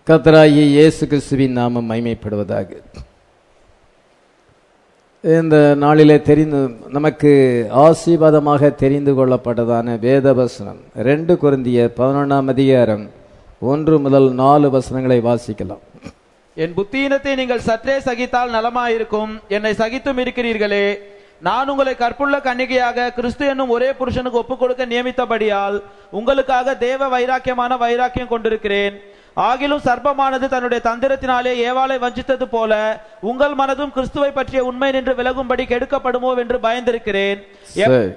கத்தராகிய இயேசு கிறிஸ்துவின் நாமம் மைமைப்படுவதாக இந்த நாளிலே தெரிந்து நமக்கு ஆசீர்வாதமாக தெரிந்து கொள்ளப்பட்டதான வேதவசனம் ரெண்டு குருந்திய பதினொன்றாம் அதிகாரம் ஒன்று முதல் நாலு வசனங்களை வாசிக்கலாம் என் புத்தியினத்தை நீங்கள் சற்றே சகித்தால் நலமாயிருக்கும் என்னை சகித்தும் இருக்கிறீர்களே நான் உங்களை கற்புள்ள கன்னிகையாக கிறிஸ்து என்னும் ஒரே புருஷனுக்கு ஒப்புக் கொடுக்க நியமித்தபடியால் உங்களுக்காக தேவ வைராக்கியமான வைராக்கியம் கொண்டிருக்கிறேன் ஆகிலும் சர்ப்பமானது தன்னுடைய தந்திரத்தினாலே ஏவாளை வஞ்சித்தது போல உங்கள் மனதும் கிறிஸ்துவை பற்றிய உண்மை நின்று விலகும்படி கெடுக்கப்படுமோ என்று பயந்திருக்கிறேன் எப்- சரி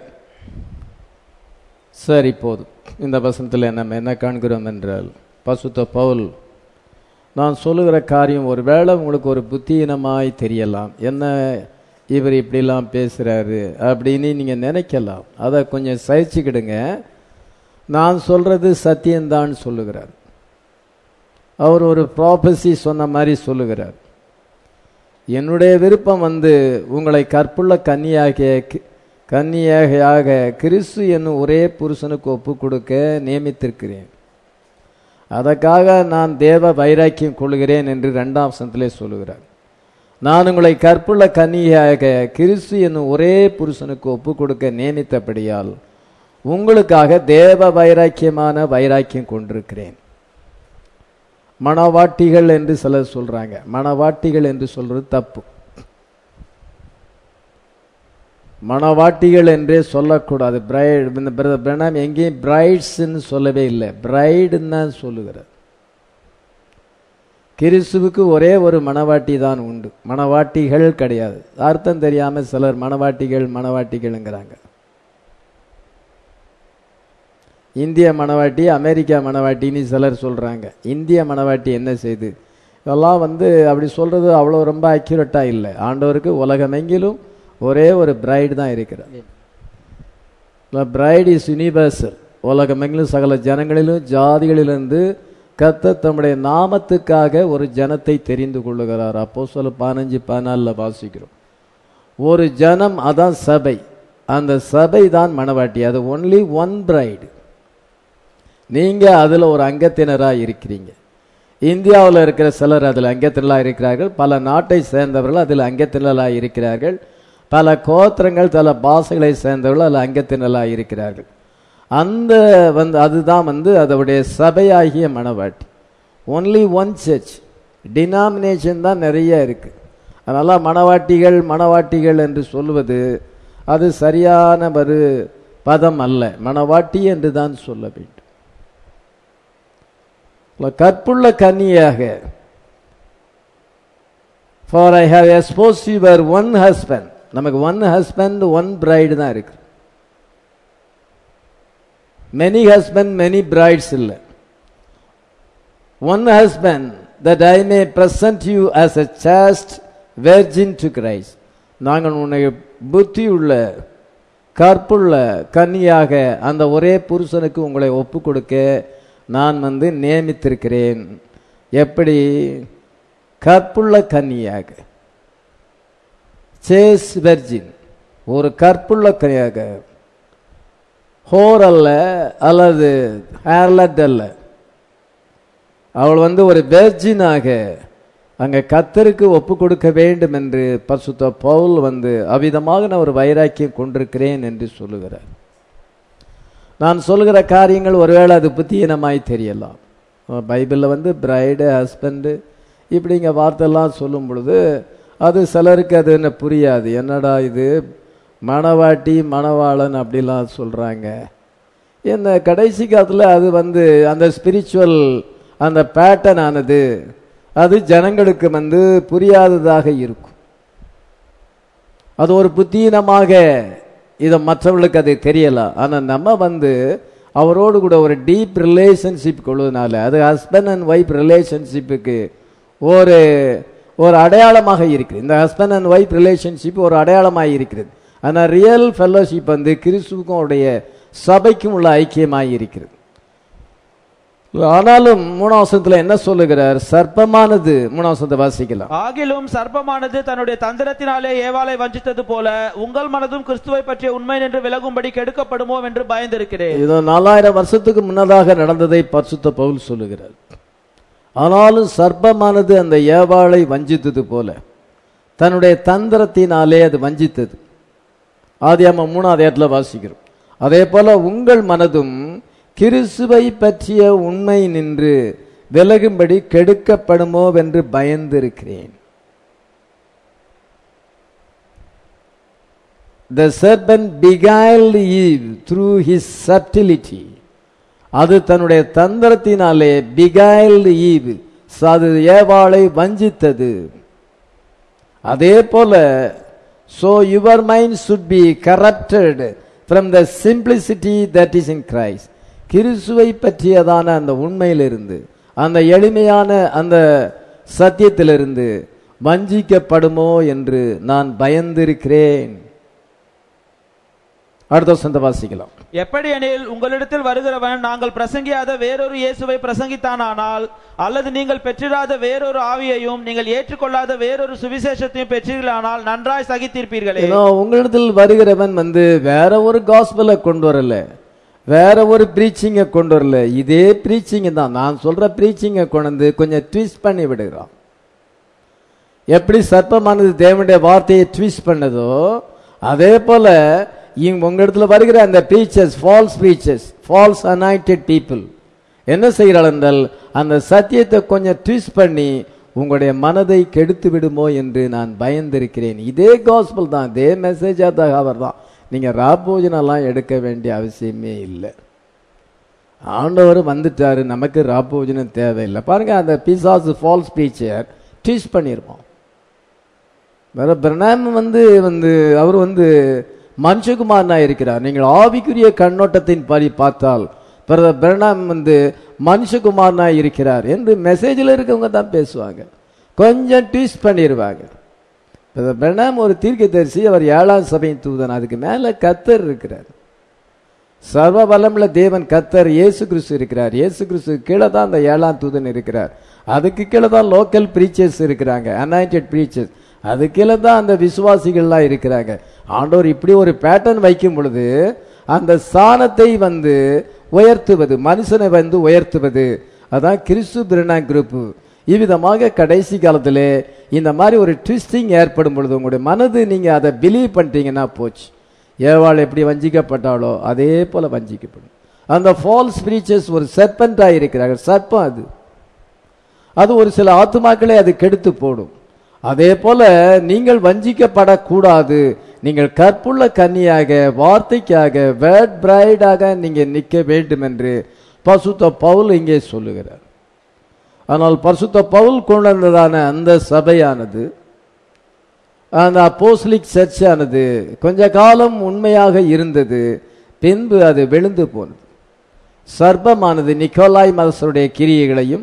சரி போதும் இந்த வசனத்தில் நம்ம என்ன காண்கிறோம் என்றால் பசுத்த பவுல் நான் சொல்லுகிற காரியம் ஒருவேளை உங்களுக்கு ஒரு புத்தியினமாய் தெரியலாம் என்ன இவர் இப்படிலாம் பேசுறாரு அப்படின்னு நீங்க நினைக்கலாம் அதை கொஞ்சம் சகிச்சுக்கிடுங்க நான் சொல்றது சத்தியம்தான் சொல்லுகிறார் அவர் ஒரு ப்ராபசி சொன்ன மாதிரி சொல்லுகிறார் என்னுடைய விருப்பம் வந்து உங்களை கற்புள்ள கன்னியாகிய கி- கன்னியாகையாக கிறிஸ்து என்னும் ஒரே புருஷனுக்கு ஒப்பு கொடுக்க நியமித்திருக்கிறேன் அதற்காக நான் தேவ வைராக்கியம் கொள்கிறேன் என்று இரண்டாம் வசனத்திலே சொல்லுகிறார் நான் உங்களை கற்புள்ள கன்னியாக கிறிஸ்து என்னும் ஒரே புருஷனுக்கு ஒப்பு கொடுக்க நியமித்தபடியால் உங்களுக்காக தேவ வைராக்கியமான வைராக்கியம் கொண்டிருக்கிறேன் மணவாட்டிகள் என்று சிலர் சொல்றாங்க மணவாட்டிகள் என்று சொல்றது தப்பு மணவாட்டிகள் என்றே சொல்லக்கூடாது பிரைட் இந்த பிரதர் பிரணாம் எங்கேயும் பிரைட்ஸ்ன்னு சொல்லவே இல்லை பிரைடுன்னு தான் சொல்லுகிறார் கிறிஸ்துவுக்கு ஒரே ஒரு மணவாட்டி தான் உண்டு மணவாட்டிகள் கிடையாது அர்த்தம் தெரியாம சிலர் மணவாட்டிகள் மணவாட்டிகள்ங்கிறாங்க இந்திய மணவாட்டி அமெரிக்கா மணவாட்டின்னு சிலர் சொல்றாங்க இந்திய மணவாட்டி என்ன செய்து இதெல்லாம் வந்து அப்படி சொல்றது அவ்வளோ ரொம்ப அக்யூரட்டா இல்லை ஆண்டவருக்கு உலகமெங்கிலும் ஒரே ஒரு பிரைடு தான் இருக்கிறார் பிரைட் இஸ் யூனிவர்சல் உலகமெங்கிலும் சகல ஜனங்களிலும் ஜாதிகளிலிருந்து கத்த தம்முடைய நாமத்துக்காக ஒரு ஜனத்தை தெரிந்து கொள்ளுகிறார் அப்போ சொல்ல பதினஞ்சு பதினாலில் வாசிக்கிறோம் ஒரு ஜனம் அதான் சபை அந்த சபை தான் மணவாட்டி அது ஒன்லி ஒன் பிரைடு நீங்க அதுல ஒரு அங்கத்தினரா இருக்கிறீங்க இந்தியாவில் இருக்கிற சிலர் அதில் அங்கத்தினராக இருக்கிறார்கள் பல நாட்டை சேர்ந்தவர்கள் அதில் அங்கத்தினராக இருக்கிறார்கள் பல கோத்திரங்கள் பல பாஷைகளை சேர்ந்தவர்கள் அதில் அங்கத்தினராக இருக்கிறார்கள் அந்த வந்து அதுதான் வந்து அதோடைய சபையாகிய மணவாட்டி ஒன்லி ஒன் சர்ச் டினாமினேஷன் தான் நிறைய இருக்கு அதனால மணவாட்டிகள் மணவாட்டிகள் என்று சொல்வது அது சரியான ஒரு பதம் அல்ல மணவாட்டி என்று தான் சொல்ல வேண்டும் கற்புள்ள கன்னியாக for I have espoused your one husband நமக்கு ஒன் ஹஸ்பண்ட் ஒன் பிரைடு தான் இருக்கு மெனி ஹஸ்பண்ட் மெனி பிரைட்ஸ் இல்லை one husband that I may present you as a chaste virgin to Christ நாங்கள் உன்னை புத்தி உள்ள கற்புள்ள கன்னியாக அந்த ஒரே புருஷனுக்கு உங்களை ஒப்பு கொடுக்க நான் வந்து நியமித்திருக்கிறேன் எப்படி கற்புள்ள கன்னியாக சேஸ் வெர்ஜின் ஒரு கற்புள்ள கன்னியாக ஹோர் அல்ல அல்லது ஹேர்லட் அல்ல அவள் வந்து ஒரு வெர்ஜினாக அங்க கத்தருக்கு ஒப்பு கொடுக்க வேண்டும் என்று பசுத்த பவுல் வந்து அவ்விதமாக நான் ஒரு வைராக்கியம் கொண்டிருக்கிறேன் என்று சொல்லுகிறார் நான் சொல்லுகிற காரியங்கள் ஒருவேளை அது புத்தியனமாய் தெரியலாம் பைபிளில் வந்து பிரைடு ஹஸ்பண்டு இப்படிங்க வார்த்தைலாம் சொல்லும் பொழுது அது சிலருக்கு அது என்ன புரியாது என்னடா இது மணவாட்டி மணவாளன் அப்படிலாம் சொல்கிறாங்க என்ன கடைசி காலத்தில் அது வந்து அந்த ஸ்பிரிச்சுவல் அந்த பேட்டர்ன் ஆனது அது ஜனங்களுக்கு வந்து புரியாததாக இருக்கும் அது ஒரு புத்தீனமாக இதை மற்றவர்களுக்கு அது தெரியலாம் ஆனால் நம்ம வந்து அவரோடு கூட ஒரு டீப் ரிலேஷன்ஷிப் கொள்வதனால அது ஹஸ்பண்ட் அண்ட் ஒய்ஃப் ரிலேஷன்ஷிப்புக்கு ஒரு ஒரு அடையாளமாக இருக்குது இந்த ஹஸ்பண்ட் அண்ட் ஒய்ஃப் ரிலேஷன்ஷிப் ஒரு அடையாளமாக இருக்கிறது ஆனால் ரியல் ஃபெல்லோஷிப் வந்து கிறிஸ்துவுக்கும் உடைய சபைக்கும் உள்ள ஐக்கியமாக இருக்கிறது ஆனாலும் மூணாவசத்துல என்ன சொல்லுகிறார் சர்ப்பமானது மூணாவசத்தை வாசிக்கலாம் ஆகிலும் சர்ப்பமானது தன்னுடைய தந்திரத்தினாலே ஏவாளை வஞ்சித்தது போல உங்கள் மனதும் கிறிஸ்துவை பற்றிய உண்மை நின்று விலகும்படி கெடுக்கப்படுமோ என்று பயந்திருக்கிறேன் இதோ நாலாயிரம் வருஷத்துக்கு முன்னதாக நடந்ததை பரிசுத்த பவுல் சொல்லுகிறார் ஆனாலும் சர்ப்பமானது அந்த ஏவாளை வஞ்சித்தது போல தன்னுடைய தந்திரத்தினாலே அது வஞ்சித்தது ஆதியாம மூணாவது இடத்துல வாசிக்கிறோம் அதே போல உங்கள் மனதும் கிறிஸ்துவை பற்றிய உண்மை நின்று விலகும்படி கெடுக்கப்படுமோ என்று பயந்திருக்கிறேன் The serpent beguiled Eve through his subtlety. அது தன்னுடைய தந்திரத்தினாலே பிகைல்டு ஈவ் அது ஏவாளை வஞ்சித்தது அதே போல so your mind should be corrupted from the simplicity that is in Christ கிறிஸ்துவை பற்றியதான அந்த உண்மையிலிருந்து அந்த எளிமையான அந்த சத்தியத்திலிருந்து வஞ்சிக்கப்படுமோ என்று நான் பயந்திருக்கிறேன் அடுத்த வசனத்தை வாசிக்கலாம் எப்படி எனில் உங்களிடத்தில் வருகிறவன் நாங்கள் பிரசங்கியாத வேறொரு இயேசுவை பிரசங்கித்தானானால் அல்லது நீங்கள் பெற்றிராத வேறொரு ஆவியையும் நீங்கள் ஏற்றுக்கொள்ளாத வேறொரு சுவிசேஷத்தையும் பெற்றீர்களானால் நன்றாய் சகித்திருப்பீர்களே ஏன்னா உங்களிடத்தில் வருகிறவன் வந்து வேற ஒரு காஸ்பலை கொண்டு வரல வேற ஒரு ப்ரீச்சிங்கை கொண்டு வரல இதே ப்ரீச்சிங் தான் நான் சொல்ற ப்ரீச்சிங்கை கொண்டு வந்து கொஞ்சம் ட்விஸ்ட் பண்ணி விடுகிறான் எப்படி சர்ப்பமானது தேவனுடைய வார்த்தையை ட்விஸ்ட் பண்ணதோ அதே போல இங்க உங்க இடத்துல வருகிற அந்த preachers false preachers false anointed people என்ன செய்கிறாள் என்றால் அந்த சத்தியத்தை கொஞ்சம் ட்விஸ்ட் பண்ணி உங்களுடைய மனதை கெடுத்து விடுமோ என்று நான் பயந்திருக்கிறேன் இதே காஸ்பல் தான் இதே மெசேஜ் அவர் தான் நீங்க ராபோஜனெல்லாம் எடுக்க வேண்டிய அவசியமே இல்லை ஆண்டவர் வந்துட்டாரு நமக்கு ராபோஜனம் தேவையில்லை பாருங்க அந்த பிசாஸ் ஃபால்ஸ் ப்ரீச்சர் ட்விஸ்ட் பண்ணியிருப்போம் வேற பிரணாம் வந்து வந்து அவர் வந்து மனுஷகுமாரனா இருக்கிறார் நீங்கள் ஆவிக்குரிய கண்ணோட்டத்தின் படி பார்த்தால் பிரதர் பிரணாம் வந்து மனுஷகுமாரனா இருக்கிறார் என்று மெசேஜில் இருக்கவங்க தான் பேசுவாங்க கொஞ்சம் ட்விஸ்ட் பண்ணிடுவாங்க பிரதர் பிரணாம் ஒரு தீர்க்கதரிசி அவர் ஏழாம் சபையின் தூதன் அதுக்கு மேல கத்தர் இருக்கிறார் சர்வ வல்லமுள்ள தேவன் கத்தர் இயேசு கிறிஸ்து இருக்கிறார் இயேசு கிறிஸ்து கீழே தான் அந்த ஏழாம் தூதன் இருக்கிறார் அதுக்கு கீழே தான் லோக்கல் ப்ரீச்சர்ஸ் இருக்கிறாங்க அனாயிண்டட் ப்ரீச்சர்ஸ் அது கீழே தான் அந்த விசுவாசிகள்லாம் இருக்கிறாங்க ஆண்டவர் இப்படி ஒரு பேட்டர்ன் வைக்கும் பொழுது அந்த ஸ்தானத்தை வந்து உயர்த்துவது மனுஷனை வந்து உயர்த்துவது அதான் கிறிஸ்து பிரணா குரூப் இவ்விதமாக கடைசி காலத்திலே இந்த மாதிரி ஒரு ட்விஸ்டிங் ஏற்படும் பொழுது உங்களுடைய மனது நீங்க அதை பிலீவ் பண்ணிட்டீங்கன்னா போச்சு ஏவாள் எப்படி வஞ்சிக்கப்பட்டாலோ அதே போல வஞ்சிக்கப்படும் அந்த ஃபால்ஸ் பிரீச்சர்ஸ் ஒரு சர்பண்டா இருக்கிறார்கள் சர்ப்பம் அது அது ஒரு சில ஆத்துமாக்களை அது கெடுத்து போடும் அதே போல நீங்கள் வஞ்சிக்கப்படக்கூடாது நீங்கள் கற்புள்ள கன்னியாக வார்த்தைக்காக வேர்ட் பிரைடாக நீங்க நிற்க வேண்டும் என்று பசுத்த பவுல் இங்கே சொல்லுகிறார் ஆனால் பரிசுத்த பவுல் கொண்டு வந்ததான அந்த சபையானது அந்த அப்போஸ்லிக் சர்ச்சானது கொஞ்ச காலம் உண்மையாக இருந்தது பின்பு அது விழுந்து போனது சர்ப்பமானது நிக்கோலாய் மதசருடைய கிரியைகளையும்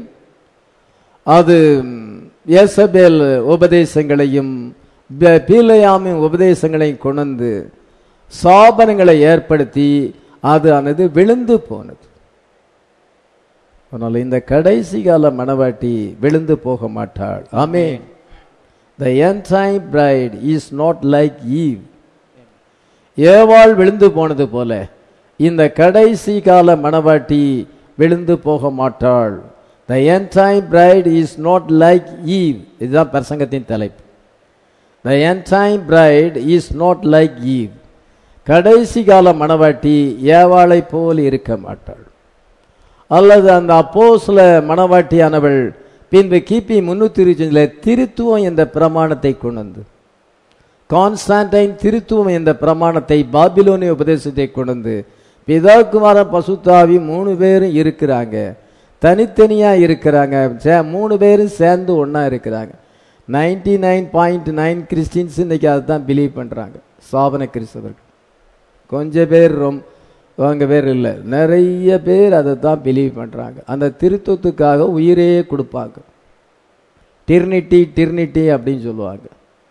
அது ஏசபேல் உபதேசங்களையும் ப- பீலையாமின் உபதேசங்களையும் கொண்டு சாபனங்களை ஏற்படுத்தி அது ஆனது விழுந்து போனது ஆனால் இந்த கடைசி கால மணவாட்டி விழுந்து போக மாட்டாள் ஆமென் the end time bride is not like Eve ஏவாள் விழுந்து போனது போல இந்த கடைசி கால மணவாட்டி விழுந்து போக மாட்டாள் the end time bride is not like Eve இதுதான் பிரசங்கத்தின் தலைப்பு the end time bride is not like Eve கடைசி கால மணவாட்டி ஏவாளை போல் இருக்க மாட்டாள் அல்லது அந்த அப்போஸ்ல மணவாட்டியானவள் பின்பு கிபி முன்னூத்தி இருபத்தஞ்சுல திருத்துவம் என்ற பிரமாணத்தை கொண்டு வந்து கான்ஸ்டான்டைன் திருத்துவம் என்ற பிரமாணத்தை பாபிலோனிய உபதேசத்தை கொண்டு வந்து பிதா குமாரன் பசுத்தாவி மூணு பேரும் இருக்கிறாங்க தனித்தனியா இருக்கிறாங்க சே- மூணு பேரும் சேர்ந்து ஒண்ணா இருக்கிறாங்க ninety nine point nine Christians இன்னைக்கு அதை தான் பிலீவ் பண்றாங்க சாபன கிறிஸ்தவர்கள் கொஞ்சம் பேர் ரொம்ப அவங்க பேர் இல்லை நிறைய பேர் அதை தான் பிலீவ் பண்றாங்க அந்த திருத்தத்துக்காக உயிரே கொடுப்பாங்க டிர்னிட்டி டிர்னிட்டி அப்படின்னு சொல்லுவாங்க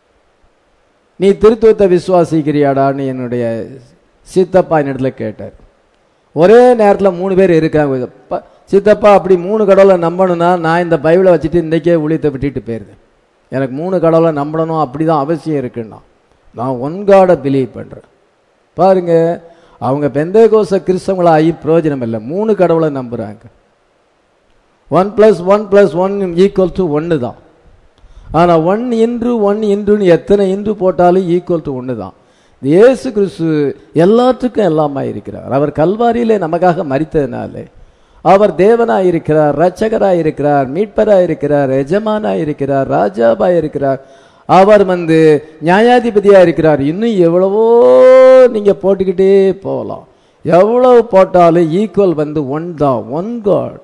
நீ திருத்துவத்தை விசுவாசிக்கிறியாடான்னு என்னுடைய சித்தப்பா என்னிடத்துல கேட்டார் ஒரே நேரத்தில் மூணு பேர் இருக்காங்க ப- சித்தப்பா அப்படி மூணு கடவுளை நம்பணும்னா நான் இந்த பைபிளை வச்சுட்டு இன்றைக்கே ஊழியத்தை விட்டுட்டு போயிருந்தேன் எனக்கு மூணு கடவுளை நம்பணும் அப்படிதான் அவசியம் இருக்குன்னா நான் ஒன் காடை பிலீவ் பண்ணுறேன் பாருங்க அவங்க பெந்தேகோச கிறிஸ்தவங்களாகி பிரயோஜனம் இல்லை மூணு கடவுளை நம்புறாங்க one plus one plus one equal to ஒன்று தான் ஆனால் ஒன் இன்று ஒன் இன்றுன்னு எத்தனை இன்று போட்டாலும் ஈக்குவல் டு ஒன்று தான் இயேசு கிறிஸ்து எல்லாத்துக்கும் எல்லாமா இருக்கிறார் அவர் கல்வாரியிலே நமக்காக மறித்ததினாலே அவர் தேவனாய் இருக்கிறார் ரட்சகராய் இருக்கிறார் மீட்பராய் இருக்கிறார் எஜமானாய் இருக்கிறார் ராஜாவாய் இருக்கிறார் அவர் வந்து நியாயாதிபதியா இருக்கிறார் இன்னும் எவ்வளவோ நீங்க போட்டுக்கிட்டே போகலாம் எவ்வளவு போட்டாலும் ஈக்குவல் வந்து ஒன் தான் ஒன் காட்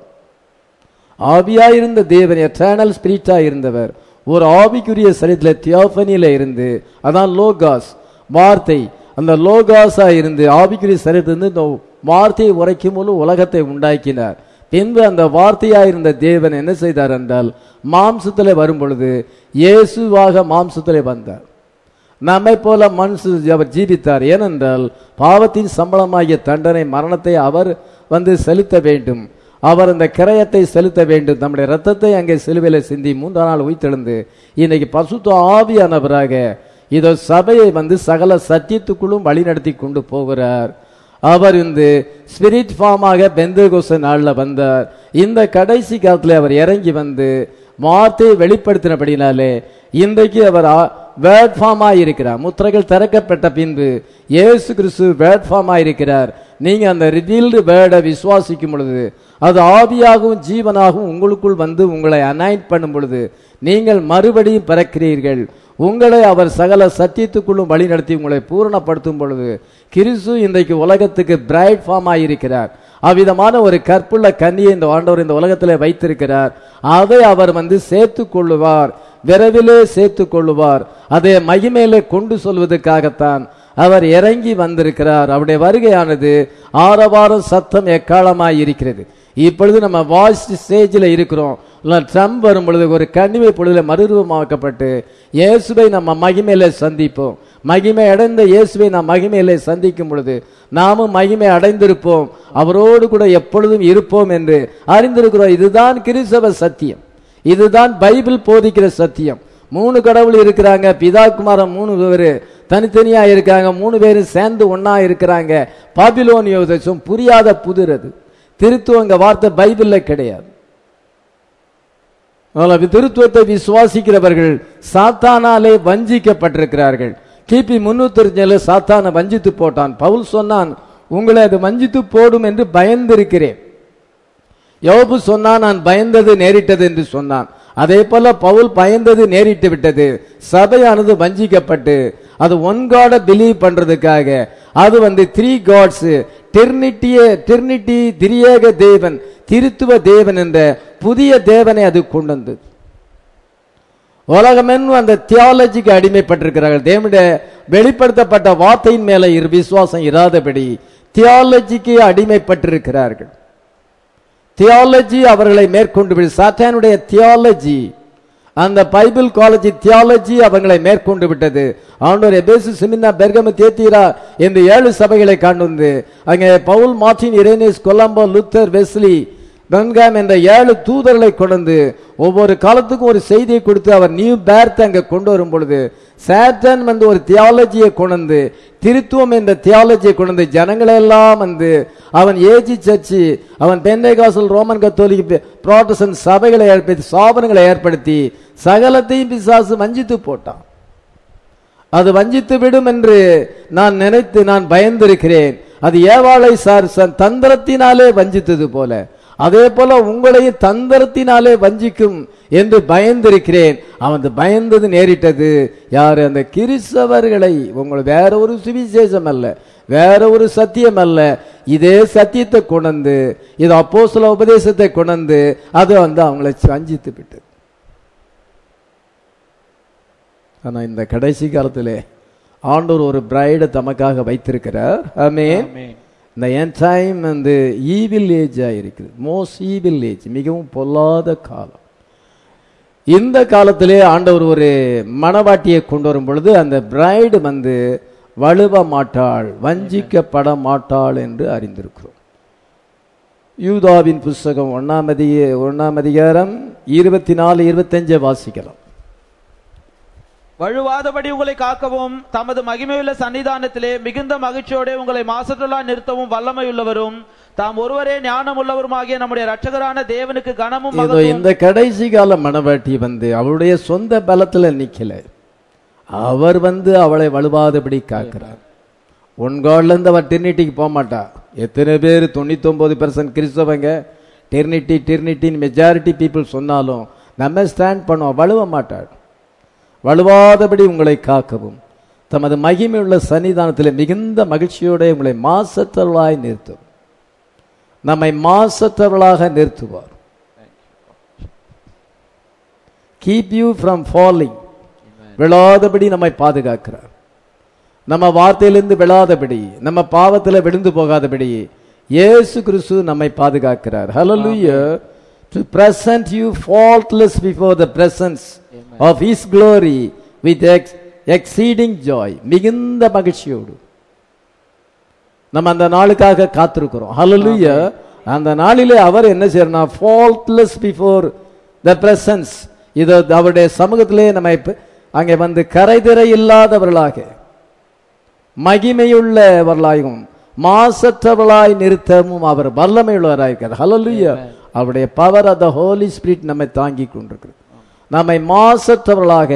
ஆவியாயிருந்த தேவன் எட்டர்னல் ஸ்பிரிட்டா இருந்தவர் ஒரு ஆவிக்குரிய சரீரத்தில் தியோபனியில இருந்து அதான் லோகாஸ் வார்த்தை அந்த லோகாஸா இருந்து ஆவிக்குரிய சரீரத்திலிருந்து இந்த வார்த்தையை உரைக்கும் போது உலகத்தை உண்டாக்கினார் பின்பு அந்த வார்த்தையா இருந்த தேவன் என்ன செய்தார் என்றால் மாம்சத்திலே வரும் பொழுது இயேசுவாக மாம்சத்திலே வந்தார் நம்மை போல மனுஷு அவர் ஜீவித்தார் ஏனென்றால் பாவத்தின் சம்பளமாகிய தண்டனை மரணத்தை அவர் வந்து செலுத்த வேண்டும் அவர் அந்த கிரயத்தை செலுத்த வேண்டும் நம்முடைய ரத்தத்தை அங்கே சிலுவையில சிந்தி மூன்றாம் நாள் உயிர்த்தெழுந்து இன்னைக்கு பசுத்த ஆவியானவராக இதோ சபையை வந்து சகல சத்தியத்துக்குள்ளும் வழிநடத்தி கொண்டு போகிறார் அவர் இந்த ஸ்பிரிட் ஃபார்மாக பெந்தகோச நாளில் வந்தார் இந்த கடைசி காலத்தில் அவர் இறங்கி வந்து வார்த்தையை வெளிப்படுத்தினபடினாலே இன்றைக்கு அவர் வேர்ட் ஃபார்மாக இருக்கிறார் முத்திரைகள் திறக்கப்பட்ட பின்பு இயேசு கிறிஸ்து வேர்ட் ஃபார்மாக இருக்கிறார் நீங்க அந்த ரிவீல்டு வேர்டை விசுவாசிக்கும் பொழுது அது ஆவியாகவும் ஜீவனாகவும் உங்களுக்குள் வந்து உங்களை அனாயிட் பண்ணும் பொழுது நீங்கள் மறுபடியும் பிறக்கிறீர்கள் உங்களை அவர் சகல சத்தியத்துக்குள்ளும் வழிநடத்தி உங்களை பூரணப்படுத்தும் பொழுது கிறிஸ்து இன்றைக்கு உலகத்துக்கு பிரைட் ஃபார்ம் ஆயிருக்கிறார் அவ்விதமான ஒரு கற்புள்ள கன்னியை இந்த ஆண்டவர் இந்த உலகத்திலே வைத்திருக்கிறார் அதை அவர் வந்து சேர்த்து கொள்ளுவார் விரைவிலே சேர்த்து கொள்ளுவார் அதை மகிமையிலே கொண்டு சொல்வதற்காகத்தான் அவர் இறங்கி வந்திருக்கிறார் அவருடைய வருகையானது ஆரவாரம் சத்தம் எக்காலமாய் இருக்கிறது இப்பொழுது நம்ம வாய்ஸ் ஸ்டேஜில் இருக்கிறோம் ட்ரம்ப் வரும் பொழுது ஒரு கண்ணிமை பொழுதுல மறுரூபமாக்கப்பட்டு இயேசுவை நம்ம மகிமையில சந்திப்போம் மகிமை அடைந்த இயேசுவை நாம் மகிமையிலே சந்திக்கும் பொழுது நாமும் மகிமை அடைந்திருப்போம் அவரோடு கூட எப்பொழுதும் இருப்போம் என்று அறிந்திருக்கிறோம் இதுதான் கிறிஸ்தவ சத்தியம் இதுதான் பைபிள் போதிக்கிற சத்தியம் மூணு கடவுள் இருக்கிறாங்க பிதா குமாரன் மூணு பேர் தனித்தனியா இருக்காங்க மூணு பேரும் சேர்ந்து ஒன்னா இருக்கிறாங்க பாபிலோன் யோதேசம் புரியாத புதிரது திருத்துவங்க வார்த்தை பைபிள்ல கிடையாது திருத்துவத்தை விசுவாசிக்கிறவர்கள் சாத்தானாலே வஞ்சிக்கப்பட்டிருக்கிறார்கள் கிபி முன்னூத்தி சாத்தான வஞ்சித்து போட்டான் பவுல் சொன்னான் உங்களை அது வஞ்சித்து போடும் என்று பயந்திருக்கிறேன் யோபு சொன்னான் நான் பயந்தது நேரிட்டது என்று சொன்னான் அதே போல பவுல் பயந்தது நேரிட்டு விட்டது சபையானது வஞ்சிக்கப்பட்டு அது ஒன் காட பிலீவ் பண்றதுக்காக அது வந்து த்ரீ காட்ஸ் டெர்னிட்டிய டெர்னிட்டி திரியேக தேவன் திருத்துவ தேவன் என்ற புதிய தேவனை அது கொண்டு வந்தது உலகமென்னு அந்த தியாலஜிக்கு அடிமைப்பட்டிருக்கிறார்கள் தேவனுடைய வெளிப்படுத்தப்பட்ட வார்த்தையின் மேல விசுவாசம் இராதபடி தியாலஜிக்கு அடிமைப்பட்டிருக்கிறார்கள் தியாலஜி அவர்களை மேற்கொண்டு சாத்தானுடைய தியாலஜி அந்த பைபிள் காலேஜ் தியாலஜி அவங்களை மேற்கொண்டு விட்டது ஆண்டவர் எபேசு சிமினா பெர்கம தேத்தீரா என்று ஏழு சபைகளை காண்டு வந்து அங்கே Paul Martin Irenaeus Columba Luther Wesley Branham என்ற ஏழு தூதர்களை கொண்டு ஒவ்வொரு காலத்துக்கும் ஒரு செய்தியை கொடுத்து அவர் நியூ பேர்த் அங்க கொண்டு வரும் பொழுது சேட்டன் வந்து ஒரு தியாலஜியை கொண்டு திருத்துவம் என்ற தியாலஜியை கொண்டு ஜனங்களை எல்லாம் வந்து அவன் ஏஜி சர்ச்சி அவன் பெந்தைகாசல் ரோமன் கத்தோலிக் புரோட்டசன் சபைகளை ஏற்படுத்தி சாபனங்களை ஏற்படுத்தி சகலத்தையும் பிசாசு வஞ்சித்து போட்டான் அது வஞ்சித்து விடும் என்று நான் நினைத்து நான் பயந்திருக்கிறேன் அது ஏவாளை சார் தந்திரத்தினாலே வஞ்சித்தது போல அதே போல உங்களையும் தந்திரத்தினாலே வஞ்சிக்கும் என்று பயந்திருக்கிறேன் அவன் பயந்தது நேரிட்டது யாரு அந்த கிறிஸ்தவர்களை உங்களை வேற ஒரு சுவிசேஷம் அல்ல வேற ஒரு சத்தியம் அல்ல இதே சத்தியத்தை கொண்டு இது அப்போ சில உபதேசத்தை கொண்டு அது வந்து அவங்களை வஞ்சித்து விட்டது ஆனா இந்த கடைசி காலத்திலே ஆண்டவர் ஒரு பிரைடை தமக்காக வைத்திருக்கிறார் ஆமென் இந்த என் டைம் வந்து ஈவில் ஏஜாக இருக்குது மோஸ்ட் ஈவில் ஏஜ் மிகவும் பொல்லாத காலம் இந்த காலத்திலே ஆண்டவர் ஒரு மணவாட்டியை கொண்டு வரும் பொழுது அந்த பிரைடு வந்து வலுவ மாட்டாள் வஞ்சிக்கப்பட மாட்டாள் என்று அறிந்திருக்கிறோம் யூதாவின் புஸ்தகம் ஒன்னாம் அதிக ஒன்னாம் அதிகாரம் இருபத்தி நாலு இருபத்தஞ்சை வாசிக்கலாம் வழுவாதபடி உங்களை காக்கவும் தமது மகிமையுள்ள சன்னிதானத்திலே மிகுந்த மகிழ்ச்சியோட உங்களை மாசற்றலா நிறுத்தவும் வல்லமையுள்ளவரும் தாம் ஒருவரே ஞானம் உள்ளவருமாகிய நம்முடைய ரட்சகரான தேவனுக்கு கனமும் இதோ மகத்துவம் இந்த கடைசி கால மணவாட்டி வந்து அவளுடைய சொந்த பலத்துல நிக்கல அவர் வந்து அவளை வலுவாதபடி காக்கிறார் ஒன் காட்ல இருந்து அவர் டெர்னிட்டிக்கு போக மாட்டா எத்தனை பேர் தொண்ணூத்தொன்பது பெர்சன்ட் கிறிஸ்தவங்க டெர்னிட்டி டெர்னிட்டின்னு மெஜாரிட்டி பீப்புள் சொன்னாலும் நம்ம ஸ்டாண்ட் பண்ணுவோம் வலுவ மாட்டாள் வலுவாதபடி உங்களை காக்கவும் தமது மகிமையுள்ள சன்னிதானத்தில் மிகுந்த மகிழ்ச்சியோட உங்களை மாசத்தவளாய் நிறுத்தும் நம்மை மாசத்தவளாக நிறுத்துவார் கீப் யூ ஃப்ரம் ஃபாலிங் விழாதபடி நம்மை பாதுகாக்கிறார் நம்ம வார்த்தையிலிருந்து விழாதபடி நம்ம பாவத்தில் விழுந்து போகாதபடி இயேசு கிறிஸ்து நம்மை பாதுகாக்கிறார் hallelujah to present you faultless before the presence of his glory with ex- exceeding joy மிகுந்த மகிழ்ச்சியோடு நம்ம அந்த நாளுக்காக காத்திருக்கிறோம் hallelujah அந்த நாளிலே அவர் என்ன செய்யறனா faultless before the presence இது அவருடைய சமூகத்திலே நம்மை ப- அங்கே வந்து கரைதிரை இல்லாதவர்களாக மகிமையுள்ளவர்களாகவும் மாசற்றவர்களாய் நிறுத்தவும் அவர் வல்லமையுள்ளவராயிருக்கிறார் ஹalleluya அவருடைய power of the Holy Spirit நம்மை தாங்கி கொண்டிருக்கிறது நம்மை மாசற்றவர்களாக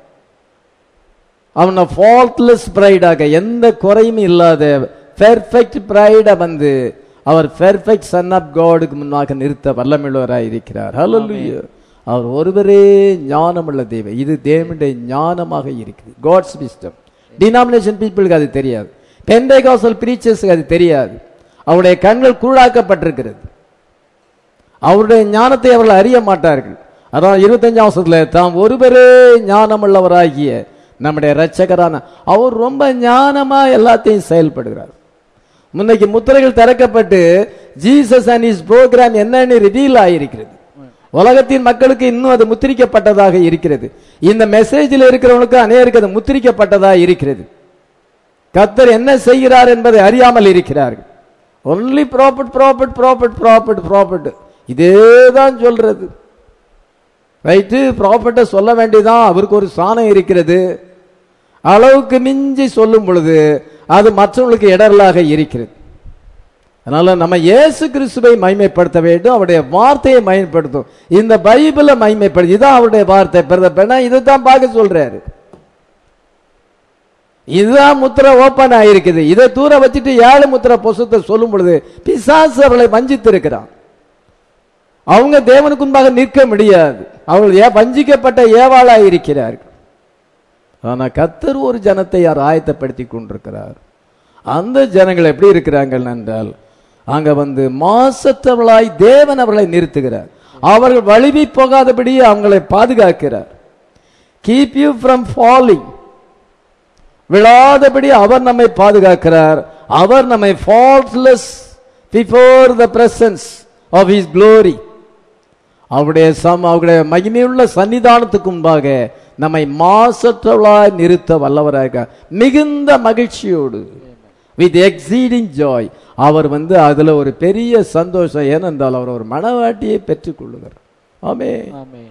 அவனை ஃபால்ட்லெஸ் பிரைடாக எந்த குறையும் இல்லாத பெர்ஃபெக்ட் பிரைடை வந்து அவர் பெர்ஃபெக்ட் சன் ஆஃப் காடுக்கு முன்னாக நிறுத்த வல்லமிழுவராய் இருக்கிறார் ஹalleluya அவர் ஒருவரே ஞானமுள்ள தெய்வம் இது தேவனுடைய ஞானமாக இருக்குது காட்ஸ் விஸ்டம் டினாமினேஷன் பீப்புளுக்கு அது தெரியாது பெந்தைகாசல் பிரீச்சர்ஸுக்கு அது தெரியாது அவருடைய கண்கள் கூழாக்கப்பட்டிருக்கிறது அவருடைய ஞானத்தை அவர்கள் அறிய மாட்டார்கள் அதான் இருபத்தஞ்சாம் வருஷத்துல தாம் ஒருவரே ஞானமுள்ளவராகிய நம்முடைய இரட்சகரான அவர் ரொம்ப ஞானமா எல்லாத்தையும் செயல்படுகிறார் முன்னைக்கு முத்திரைகள் திறக்கப்பட்டு ஜீசஸ் அண்ட் இஸ் ப்ரோக்ராம் என்னன்னு ரிவீல் ஆகியிருக்கிறது உலகத்தின் மக்களுக்கு இன்னும் அது முத்திரிக்கப்பட்டதாக இருக்கிறது இந்த மெசேஜில் இருக்கிறவனுக்கு அநேருக்கு அது முத்திரிக்கப்பட்டதாக இருக்கிறது கர்த்தர் என்ன செய்கிறார் என்பதை அறியாமல் இருக்கிறார்கள் only prophet prophet prophet prophet prophet இதே தான் சொல்றது ரைட்டு ப்ராஃபிட்டை சொல்ல வேண்டியதான் அவருக்கு ஒரு சாணம் இருக்கிறது அளவுக்கு மிஞ்சி சொல்லும் பொழுது அது மற்றவங்களுக்கு இடரலாக இருக்கிறது அதனால நம்ம இயேசு கிறிஸ்துவை மைமைப்படுத்த வேண்டும் அவருடைய வார்த்தையை மைமைப்படுத்தும் இந்த பைபிளை மைமைப்படுத்தி இதுதான் அவருடைய வார்த்தை பிரதப்பனா இதுதான் பார்க்க சொல்றாரு இதுதான் முத்திரை ஓப்பன் ஆயிருக்குது இதை தூர வச்சுட்டு ஏழு முத்திரை பொசுத்தை சொல்லும் பொழுது பிசாசு அவர்களை வஞ்சித்து இருக்கிறான் அவங்க தேவனுக்கு முன்பாக நிற்க முடியாது அவர்கள் ஏ வஞ்சிக்கப்பட்ட ஏவாளா இருக்கிறார்கள் ஆனா கத்தர் ஒரு ஜனத்தை யார் ஆயத்தப்படுத்தி கொண்டிருக்கிறார் அந்த ஜனங்கள் எப்படி இருக்கிறார்கள் என்றால் அங்க வந்து மாசற்றவர்களாய் தேவன் அவர்களை நிறுத்துகிறார் அவர்கள் வலிவி போகாதபடி அவங்களை பாதுகாக்கிறார் கீப் யூ ஃப்ரம் ஃபாலிங் விழாதபடி அவர் நம்மை பாதுகாக்கிறார் அவர் நம்மை faultless before the presence of his glory அவருடைய சம் அவருடைய மகிமையுள்ள சன்னிதானத்துக்கு முன்பாக நம்மை மாசற்றவளாய் நிறுத்த வல்லவராக மிகுந்த மகிழ்ச்சியோடு வித் எக்ஸீடிங் ஜாய் அவர் வந்து அதுல ஒரு பெரிய சந்தோஷம் ஏனென்றால் அவர் ஒரு மனவாட்டியை பெற்றுக் கொள்ளுகிறார் ஆமே ஆமென்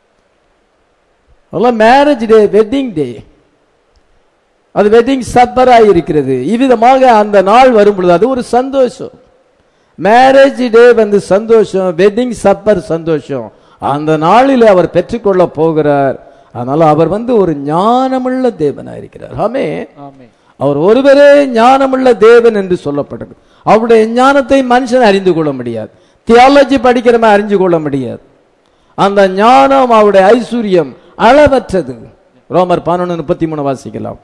மேரேஜ் டே வெட்டிங் டே அது வெட்டிங் சப்பராக இருக்கிறது இவ்விதமாக அந்த நாள் வரும் பொழுது அது ஒரு சந்தோஷம் மேரேஜ் டே வந்து சந்தோஷம் வெட்டிங் சப்பர் சந்தோஷம் அந்த நாளில் அவர் பெற்றுக்கொள்ள போகிறார் அதனால அவர் வந்து ஒரு ஞானமுள்ள தேவனாக இருக்கிறார் ஆமே ஆமென் அவர் ஒருவரே ஞானமுள்ள தேவன் என்று சொல்லப்பட்டது அவருடைய ஞானத்தை மனுஷன் அறிந்து கொள்ள முடியாது தியாலஜி படிக்கிறவன் அறிஞ்சு கொள்ள முடியாது அந்த ஞானம் அவருடைய ஐஸ்வர்யம் அளவற்றது ரோமர் பதினொன்று முப்பத்தி மூணு வாசிக்கலாம்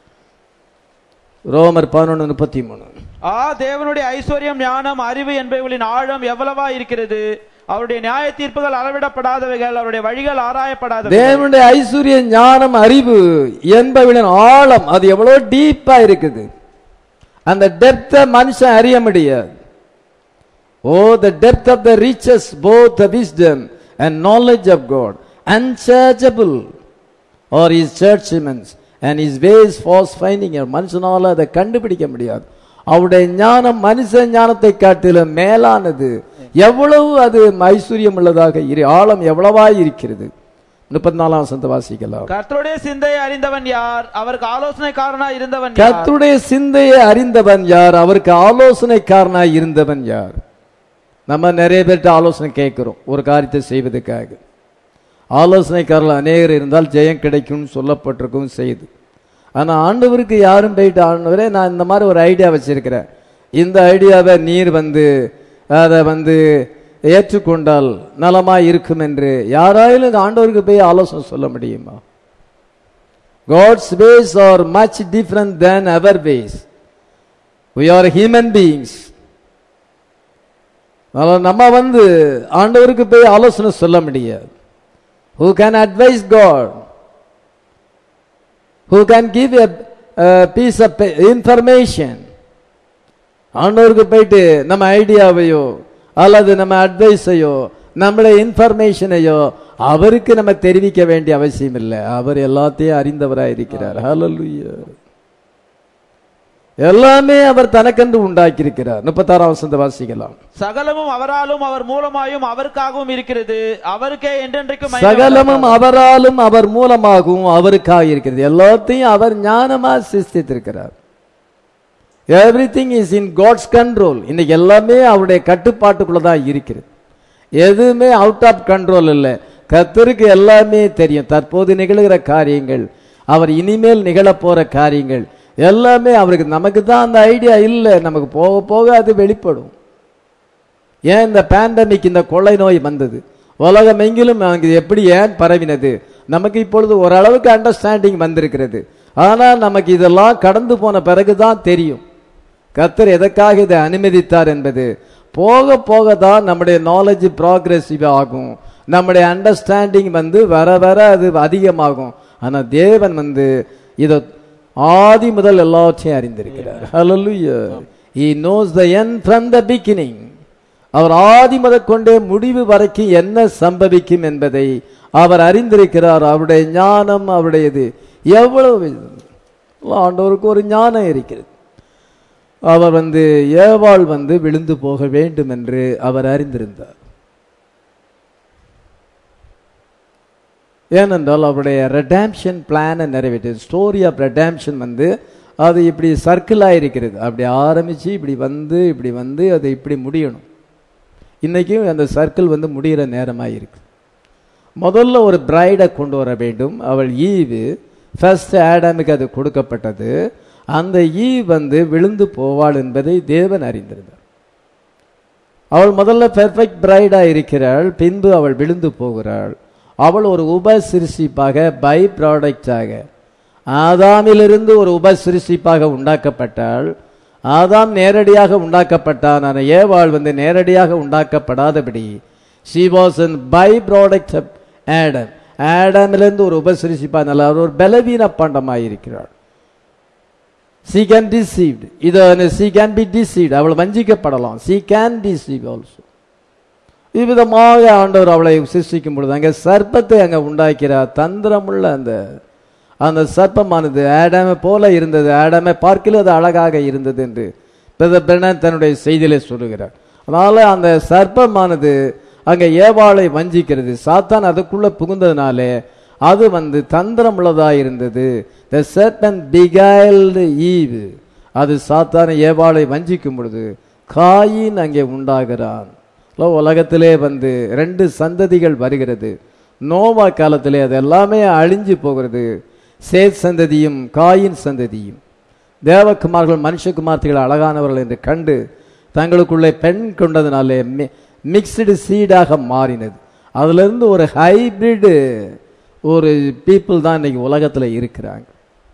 ரோமர் பதினொன்று முப்பத்தி மூணு ஆ தேவனுடைய ஐஸ்வர்யம் ஞானம் அறிவு என்பவைகளின் ஆழம் எவ்வளவா இருக்கிறது அவருடைய நியாய தீர்ப்புகள் அளவிடப்படாதவைகள் அவருடைய வழிகள் ஆராயப்படாதவைகள் தேவனுடைய ஐஸ்வர்ய ஞானம் அறிவு என்பவளின் ஆழம் அது எவ்வளவு டீப்பா இருக்குது அந்த டெப்த மனுஷன் அறிய முடியாது O the depth of the riches both the wisdom and knowledge of God unsearchable are his சர்ச்மென்ஸ் and his ways past finding மனுஷனால அதை கண்டுபிடிக்க முடியாது அவருடைய ஞானம் மனுஷ ஞானத்தை காட்டிலும் மேலானது எவ்வளவு அது ஐஸ்வர்யம் உள்ளதாக இரு ஆழம் எவ்வளவாய் இருக்கிறது முப்பத்தி நாலாம் வசனத்தை வாசிக்கலாம் கர்த்தருடைய சிந்தையை அறிந்தவன் யார் அவருக்கு ஆலோசனைக்காரனாய் இருந்தவன் யார் கர்த்தருடைய சிந்தையை அறிந்தவன் யார் அவருக்கு ஆலோசனைக்காரனாய் இருந்தவன் யார் நம்ம நிறைய பேர்கிட்ட ஆலோசனை கேட்கிறோம் ஒரு காரியத்தை செய்வதற்காக ஆலோசனைக்காரர்கள் அநேகர் இருந்தால் ஜெயம் கிடைக்கும்னு சொல்லப்பட்டிருக்கும் செய்து ஆனா ஆண்டவருக்கு யாரும் போயிட்டு ஆண்டவரே நான் இந்த மாதிரி ஒரு ஐடியா வச்சிருக்கிறேன் இந்த ஐடியாவை நீர் வந்து அதை வந்து ஏற்றுக்கொண்டால் நலமா இருக்கும் என்று யாராயிலும் இந்த ஆண்டவருக்கு போய் ஆலோசனை சொல்ல முடியுமா God's ways are much different than our ways. We are human beings. அதனால நம்ம வந்து ஆண்டவருக்கு போய் ஆலோசனை சொல்ல முடியாது who can advise God who can give a piece of information ஆண்டவருக்கு போயிட்டு நம்ம ஐடியாவையோ அல்லது நம்ம அட்வைஸையோ நம்மளுடைய இன்ஃபர்மேஷனையோ அவருக்கு நம்ம தெரிவிக்க வேண்டிய அவசியம் இல்லை அவர் எல்லாத்தையும் அறிந்தவராக இருக்கிறார் ஹalleluya எல்லாமே அவர் தனக்கென்று உண்டாக்கி இருக்கிறார் முப்பத்தாறாம் வசந்த வாசிக்கலாம் சகலமும் அவராலும் அவர் மூலமாயும் அவருக்காகவும் இருக்கிறது அவருக்கே என்றென்றைக்கும் மகிமை சகலமும் அவராலும் அவர் மூலமாகவும் அவருக்காக இருக்கிறது எல்லாத்தையும் அவர் ஞானமா சிருஷ்டித்திருக்கிறார் everything is in God's control இன்னைக்கு எல்லாமே அவருடைய கட்டுப்பாட்டுக்குள்ள தான் இருக்கிறது எதுவுமே அவுட் ஆஃப் கண்ட்ரோல் இல்லை கர்த்தருக்கு எல்லாமே தெரியும் தற்போது நிகழ்கிற காரியங்கள் அவர் இனிமேல் நிகழப் போற காரியங்கள் எல்லாமே அவருக்கு நமக்கு தான் அந்த ஐடியா இல்லை நமக்கு போக போக அது வெளிப்படும் ஏன் இந்த பேண்டமிக் இந்த கொள்ளை நோய் வந்தது உலகம் எங்கிலும் அங்கு எப்படி ஏன் பரவினது நமக்கு இப்பொழுது ஓரளவுக்கு அண்டர்ஸ்டாண்டிங் வந்திருக்கிறது ஆனால் நமக்கு இதெல்லாம் கடந்து போன பிறகுதான் தெரியும் கர்த்தர் எதற்காக இதை அனுமதித்தார் என்பது போக போக தான் நம்முடைய நாலேஜ் ப்ராக்ரெசிவ் ஆகும் நம்முடைய அண்டர்ஸ்டாண்டிங் வந்து வர வர அது அதிகமாகும் ஆனா தேவன் வந்து இதை ஆதி முதல் எல்லாத்தையும் அறிந்திருக்கிறார் ஹalleluya he knows the end from the beginning அவர் ஆதி முதற்கொண்டே முடிவு வரைக்கும் என்ன சம்பவிக்கும் என்பதை அவர் அறிந்திருக்கிறார் அவருடைய ஞானம் அவருடையது எவ்வளவு ஆண்டவருக்கு ஒரு ஞானம் இருக்கிறது அவர் வந்து ஏவாள் வந்து விழுந்து போக வேண்டும் என்று அவர் அறிந்திருந்தார் ஏனென்றால் அவருடைய ரெடாம்ஷன் பிளானை நிறைவேற்று ஸ்டோரி ஆஃப் ரெடாம்ஷன் வந்து அது இப்படி சர்க்கிளாக இருக்கிறது அப்படி ஆரம்பித்து இப்படி வந்து இப்படி வந்து அது இப்படி முடியணும் இன்றைக்கும் அந்த சர்க்கிள் வந்து முடிகிற நேரமாக இருக்கு முதல்ல ஒரு பிரைடை கொண்டு வர வேண்டும் அவள் ஈவு ஃபர்ஸ்ட் ஆடாமுக்கு அது கொடுக்கப்பட்டது அந்த ஈவ் வந்து விழுந்து போவாள் என்பதை தேவன் அறிந்திருந்தார் அவள் முதல்ல பெர்ஃபெக்ட் பிரைடாக இருக்கிறாள் பின்பு அவள் விழுந்து போகிறாள் அவள் ஒரு உபசிருஷிப்பாக பை ப்ராடக்டாக ஆதாமிலிருந்து ஒரு உபசிருஷிப்பாக உண்டாக்கப்பட்டாள் ஆதாம் நேரடியாக உண்டாக்கப்பட்டான் ஆனால் ஏவாள் வந்து நேரடியாக உண்டாக்கப்படாதபடி she was an by product Adam ஆடமிலிருந்து ஒரு உபசிருஷிப்பான ஒரு பலவீன பண்டமாக இருக்கிறாள் சி கேன் டிசீவ்டு இது சி கேன் பி டிசீவ்டு அவள் வஞ்சிக்கப்படலாம் சி கேன் டிசீவ் ஆல்சோ இவ்விதமாக ஆண்டவர் அவளை சிருஷ்டிக்கும் பொழுது அங்கே சர்ப்பத்தை அங்கே உண்டாக்கிறார் தந்திரமுள்ள அந்த அந்த சர்ப்பமானது ஆடாமை போல இருந்தது ஆடாமை பார்க்கல அது அழகாக இருந்தது என்று பிரதர் பிரணன் தன்னுடைய செய்தியிலே சொல்லுகிறார் அதனால அந்த சர்ப்பமானது அங்கே ஏவாளை வஞ்சிக்கிறது சாத்தான் அதுக்குள்ள புகுந்ததுனாலே அது வந்து தந்திரம் உள்ளதாக இருந்தது த சர்பன் பிகைல்டு ஈவு அது சாத்தான ஏவாளை வஞ்சிக்கும் பொழுது காயின் அங்கே உண்டாகிறான் உலகத்திலே வந்து ரெண்டு சந்ததிகள் வருகிறது நோவா காலத்திலே அது எல்லாமே அழிஞ்சு போகிறது சேத் சந்ததியும் காயின் சந்ததியும் தேவகுமார்கள் மனுஷகுமார்த்திகள் அழகானவர்கள் என்று கண்டு தங்களுக்குள்ளே பெண் கொண்டதுனாலே மிக்சடு சீடாக மாறினது அதிலிருந்து ஒரு ஹைபிரிடு ஒரு பீப்புள் தான் இன்னைக்கு உலகத்தில் இருக்கிறாங்க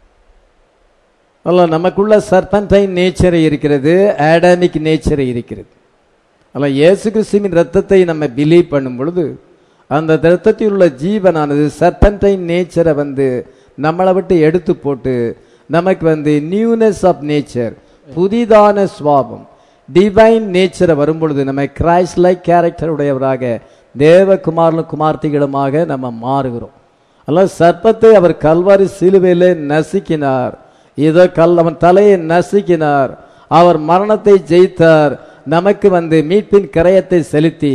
அல்ல நமக்குள்ள சர்பன்டைன் நேச்சரை இருக்கிறது ஆடாமிக் நேச்சரை இருக்கிறது அல்ல இயேசு கிறிஸ்துவின் ரத்தத்தை நம்ம பிலீவ் பண்ணும் பொழுது அந்த ரத்தத்தில் உள்ள ஜீவனானது சர்பன்டைன் நேச்சரை வந்து நம்மளை விட்டு எடுத்து போட்டு நமக்கு வந்து நியூனஸ் ஆஃப் நேச்சர் புதிதான சுவாபம் டிவைன் நேச்சரை வரும்பொழுது நம்ம கிரைஸ்ட் லைக் கேரக்டர் உடையவராக தேவகுமாரனும் குமார்த்திகளுமாக நம்ம மாறுகிறோம் அல்ல சர்ப்பத்தை அவர் கல்வாரி சிலுவையிலே நசுக்கினார் இதோ கல் அவன் தலையை நசுக்கினார் அவர் மரணத்தை ஜெயித்தார் நமக்கு வந்து மீட்பின் கரையத்தை செலுத்தி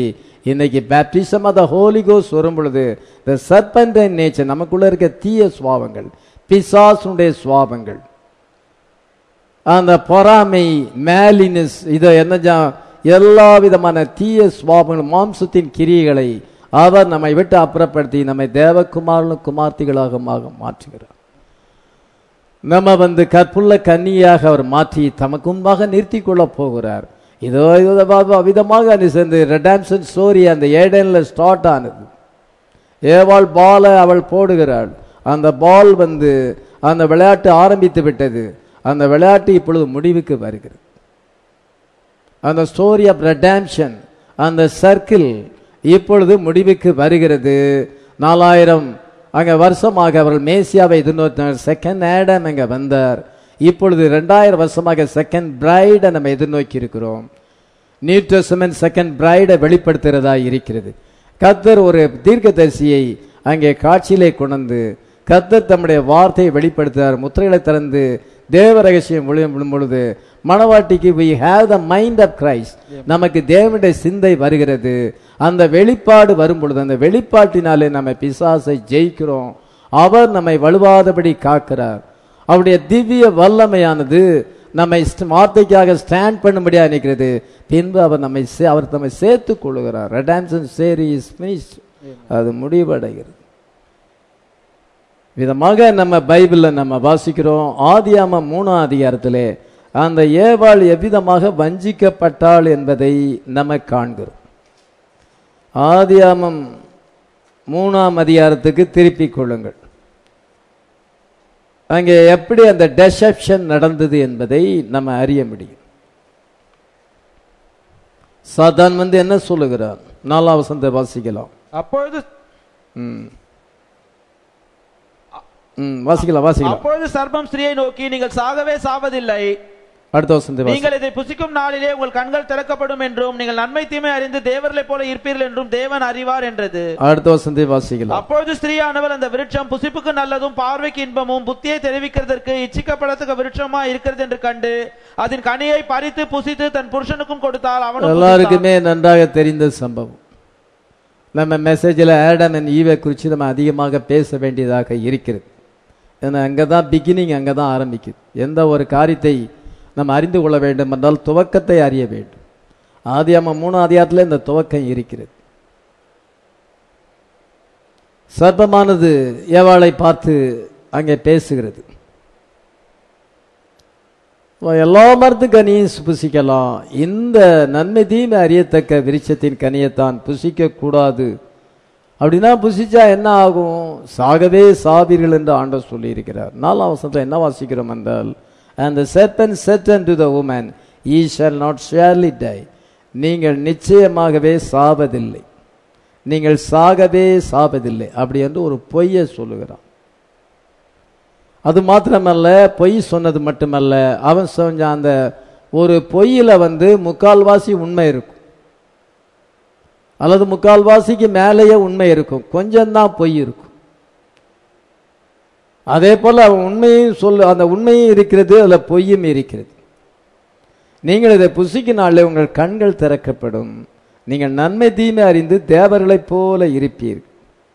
இன்னைக்கு பேப்டிசம் ஆஃப் த ஹோலி கோஸ் வரும் பொழுது த சர்பண்ட் நேச்சர் நமக்குள்ள இருக்க தீய சுவாபங்கள் பிசாசுடைய சுவாபங்கள் அந்த பொறாமை மேலினஸ் இதை என்ன ஜா- எல்லா விதமான தீய சுவாபங்கள் மாம்சத்தின் கிரியைகளை அவர் நம்மை விட்டு அப்புறப்படுத்தி நம்மை தேவகுமாரனும் குமார்த்திகளாக மாக- மாற்றுகிறார் நம்ம வந்து கற்புள்ள கன்னியாக அவர் மாற்றி தமக்கு முன்பாக நிறுத்தி கொள்ளப் போகிறார் இதோ இதோ வ- விதமாக அது சேர்ந்து ரெடாம்சன் ஸ்டோரி அந்த ஏடன்ல ஸ்டார்ட் ஆனது ஏவாள் பாலை அவள் போடுகிறாள் அந்த பால் வந்து அந்த விளையாட்டு ஆரம்பித்து விட்டது அந்த விளையாட்டு இப்பொழுது முடிவுக்கு வருகிறது அந்த ஸ்டோரி ஆஃப் ரெடாம்ஷன் அந்த சர்க்கிள் இப்பொழுது முடிவுக்கு வருகிறது நாலாயிரம் அங்க வருஷமாக அவர்கள் மேசியாவை எதிர்நோக்கினார் செகண்ட் ஆடம் அங்க வந்தார் இப்பொழுது ரெண்டாயிரம் வருஷமாக செகண்ட் பிரைடை நம்ம எதிர்நோக்கி இருக்கிறோம் நியூ டெஸ்டமென்ட் செகண்ட் பிரைடை வெளிப்படுத்துகிறதா இருக்கிறது கத்தர் ஒரு தீர்க்கதரிசியை அங்கே காட்சியிலே கொண்டு கத்தர் தம்முடைய வார்த்தையை வெளிப்படுத்துகிறார் முத்திரைகளை திறந்து தேவ ரகசியம் விழும் பொழுது மணவாட்டிக்கு we have the mind of Christ நமக்கு தேவனுடைய சிந்தை வருகிறது அந்த வெளிப்பாடு வரும் பொழுது அந்த வெளிப்பாட்டினாலே நம்ம பிசாசை ஜெயிக்கிறோம் அவர் நம்மை வலுவாதபடி காக்கிறார் அவருடைய திவ்ய வல்லமையானது நம்மை ஸ்ட- வார்த்தைக்காக ஸ்டாண்ட் பண்ணும்படியா நிற்கிறது பின்பு அவர் நம்மை சே- அவர் நம்மை சேர்த்துக் கொள்ளுகிறார் ரெடாம்சன் சேரி இஸ் finished. அது முடிவடைகிறது விதமாக நம்ம பைபிள்ல நம்ம வாசிக்கிறோம் ஆதியாம மூணாம் அதிகாரத்திலே அந்த ஏவாள் எவ்விதமாக வஞ்சிக்கப்பட்டாள் என்பதை நம்ம காண்கிறோம் ஆதியாமம் மூணாம் அதிகாரத்துக்கு திருப்பிக் கொள்ளுங்கள் அங்கே எப்படி அந்த டெசப்ஷன் நடந்தது என்பதை நம்ம அறிய முடியும் சாத்தான் வந்து என்ன சொல்லுகிறான் நாலாம் வசந்த வாசிக்கலாம் அப்பொழுது ம் ம் வாசிக்கலாம் வாசிக்கலாம் அப்பொழுது சர்ப்பம் ஸ்திரியை நோக்கி நீங்கள் சாகவே சாவதில்லை அடுத்த வசந்த வாசி நீங்கள் இதை புசிக்கும் நாளிலே உங்கள் கண்கள் திறக்கப்படும் என்றும் நீங்கள் நன்மை தீமை அறிந்து தேவர்களைப் போல இருப்பீர்கள் என்றும் தேவன் அறிவார் என்றது அடுத்த வசந்தை வாசிக்கலாம் அப்பொழுது ஸ்திரீயானவர் அந்த விருட்சம் புசிப்புக்கு நல்லதும் பார்வைக்கு இன்பமும் புத்தியை தெரிவிக்கிறதற்கு இச்சிக்கப்படத்தக்க விருட்சமா இருக்கிறது என்று கண்டு அதன் கனியை பறித்து புசித்து தன் புருஷனுக்கும் கொடுத்தால் அவனும் புசித்தான். எல்லாருக்குமே நன்றாக தெரிந்த சம்பவம் நம்ம மெசேஜில் ஆடம் அண்ட் ஈவை குறித்து நம்ம அதிகமாக பேச வேண்டியதாக இருக்கிறது ஏன்னா அங்கே தான் பிகினிங் அங்கே தான் ஆரம்பிக்குது எந்த ஒரு காரியத்தை நம்ம அறிந்து கொள்ள வேண்டும் என்றால் துவக்கத்தை அறிய வேண்டும் ஆதியாம மூணு அதிகாரத்தில் இந்த துவக்கம் இருக்கிறது சர்ப்பமானது ஏவாளை பார்த்து அங்கே பேசுகிறது எல்லா மரத்து கனியும் புசிக்கலாம் இந்த நன்மை தீமை அறியத்தக்க விருட்சத்தின் கனியைத்தான் புசிக்க கூடாது அப்படின்னா புசிச்சா என்ன ஆகும் சாகவே சாவீர்கள் என்று ஆண்டவர் சொல்லியிருக்கிறார் நாலாம் வசனத்தில் என்ன வாசிக்கிறோம் என்றால் and the serpent said unto the woman ye shall not surely die நீங்கள் நிச்சயமாகவே சாவதில்லை நீங்கள் சாகவே சாவதில்லை அப்படி என்று ஒரு பொய்யை சொல்லுகிறான் அது மாத்திரமல்ல பொய் சொன்னது மட்டுமல்ல அவன் சொன்ன அந்த ஒரு பொய்யில வந்து முக்கால்வாசி உண்மை இருக்கும் அல்லது முக்கால்வாசிக்கு மேலேயே உண்மை இருக்கும் கொஞ்சம்தான் பொய் இருக்கும் அதே போல அவன் உண்மையும் சொல்லு அந்த உண்மையும் இருக்கிறது அதுல பொய்யும் இருக்கிறது நீங்கள் இதை புசிக்கினாலே உங்கள் கண்கள் திறக்கப்படும் நீங்கள் நன்மை தீமை அறிந்து தேவர்களைப் போல இருப்பீர்கள்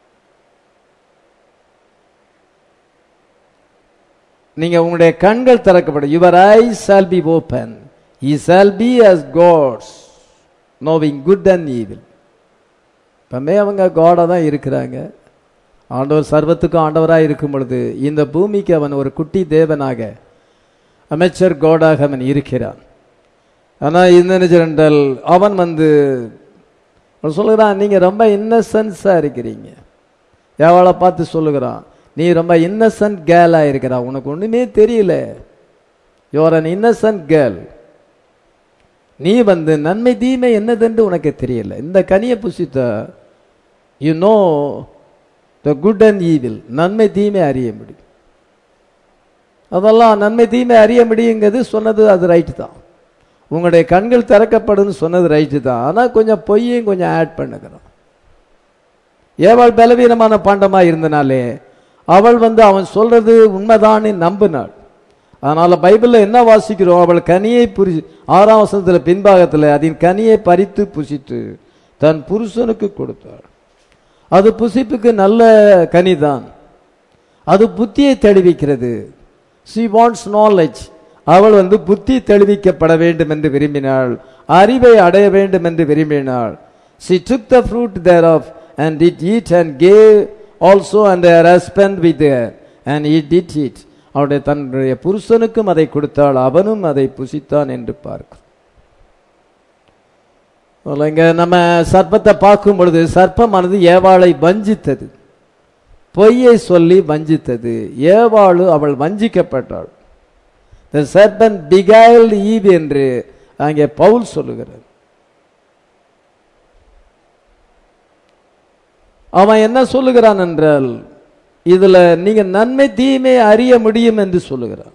நீங்க உங்களுடைய கண்கள் திறக்கப்படும் your eyes shall be open ye shall be as gods knowing good and evil இப்பமே அவங்க காடாக தான் இருக்கிறாங்க ஆண்டவர் சர்வத்துக்கும் ஆண்டவராக இருக்கும் பொழுது இந்த பூமிக்கு அவன் ஒரு குட்டி தேவனாக அமைச்சர் கோடாக அவன் இருக்கிறான் ஆனால் என்ன என்றால் அவன் வந்து அவன் சொல்லுகிறான் நீங்கள் ரொம்ப இன்னசென்ஸாக இருக்கிறீங்க எவளை பார்த்து சொல்லுகிறான் நீ ரொம்ப இன்னசென்ட் கேர்ளாக இருக்கிறா உனக்கு ஒன்றுமே தெரியல யுவர் அன் இன்னசென்ட் கேர்ள் நீ வந்து நன்மை தீமை என்னதென்று உனக்கு தெரியல இந்த கனியை புசித்த you know the good and evil நன்மை தீமை அறிய முடியும் அதெல்லாம் நன்மை தீமை அறிய முடியுங்கிறது சொன்னது அது ரைட்டு தான் உங்களுடைய கண்கள் திறக்கப்படும் சொன்னது ரைட்டு தான் ஆனால் கொஞ்சம் பொய்யும் கொஞ்சம் ஆட் பண்ணுகிறோம் ஏவாள் பலவீனமான பாண்டமா இருந்தனாலே அவள் வந்து அவன் சொல்றது உண்மைதான்னு நம்பினாள் அதனால பைபிள்ல என்ன வாசிக்கிறோம் அவள் கனியை புரி ஆறாம் வசனத்துல பின்பாகத்துல அதன் கனியை பறித்து புசித்து தன் புருஷனுக்கு கொடுத்தாள் அது புசிப்புக்கு நல்ல கனிதான் அது புத்தியை தெளிவிக்கிறது she wants knowledge அவள் வந்து புத்தி தெளிவிக்கப்பட வேண்டும் என்று விரும்பினாள் அறிவை அடைய வேண்டும் என்று விரும்பினாள் she took the fruit thereof and did eat and gave also and her husband with her and he did eat அவருடைய தன்னுடைய புருஷனுக்கும் அதை கொடுத்தாள் அவனும் அதை புசித்தான் என்று பார்க்கிறோம் அதுல இங்க நம்ம சர்ப்பத்தை பார்க்கும் பொழுது சர்ப்பமானது ஏவாளை வஞ்சித்தது பொய்யை சொல்லி வஞ்சித்தது ஏவாளு அவள் வஞ்சிக்கப்பட்டாள் the serpent beguiled eve என்று அங்கே பவுல் சொல்லுகிறார் அவன் என்ன சொல்லுகிறான் என்றால் இதுல நீங்க நன்மை தீமை அறிய முடியும் என்று சொல்லுகிறான்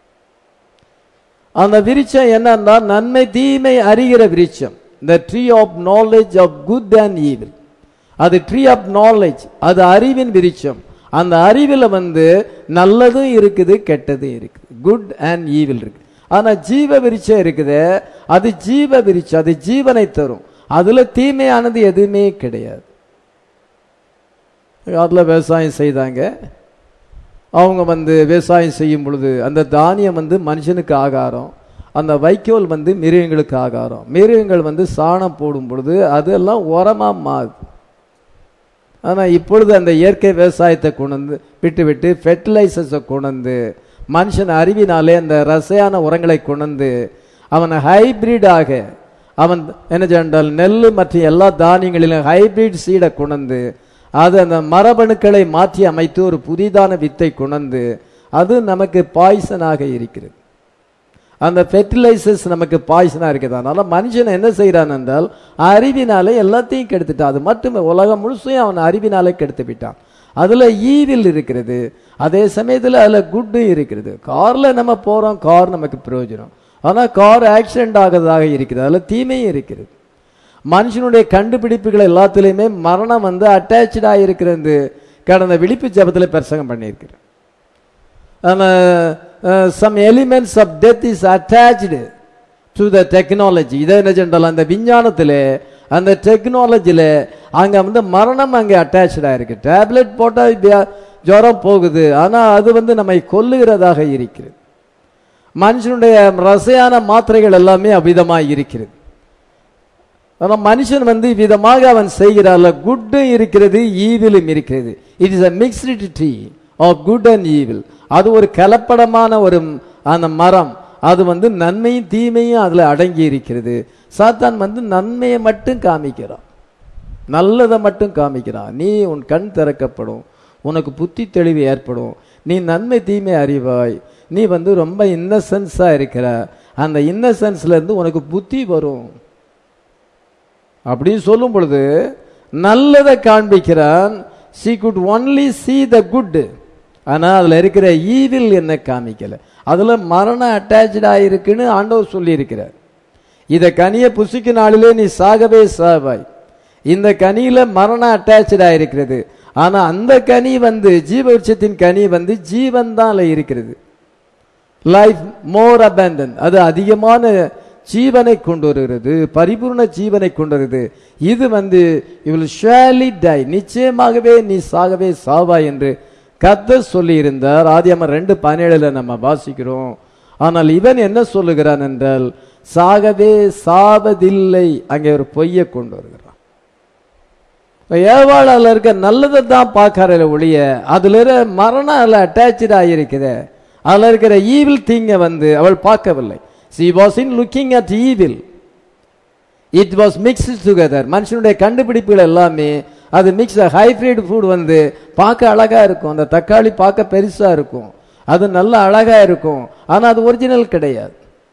அந்த விருட்சம் என்னன்னா நன்மை தீமை அறிகிற விருட்சம் the tree of knowledge of good and evil அது ட்ரீ ஆஃப் நாலேஜ் அது அறிவின் விருட்சம் அந்த அறிவில் வந்து நல்லதும் இருக்குது கெட்டதும் இருக்குது குட் அண்ட் ஈவில் இருக்கு ஆனா ஜீவ விருட்சம் இருக்குது அது ஜீவ விருட்சம் அது ஜீவனை தரும் அதுல தீமையானது எதுவுமே கிடையாது அதுல விவசாயம் செய்தாங்க அவங்க வந்து விவசாயம் செய்யும் பொழுது அந்த தானியம் வந்து மனுஷனுக்கு ஆகாரம் அந்த வைக்கோல் வந்து மிருகங்களுக்கு ஆகாரம் மிருகங்கள் வந்து சாணம் போடும் பொழுது அதெல்லாம் உரமா மாறுது ஆனா இப்பொழுது அந்த இயற்கை விவசாயத்தை கொண்டு வந்து விட்டு விட்டு ஃபெர்டிலைசர்ஸை கொண்டு வந்து மனுஷன் அறிவினாலே அந்த ரசாயன உரங்களை கொண்டு வந்து அவனை ஹைபிரிடாக அவன் என்ன சென்றால் நெல் மற்றும் எல்லா தானியங்களிலும் ஹைபிரிட் சீடை கொண்டு வந்து அது அந்த மரபணுக்களை மாற்றி அமைத்து ஒரு புதிதான வித்தை கொண்டு அது நமக்கு பாய்சனாக இருக்கிறது அந்த ஃபெர்டிலைசர்ஸ் நமக்கு பாய்சனாக இருக்குது அதனால மனுஷன் என்ன செய்கிறான் என்றால் அறிவினாலே எல்லாத்தையும் கெடுத்துட்டான் அது மட்டுமே உலகம் முழுசையும் அவன் அறிவினாலே கெடுத்து விட்டான் அதுல ஈவில் இருக்கிறது அதே சமயத்தில் அதுல குட்டும் இருக்கிறது கார்ல நம்ம போறோம் கார் நமக்கு பிரயோஜனம் ஆனா கார் ஆக்சிடென்ட் ஆகிறதாக இருக்குது அதுல தீமையும் இருக்கிறது மனுஷனுடைய கண்டுபிடிப்புகள் எல்லாத்துலேயுமே மரணம் வந்து அட்டாச்சாக இருக்கிறது கடந்த விழிப்பு ஜபத்தில் பிரசங்கம் பண்ணியிருக்கிறேன் some elements of death is attach to the technology இதை என்ன சென்றால் அந்த விஞ்ஞானத்தில் அந்த டெக்னாலஜியில் அங்கே வந்து மரணம் அங்கே அட்டாச்சாக இருக்கு டேப்லெட் போட்டால் ஜுரம் போகுது ஆனால் அது வந்து நம்மை கொல்லுகிறதாக இருக்கிறது மனுஷனுடைய ரசையான மாத்திரைகள் எல்லாமே அவ்விதமாக இருக்கிறது ஆனால் மனுஷன் வந்து விதமாக அவன் செய்கிறாள் குட்டும் இருக்கிறது ஈவிலும் இருக்கிறது it is a mixed tree of good and evil அது ஒரு கலப்படமான ஒரு அந்த மரம் அது வந்து நன்மையும் தீமையும் அதுல அடங்கி இருக்கிறது சாத்தான் வந்து நன்மையை மட்டும் காமிக்கிறான் நல்லதை மட்டும் காமிக்கிறான் நீ உன் கண் திறக்கப்படும் உனக்கு புத்தி தெளிவு ஏற்படும் நீ நன்மை தீமை அறிவாய் நீ வந்து ரொம்ப இன்னசென்ஸா இருக்கிற அந்த இன்னசென்ஸ்ல இருந்து உனக்கு புத்தி வரும் அப்படின்னு சொல்லும் பொழுது நல்லதை காண்பிக்கிறான் see good only see the good ஆனா அதுல இருக்கிற ஈவில் என்ன காமிக்கல அதுல மரணம் அட்டாச்சா இருக்குன்னு ஆண்டவர் சொல்லி இருக்கிறார் இத கனிய புசிக்கு நாளிலே நீ சாகவே சாவாய் இந்த கனியில மரணம் அட்டாச்சா இருக்கிறது ஆனா அந்த கனி வந்து ஜீவ விருட்சத்தின் கனி வந்து ஜீவன் தான் இருக்கிறது லைஃப் மோர் அபேண்டன் அது அதிகமான ஜீவனை கொண்டு வருகிறது பரிபூர்ண ஜீவனை கொண்டு வருகிறது இது வந்து இவள் ஷேலி டை நிச்சயமாகவே நீ சாகவே சாவா என்று கத்த சொல்லி இருந்தார் ஆதியம்மன் ரெண்டு பதினேழுல நம்ம வாசிக்கிறோம் ஆனால் இவன் என்ன சொல்லுகிறான் என்றால் சாகவே சாவதில்லை அங்கே ஒரு பொய்யை கொண்டு வருகிறான் ஏவாளால இருக்க நல்லதை தான் பார்க்கற ஒழிய அதுல இருக்க மரணம் அதில் அட்டாச்சு ஆகியிருக்குது அதுல இருக்கிற ஈவில் தீங்க வந்து அவள் பார்க்கவில்லை she was in looking at evil it was mix together மனுஷனுடைய கண்டுபிடிப்புகள் எல்லாமே அது மிக்ஸ் ஹைபிரிட் ஃபுட் வந்து பார்க்க அழகா இருக்கும் அந்த தக்காளி பார்க்க பெருசா இருக்கும் அது நல்ல அழகா இருக்கும் ஆனா அது ஒரிஜினல் கிடையாது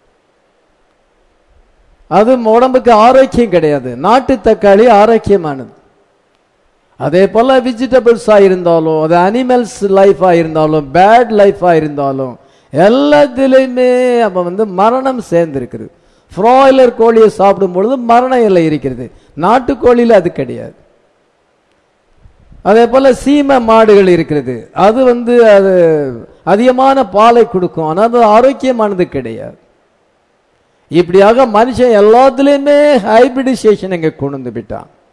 அது உடம்புக்கு ஆரோக்கியம் கிடையாது நாட்டு தக்காளி ஆரோக்கியமானது அதே போல வெஜிடபிள்ஸா இருந்தாலும் அது அனிமல்ஸ் லைஃபா இருந்தாலும் பேட் லைஃபா இருந்தாலும் எல்லாத்திலையுமே அப்ப வந்து மரணம் சேர்ந்திருக்குது ஃப்ராய்லர் கோழியை சாப்பிடும் பொழுது மரண இலை இருக்கிறது நாட்டுக்கோழியில அது கிடையாது அதே போல சீம மாடுகள் இருக்கிறது அது வந்து அது அதிகமான பாலை கொடுக்கும் ஆனால் அது ஆரோக்கியமானது கிடையாது இப்படியாக மனுஷன் எல்லாத்துலேயுமே ஹைபிரிடைசேஷன் இங்க கொண்டு வந்து விட்டான்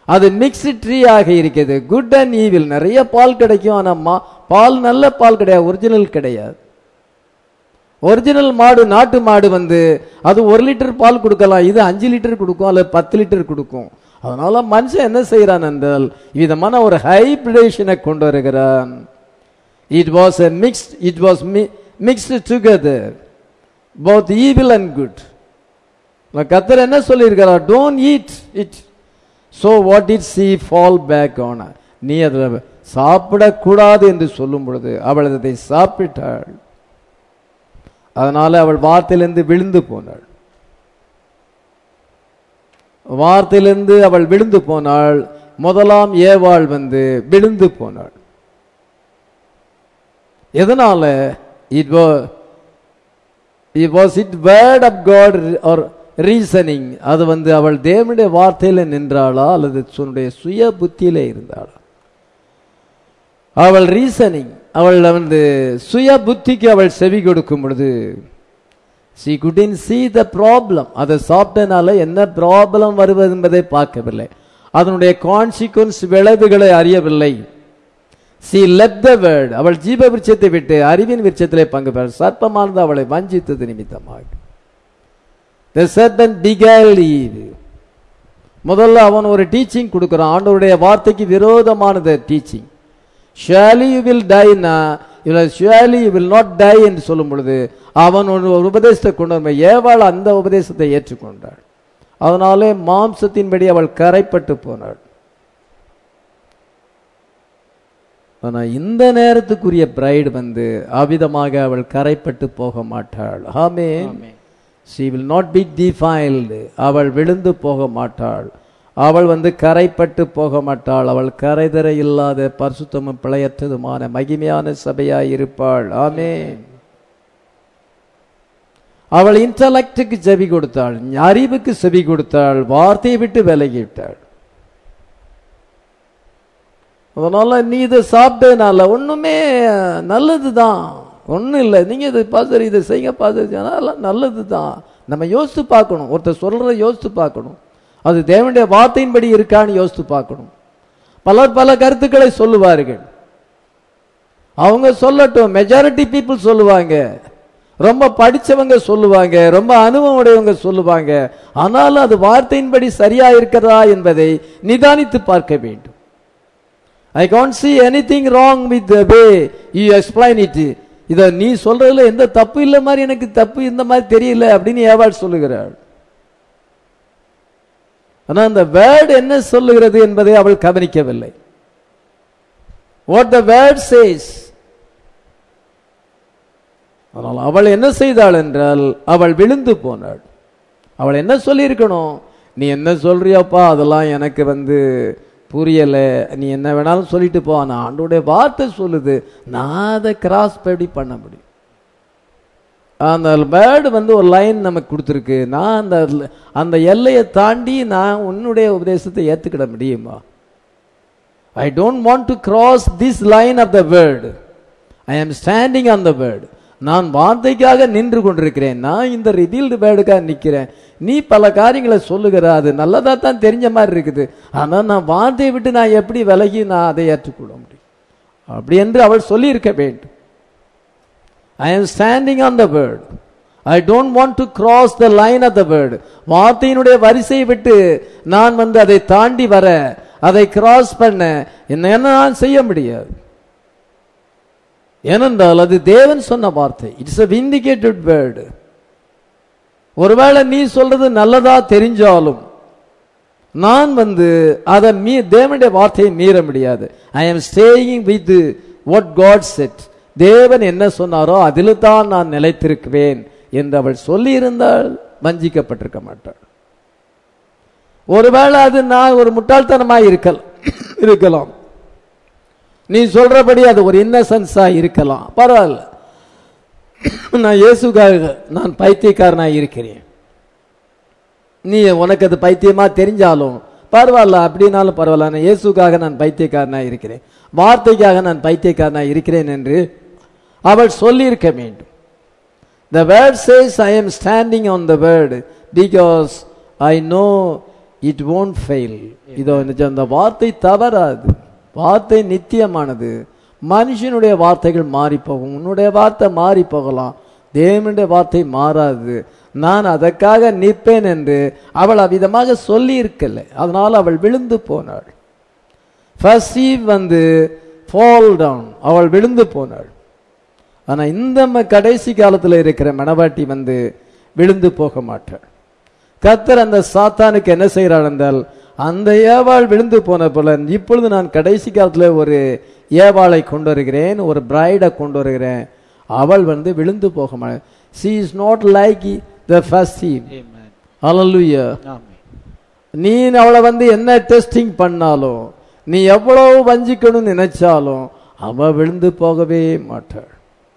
அது மிக்ஸ்டு ட்ரீ ஆக இருக்கிறது குட் அண்ட் ஈவில் நிறைய பால் கிடைக்கும் ஆனா மா பால் நல்ல பால் கிடையாது ஒரிஜினல் கிடையாது ஒரிஜினல் மாடு நாட்டு மாடு வந்து அது ஒரு லிட்டர் பால் கொடுக்கலாம் இது அஞ்சு லிட்டர் கொடுக்கும் அல்லது பத்து லிட்டர் கொடுக்கும் அதனால மனுஷன் என்ன செய்யறான் என்றால் விதமான ஒரு ஹைபிரிடேஷனை கொண்டு வருகிறான் it was a mixed it was mixed together both evil and good கத்தர் என்ன சொல்லியிருக்கிறார் don't eat it so what it she fall back on நீ அதில் சாப்பிடக்கூடாது என்று சொல்லும் பொழுது அவள் அதை சாப்பிட்டாள் அதனால அவள் வார்த்தையிலிருந்து விழுந்து போனாள் வார்த்தையிலிருந்து அவள் விழுந்து போனாள் முதலாம் ஏவாள் வந்து விழுந்து போனாள் எதனால it was it word of God or reasoning அது வந்து அவள் தேவனுடைய வார்த்தையில நின்றாளா அல்லது தன்னுடைய சுய புத்தியில இருந்தாளா அவள் ரீசனிங் அவள் வந்து சுய புத்திக்கு அவள் செவி கொடுக்கும் பொழுது she couldn't see the problem அதை சாப்பிட்டனால என்ன ப்ராப்ளம் வருவது என்பதை பார்க்கவில்லை அதனுடைய கான்சிக்வன்ஸ் விளைவுகளை அறியவில்லை சி லெப் த வேர்ட் அவள் ஜீவ விருட்சத்தை விட்டு அறிவின் விருட்சத்திலே பங்கு பெற சர்ப்பமானது அவளை வஞ்சித்தது நிமித்தமாக The serpent beguiled Eve. முதல்ல அவன் ஒரு டீச்சிங் கொடுக்கிறான் ஆண்டவருடைய வார்த்தைக்கு விரோதமானது டீச்சிங் ஷுவலி யூ வில் டைனா இல்லை surely you will not die என்று சொல்லும் பொழுது அவன் ஒரு ஒரு உபதேசத்தை கொண்டு வந்த ஏவாள் அந்த உபதேசத்தை ஏற்றுக்கொண்டாள் அதனாலே மாம்சத்தின்படி அவள் கரைப்பட்டு போனாள் ஆனா இந்த நேரத்துக்குரிய பிரைடு வந்து அவிதமாக அவள் கரைப்பட்டு போக மாட்டாள் ஆமே she will not be defiled அவள் விழுந்து போக மாட்டாள் அவள் வந்து கரைப்பட்டு போக மாட்டாள் அவள் கரைதர இல்லாத பரிசுத்தமும் பிழையற்றதுமான மகிமையான சபையாய் இருப்பாள் ஆமே அவள் இன்டலெக்டுக்கு செவி கொடுத்தாள் அறிவுக்கு செவி கொடுத்தாள் வார்த்தையை விட்டு விலகிவிட்டாள் அதனால நீ இதை சாப்பிட்டதுனால ஒண்ணுமே நல்லதுதான் ஒண்ணும் இல்லை நீங்க இதை பாசர் இதை செய்யுங்க பாசர் அதெல்லாம் நல்லது தான் நம்ம யோசித்து பார்க்கணும் ஒருத்தர் சொல்றத யோசித்து பார்க்கணும் அது தேவனுடைய வார்த்தையின்படி இருக்கான்னு யோசித்து பார்க்கணும் பலர் பல கருத்துக்களை சொல்லுவார்கள் அவங்க சொல்லட்டும் மெஜாரிட்டி பீப்புள் சொல்லுவாங்க ரொம்ப படிச்சவங்க சொல்லுவாங்க ரொம்ப அனுபவம் உடையவங்க சொல்லுவாங்க ஆனாலும் அது வார்த்தையின்படி சரியா இருக்கிறதா என்பதை நிதானித்து பார்க்க வேண்டும் I can't see anything wrong with way you explain it இத நீ சொல்றதுல எந்த தப்பு இல்ல மாதிரி எனக்கு தப்பு இந்த மாதிரி தெரியல அப்படின்னு ஏவாள் சொல்லுகிறாள் ஆனா அந்த வேர்டு என்ன சொல்லுகிறது என்பதை அவள் கவனிக்கவில்லை வாட் த வேர்ட் சேஸ் ஆனால் அவள் என்ன செய்தாள் என்றால் அவள் விழுந்து போனாள் அவள் என்ன சொல்லியிருக்கணும் நீ என்ன சொல்றியாப்பா அதெல்லாம் எனக்கு வந்து புரியல நீ என்ன வேணாலும் சொல்லிட்டு போ ஆனா ஆண்டோடைய வார்த்தை சொல்லுது நான் அதை கிராஸ் எப்படி பண்ண முடியும் அந்த பேர்டு வந்து ஒரு லைன் நமக்கு கொடுத்துருக்கு நான் அந்த அந்த எல்லையை தாண்டி நான் உன்னுடைய உபதேசத்தை ஏத்துக்கிட முடியுமா I don't want to cross this line of the word I am standing on the word நான் வார்த்தைக்காக நின்று கொண்டிருக்கிறேன் நான் இந்த ரிவீல்டு வேர்டுக்காக நிற்கிறேன் நீ பல காரியங்களை சொல்லுகிற அது நல்லதா தான் தெரிஞ்ச மாதிரி இருக்குது ஆனா நான் வார்த்தையை விட்டு நான் எப்படி விலகி நான் அதை ஏற்றுக்கொள்ள முடியும் அப்படி என்று அவள் சொல்லியிருக்க வேண்டும் I am standing on the word I don't want to cross the line of the word வார்த்தையினுடைய வரிசையை விட்டு நான் வந்து அதை தாண்டி வர அதை கிராஸ் பண்ண என்ன நான் செய்ய முடியாது ஏனென்றால் அது தேவன் சொன்ன வார்த்தை இட்ஸ் அ விண்டிகேட்டட் வேர்டு ஒருவேளை நீ சொல்றது நல்லதா தெரிஞ்சாலும் நான் வந்து அதை மீ தேவனுடைய வார்த்தையை மீற முடியாது I am staying with what God said தேவன் என்ன சொன்னாரோ அதில் தான் நான் நிலைத்திருக்கிறேன் என்று அவள் சொல்லியிருந்தால் வஞ்சிக்கப்பட்டிருக்க மாட்டாள் ஒருவேளை அது நான் ஒரு முட்டாள்தனமாய் இருக்கலாம் இருக்கலாம் நீ சொல்றபடி அது ஒரு இன்னசென்ஸா இருக்கலாம் பரவாயில்ல நான் இயேசுக்காக நான் பைத்தியக்காரனா இருக்கிறேன் நீ உனக்கு அது பைத்தியமா தெரிஞ்சாலும் பரவாயில்ல அப்படின்னாலும் பரவாயில்ல நான் இயேசுக்காக நான் பைத்தியக்காரனா இருக்கிறேன் வார்த்தைக்காக நான் பைத்தியக்காரனா இருக்கிறேன் என்று அவள் சொல்லியிருக்க வேண்டும் the word says I am standing on the word because I know it won't fail இதோ நிஜம், அந்த வார்த்தை தவறாது வார்த்தை நித்தியமானது மனுஷனுடைய வார்த்தைகள் மாறி போகும் உன்னுடைய வார்த்தை மாறி போகலாம் தேவனுடைய வார்த்தை மாறாது நான் அதற்காக நிற்பேன் என்று அவள் அவ்விதமாக சொல்லி இருக்கல அதனால் அவள் விழுந்து போனாள் ஃபர்ஸ்ட் ஈவ் வந்து ஃபால் டவுன் அவள் விழுந்து போனாள் ஆனா இந்த ம- கடைசி காலத்துல இருக்கிற மணவாட்டி வந்து விழுந்து போக மாட்டாள் கர்த்தர் அந்த சாத்தானுக்கு என்ன செய்கிறார் என்றால் அந்த ஏவாள் விழுந்து போன போல இப்பொழுது நான் கடைசி காலத்துல ஒரு ஏவாளை கொண்டு வருகிறேன் ஒரு பிரைடை கொண்டு வருகிறேன் அவள் வந்து விழுந்து போக மாட்டாள் she is not like the first Eve Amen. ஹalleluya ஆமென். நீ அவளை வந்து என்ன டெஸ்டிங் பண்ணாலும் நீ எவ்வளவு வஞ்சிக்கணும்னு நினைச்சாலும் அவ விழுந்து போகவே மாட்டாள்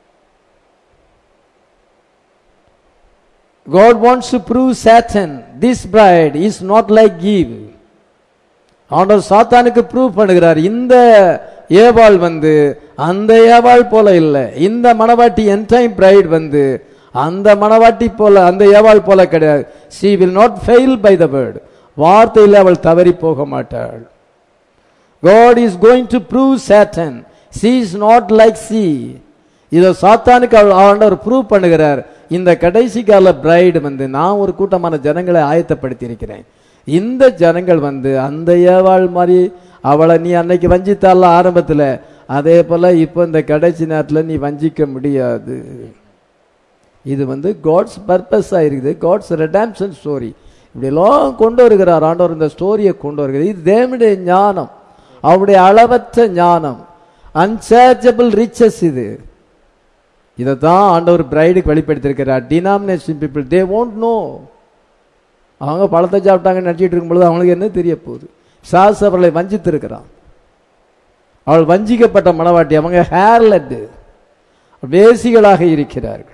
God wants to prove Satan, this bride is not like Eve. ஆண்டவர் சாத்தானுக்கு ப்ரூவ் பண்ணுகிறார் இந்த ஏவாள் வந்து அந்த ஏவாள் போல இல்லை இந்த மணவாட்டி என்டைம் பிரைட் வந்து அந்த மணவாட்டி போல அந்த ஏவாள் போல கிடையாது she will not fail by the word வார்த்தையில் அவள் தவறி போக மாட்டாள் God is going to prove Satan. She is not like she. இதை சாத்தானுக்கு அவ- ஆண்டவர் ப்ரூவ் பண்ணுகிறார் இந்த கடைசி கால பிரைடு வந்து நான் ஒரு கூட்டமான ஜனங்களை ஆயத்தப்படுத்தி இருக்கிறேன் இந்த ஜனங்கள் வந்து அந்த ஏவாள் மாதிரி அவளை நீ அன்னைக்கு வஞ்சித்தால ஆரம்பத்துல அதே போல இப்போ இந்த கடைசி நேரத்துல நீ வஞ்சிக்க முடியாது இது வந்து காட்ஸ் பர்பஸாக இருக்குது காட்ஸ் ரெடாம்ஷன் ஸ்டோரி இப்படியெல்லாம் கொண்டு வருகிறார் ஆண்டவர் இந்த ஸ்டோரியை கொண்டு வருகிறார் இது தேவனுடைய ஞானம் அவருடைய அளவற்ற ஞானம் அன்சேர்ச்சபிள் ரிச்சஸ் இது இதை தான் ஆண்டவர் பிரைடுக்கு வெளிப்படுத்தியிருக்கிறார் denomination people they won't know அவங்க பழத்தை சாப்பிட்டாங்கன்னு நினச்சிட்டு இருக்கும்பொழுது அவங்களுக்கு என்ன தெரிய போகுது சாஸ் அவர்களை வஞ்சித்திருக்கிறான் அவள் வஞ்சிக்கப்பட்ட மனவாட்டி அவங்க ஹேர்லெட்டு வேசிகளாக இருக்கிறார்கள்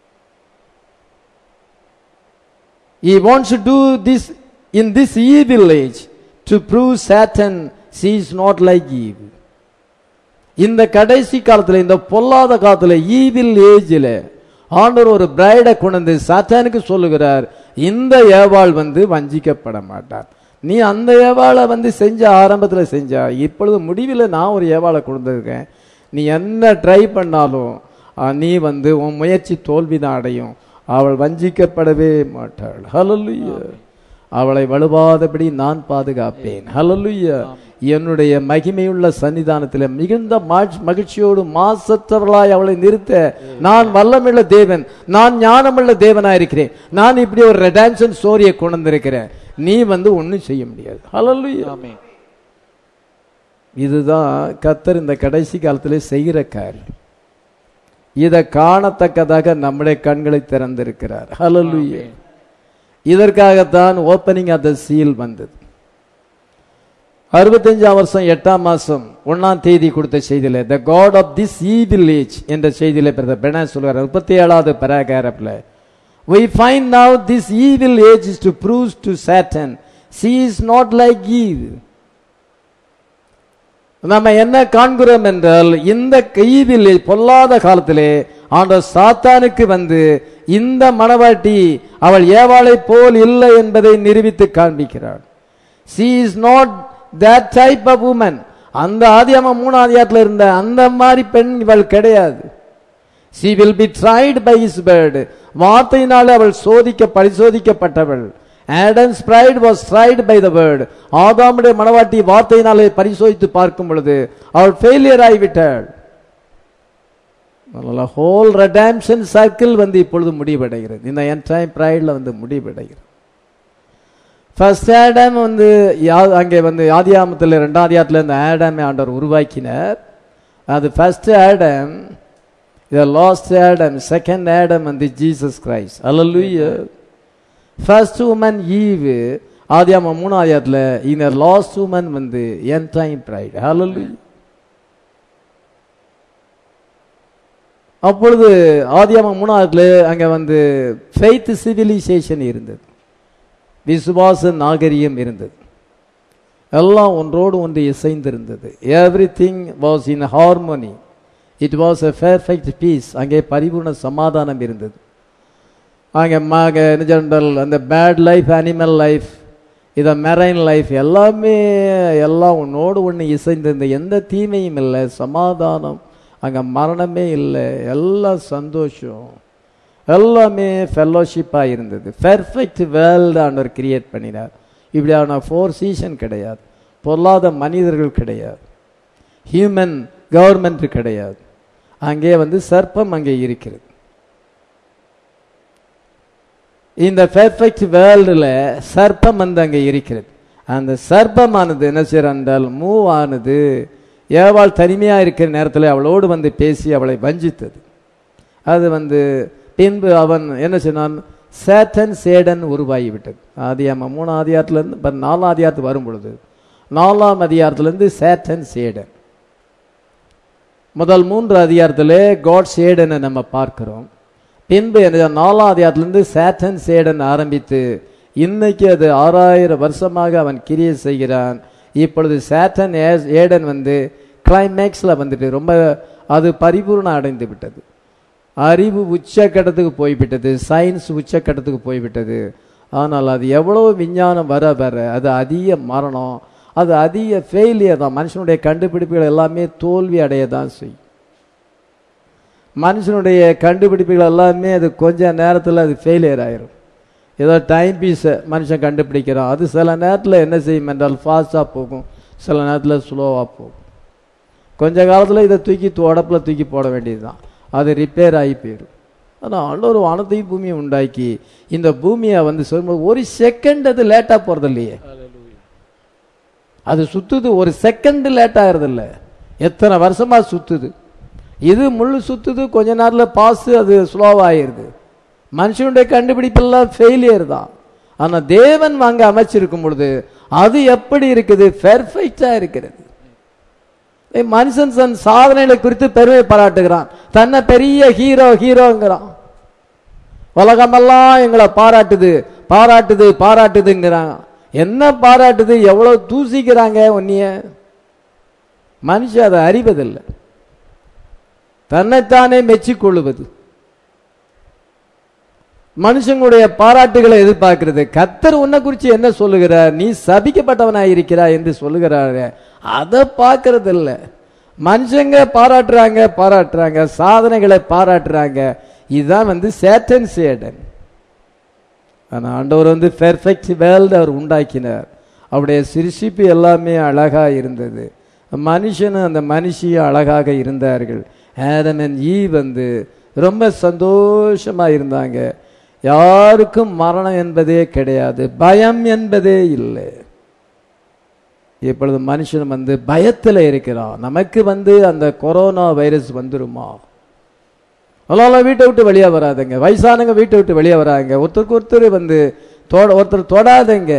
He wants to do this in this evil age to prove Satan she is not like Eve. இந்த கடைசி காலத்துல இந்த பொல்லாத காலத்துல ஈவில் ஏஜில் ஆண்டவர் ஒரு பிரைடை கொண்டு வந்து சாத்தானுக்கு சொல்லுகிறார் இந்த ஏவாள் வந்து வஞ்சிக்கப்பட மாட்டார் நீ அந்த ஏவாளை வந்து செஞ்ச ஆரம்பத்துல செஞ்சா இப்பொழுது முடிவில் நான் ஒரு ஏவாளை கொடுத்துருக்கேன் நீ என்ன ட்ரை பண்ணாலும் ஆ, நீ வந்து உன் முயற்சி தோல்விதான் அடையும் அவள் வஞ்சிக்கப்படவே மாட்டாள் ஹalleluya அவளை வலுவாதபடி நான் பாதுகாப்பேன் ஹalleluya என்னுடைய மகிமையுள்ள சன்னிதானத்தில் மிகுந்த மாட்சி- மகிழ்ச்சியோடு மாசற்றவர்களாய் அவளை நிறுத்த நான் வல்லமுள்ள தேவன் நான் ஞானமுள்ள தேவனா இருக்கிறேன் நான் இப்படி ஒரு ரெடான்ஷன் ஸ்டோரியை கொண்டு வந்திருக்கிறேன் நீ வந்து ஒண்ணும் செய்ய முடியாது ஹalleluya ஆமென். இதுதான் கத்தர் இந்த கடைசி காலத்திலே செய்கிற காரியம் இதை காணத்தக்கதாக நம்முடைய கண்களை திறந்திருக்கிறார் ஹalleluya இதற்காகத்தான் ஓப்பனிங் ஆஃப் த சீல் வந்தது அறுபத்தஞ்சாம் வருஷம் எட்டாம் மாசம் ஒன்னாம் தேதி கொடுத்த செய்தியில the God of this evil age என்ற செய்தியில பிரதர் பெனா சொல்கிறார் முப்பத்தி ஏழாவது பராகிராஃப்ல we find now this evil age is to prove to satan she is not like eve நம்ம என்ன காண்கிறோம் என்றால் இந்த கைவில் பொல்லாத காலத்திலே ஆண்டவர் சாத்தானுக்கு வந்து இந்த மணவாட்டி அவள் ஏவாளை போல் இல்லை என்பதை நிரூபித்து காண்பிக்கிறாள் she is not that type of woman அந்த ஆதியாம மூணாம் அதிகாரத்துல இருந்த அந்த மாதிரி பெண் இவள் கிடையாது she will be tried by his word வார்த்தையினாலே அவள் சோதிக்க பரிசோதிக்கப்பட்டவள் Adam's pride was tried by the word ஆதாமுடைய மனவாட்டி வார்த்தையினாலே பரிசோதித்து பார்க்கும் பொழுது அவள் ஃபெயிலியர் ஆகிவிட்டாள் ஹோல் ரெடாம்ஷன் சர்க்கிள் வந்து இப்பொழுது முடிவடைகிறது இந்த என்டைம் ப்ரைடில் வந்து முடிவடைகிறது ஃபர்ஸ்ட் ஆடம் வந்து யா- அங்கே வந்து ஆதியாமத்தில் ரெண்டாம் அதிகாரத்தில் இந்த ஆடாமை ஆண்டவர் உருவாக்கினார் அது ஃபர்ஸ்ட் ஆடம் இது லாஸ்ட் ஆடம் செகண்ட் ஆடம் வந்து ஜீசஸ் கிரைஸ்ட் அல்லலுயா ஃபர்ஸ்ட் உமன் ஈவு ஆதியாம மூணாம் அதிகாரத்தில் இந்த லாஸ்ட் உமன் வந்து என் டைம் ப்ரைட் அல்லலுயா அப்பொழுது ஆதியாம மூணாவதுல அங்க வந்து ஃபெய்த் சிவிலைசேஷன் இருந்தது விசுவாச நாகரிகம் இருந்தது எல்லாம் ஒன்றோடு ஒன்று இசைந்திருந்தது everything was in harmony it was a perfect peace அங்கே பரிபூர்ண சமாதானம் இருந்தது அங்கே மாக ஜென்ரல் அந்த பேட் லைஃப் அனிமல் லைஃப் இதை மெரைன் லைஃப் எல்லாமே எல்லாம் உன்னோடு ஒன்று இசைந்திருந்த எந்த தீமையும் இல்லை சமாதானம் அங்கே மரணமே இல்லை எல்லாம் சந்தோஷம் எல்லாமே ஃபெல்லோஷிப்பாக இருந்தது பெர்ஃபெக்ட் வேர்ல்டு ஆண்டவர் கிரியேட் பண்ணினார் இப்படியான ஃபோர் சீசன் கிடையாது பொல்லாத மனிதர்கள் கிடையாது ஹியூமன் கவர்மெண்ட் கிடையாது அங்கே வந்து சர்ப்பம் அங்கே இருக்கிறது இந்த பெர்ஃபெக்ட் வேர்ல்டில் சர்ப்பம் வந்து அங்கே இருக்கிறது அந்த சர்ப்பமானது என்ன செய்யறால் மூவ் ஆனது ஏவாள் தனிமையாக இருக்கிற நேரத்தில் அவளோடு வந்து பேசி அவளை வஞ்சித்தது அது வந்து பின்பு அவன் என்ன சொன்னான் சேட்டன் சேடன் உருவாகி விட்டது ஆதியாம மூணு அதிகாரத்துலேருந்து இப்போ நாலாம் அதிகாரத்துக்கு வரும் பொழுது நாலாம் அதிகாரத்துலேருந்து சேட்டன் சேடன் முதல் மூன்று அதிகாரத்திலே காட் சேடனை நம்ம பார்க்கிறோம் பின்பு என்ன நாலாம் அதிகாரத்திலிருந்து சேட்டன் சேடன் ஆரம்பித்து இன்னைக்கு அது ஆறாயிரம் வருஷமாக அவன் கிரியை செய்கிறான் இப்பொழுது சேட்டன் ஏ- ஏடன் வந்து கிளைமேக்ஸில் வந்துட்டு ரொம்ப அது பரிபூர்ணம் அடைந்து விட்டது அறிவு உச்சக்கட்டத்துக்கு போய்விட்டது சயின்ஸ் உச்சக்கட்டத்துக்கு போய்விட்டது ஆனால் அது எவ்வளோ விஞ்ஞானம் வர வர அது அதிக மரணம் அது அதிக ஃபெயிலியர் தான் மனுஷனுடைய கண்டுபிடிப்புகள் எல்லாமே தோல்வி அடைய தான் செய்யும் மனுஷனுடைய கண்டுபிடிப்புகள் எல்லாமே அது கொஞ்ச நேரத்தில் அது ஃபெயிலியர் ஆயிரும் ஏதோ டைம் பீஸை மனுஷன் கண்டுபிடிக்கிறான் அது சில நேரத்தில் என்ன செய்யும் என்றால் ஃபாஸ்ட்டாக போகும் சில நேரத்தில் ஸ்லோவாக போகும் கொஞ்ச காலத்தில் இதை தூக்கி உடப்பில் தூக்கி போட வேண்டியது தான் அது ரிப்பேர் ஆகி போயிடும் ஆனால் ஆண்டவர் வானத்தையும் பூமியை உண்டாக்கி இந்த பூமியை வந்து சொல்லும்போது ஒரு செகண்ட் அது லேட்டாக போகிறது இல்லையே அது சுத்துது ஒரு செகண்ட் லேட் ஆகிறது இல்ல எத்தனை வருஷமா சுத்துது இது முள்ளு சுத்துது கொஞ்ச நேரத்தில் பாஸ் அது ஸ்லோவாகிடுது மனுஷனுடைய கண்டுபிடிப்பெல்லாம் ஃபெயிலியர் தான் ஆனா தேவன் வாங்க அமைச்சிருக்கும் பொழுது அது எப்படி இருக்குது பெர்ஃபெக்டா இருக்கிறது ஏய், மனுஷன் தன் சாதனைகளை குறித்து பெருமை பாராட்டுகிறான் தன்னை பெரிய ஹீரோ ஹீரோங்கிறான் உலகமெல்லாம் எங்களை பாராட்டுது பாராட்டுது பாராட்டுதுங்கிறாங்க என்ன பாராட்டுது எவ்வளவு தூசிக்கிறாங்க உன்னைய மனுஷன் அதை அறிவதில்லை தன்னைத்தானே மெச்சிக் கொள்ளுவது மனுஷங்களுடைய பாராட்டுகளை எதிர்பார்க்கிறது கத்தர் உன்னை குறித்து என்ன சொல்லுகிறார் நீ சபிக்கப்பட்டவனாய் இருக்கிறாய் என்று சொல்லுகிறாரு அதை பார்க்கறது இல்ல மனுஷங்க பாராட்டுறாங்க பாராட்டுறாங்க சாதனைகளை பாராட்டுறாங்க இதுதான் வந்து சேட்டன் சேடன் ஆனா ஆண்டவர் வந்து பெர்ஃபெக்ட் வேர்ல்டு அவர் உண்டாக்கினார் அவருடைய சிரிசிப்பு எல்லாமே அழகா இருந்தது மனுஷனும் அந்த மனுஷியும் அழகாக இருந்தார்கள் ஆடம் அண்ட் ஈ வந்து ரொம்ப சந்தோஷமா இருந்தாங்க யாருக்கும் மரணம் என்பதே கிடையாது பயம் என்பதே இல்லை இப்பொழுது மனுஷன் வந்து பயத்தில் இருக்கிறான் நமக்கு வந்து அந்த கொரோனா வைரஸ் வந்துருமா அதனால வீட்டை விட்டு வெளியே வராதுங்க வயசானவங்க வீட்டை விட்டு வெளியே வராங்க ஒருத்தருக்கு ஒருத்தர் வந்து தொட ஒருத்தர் தொடாதங்க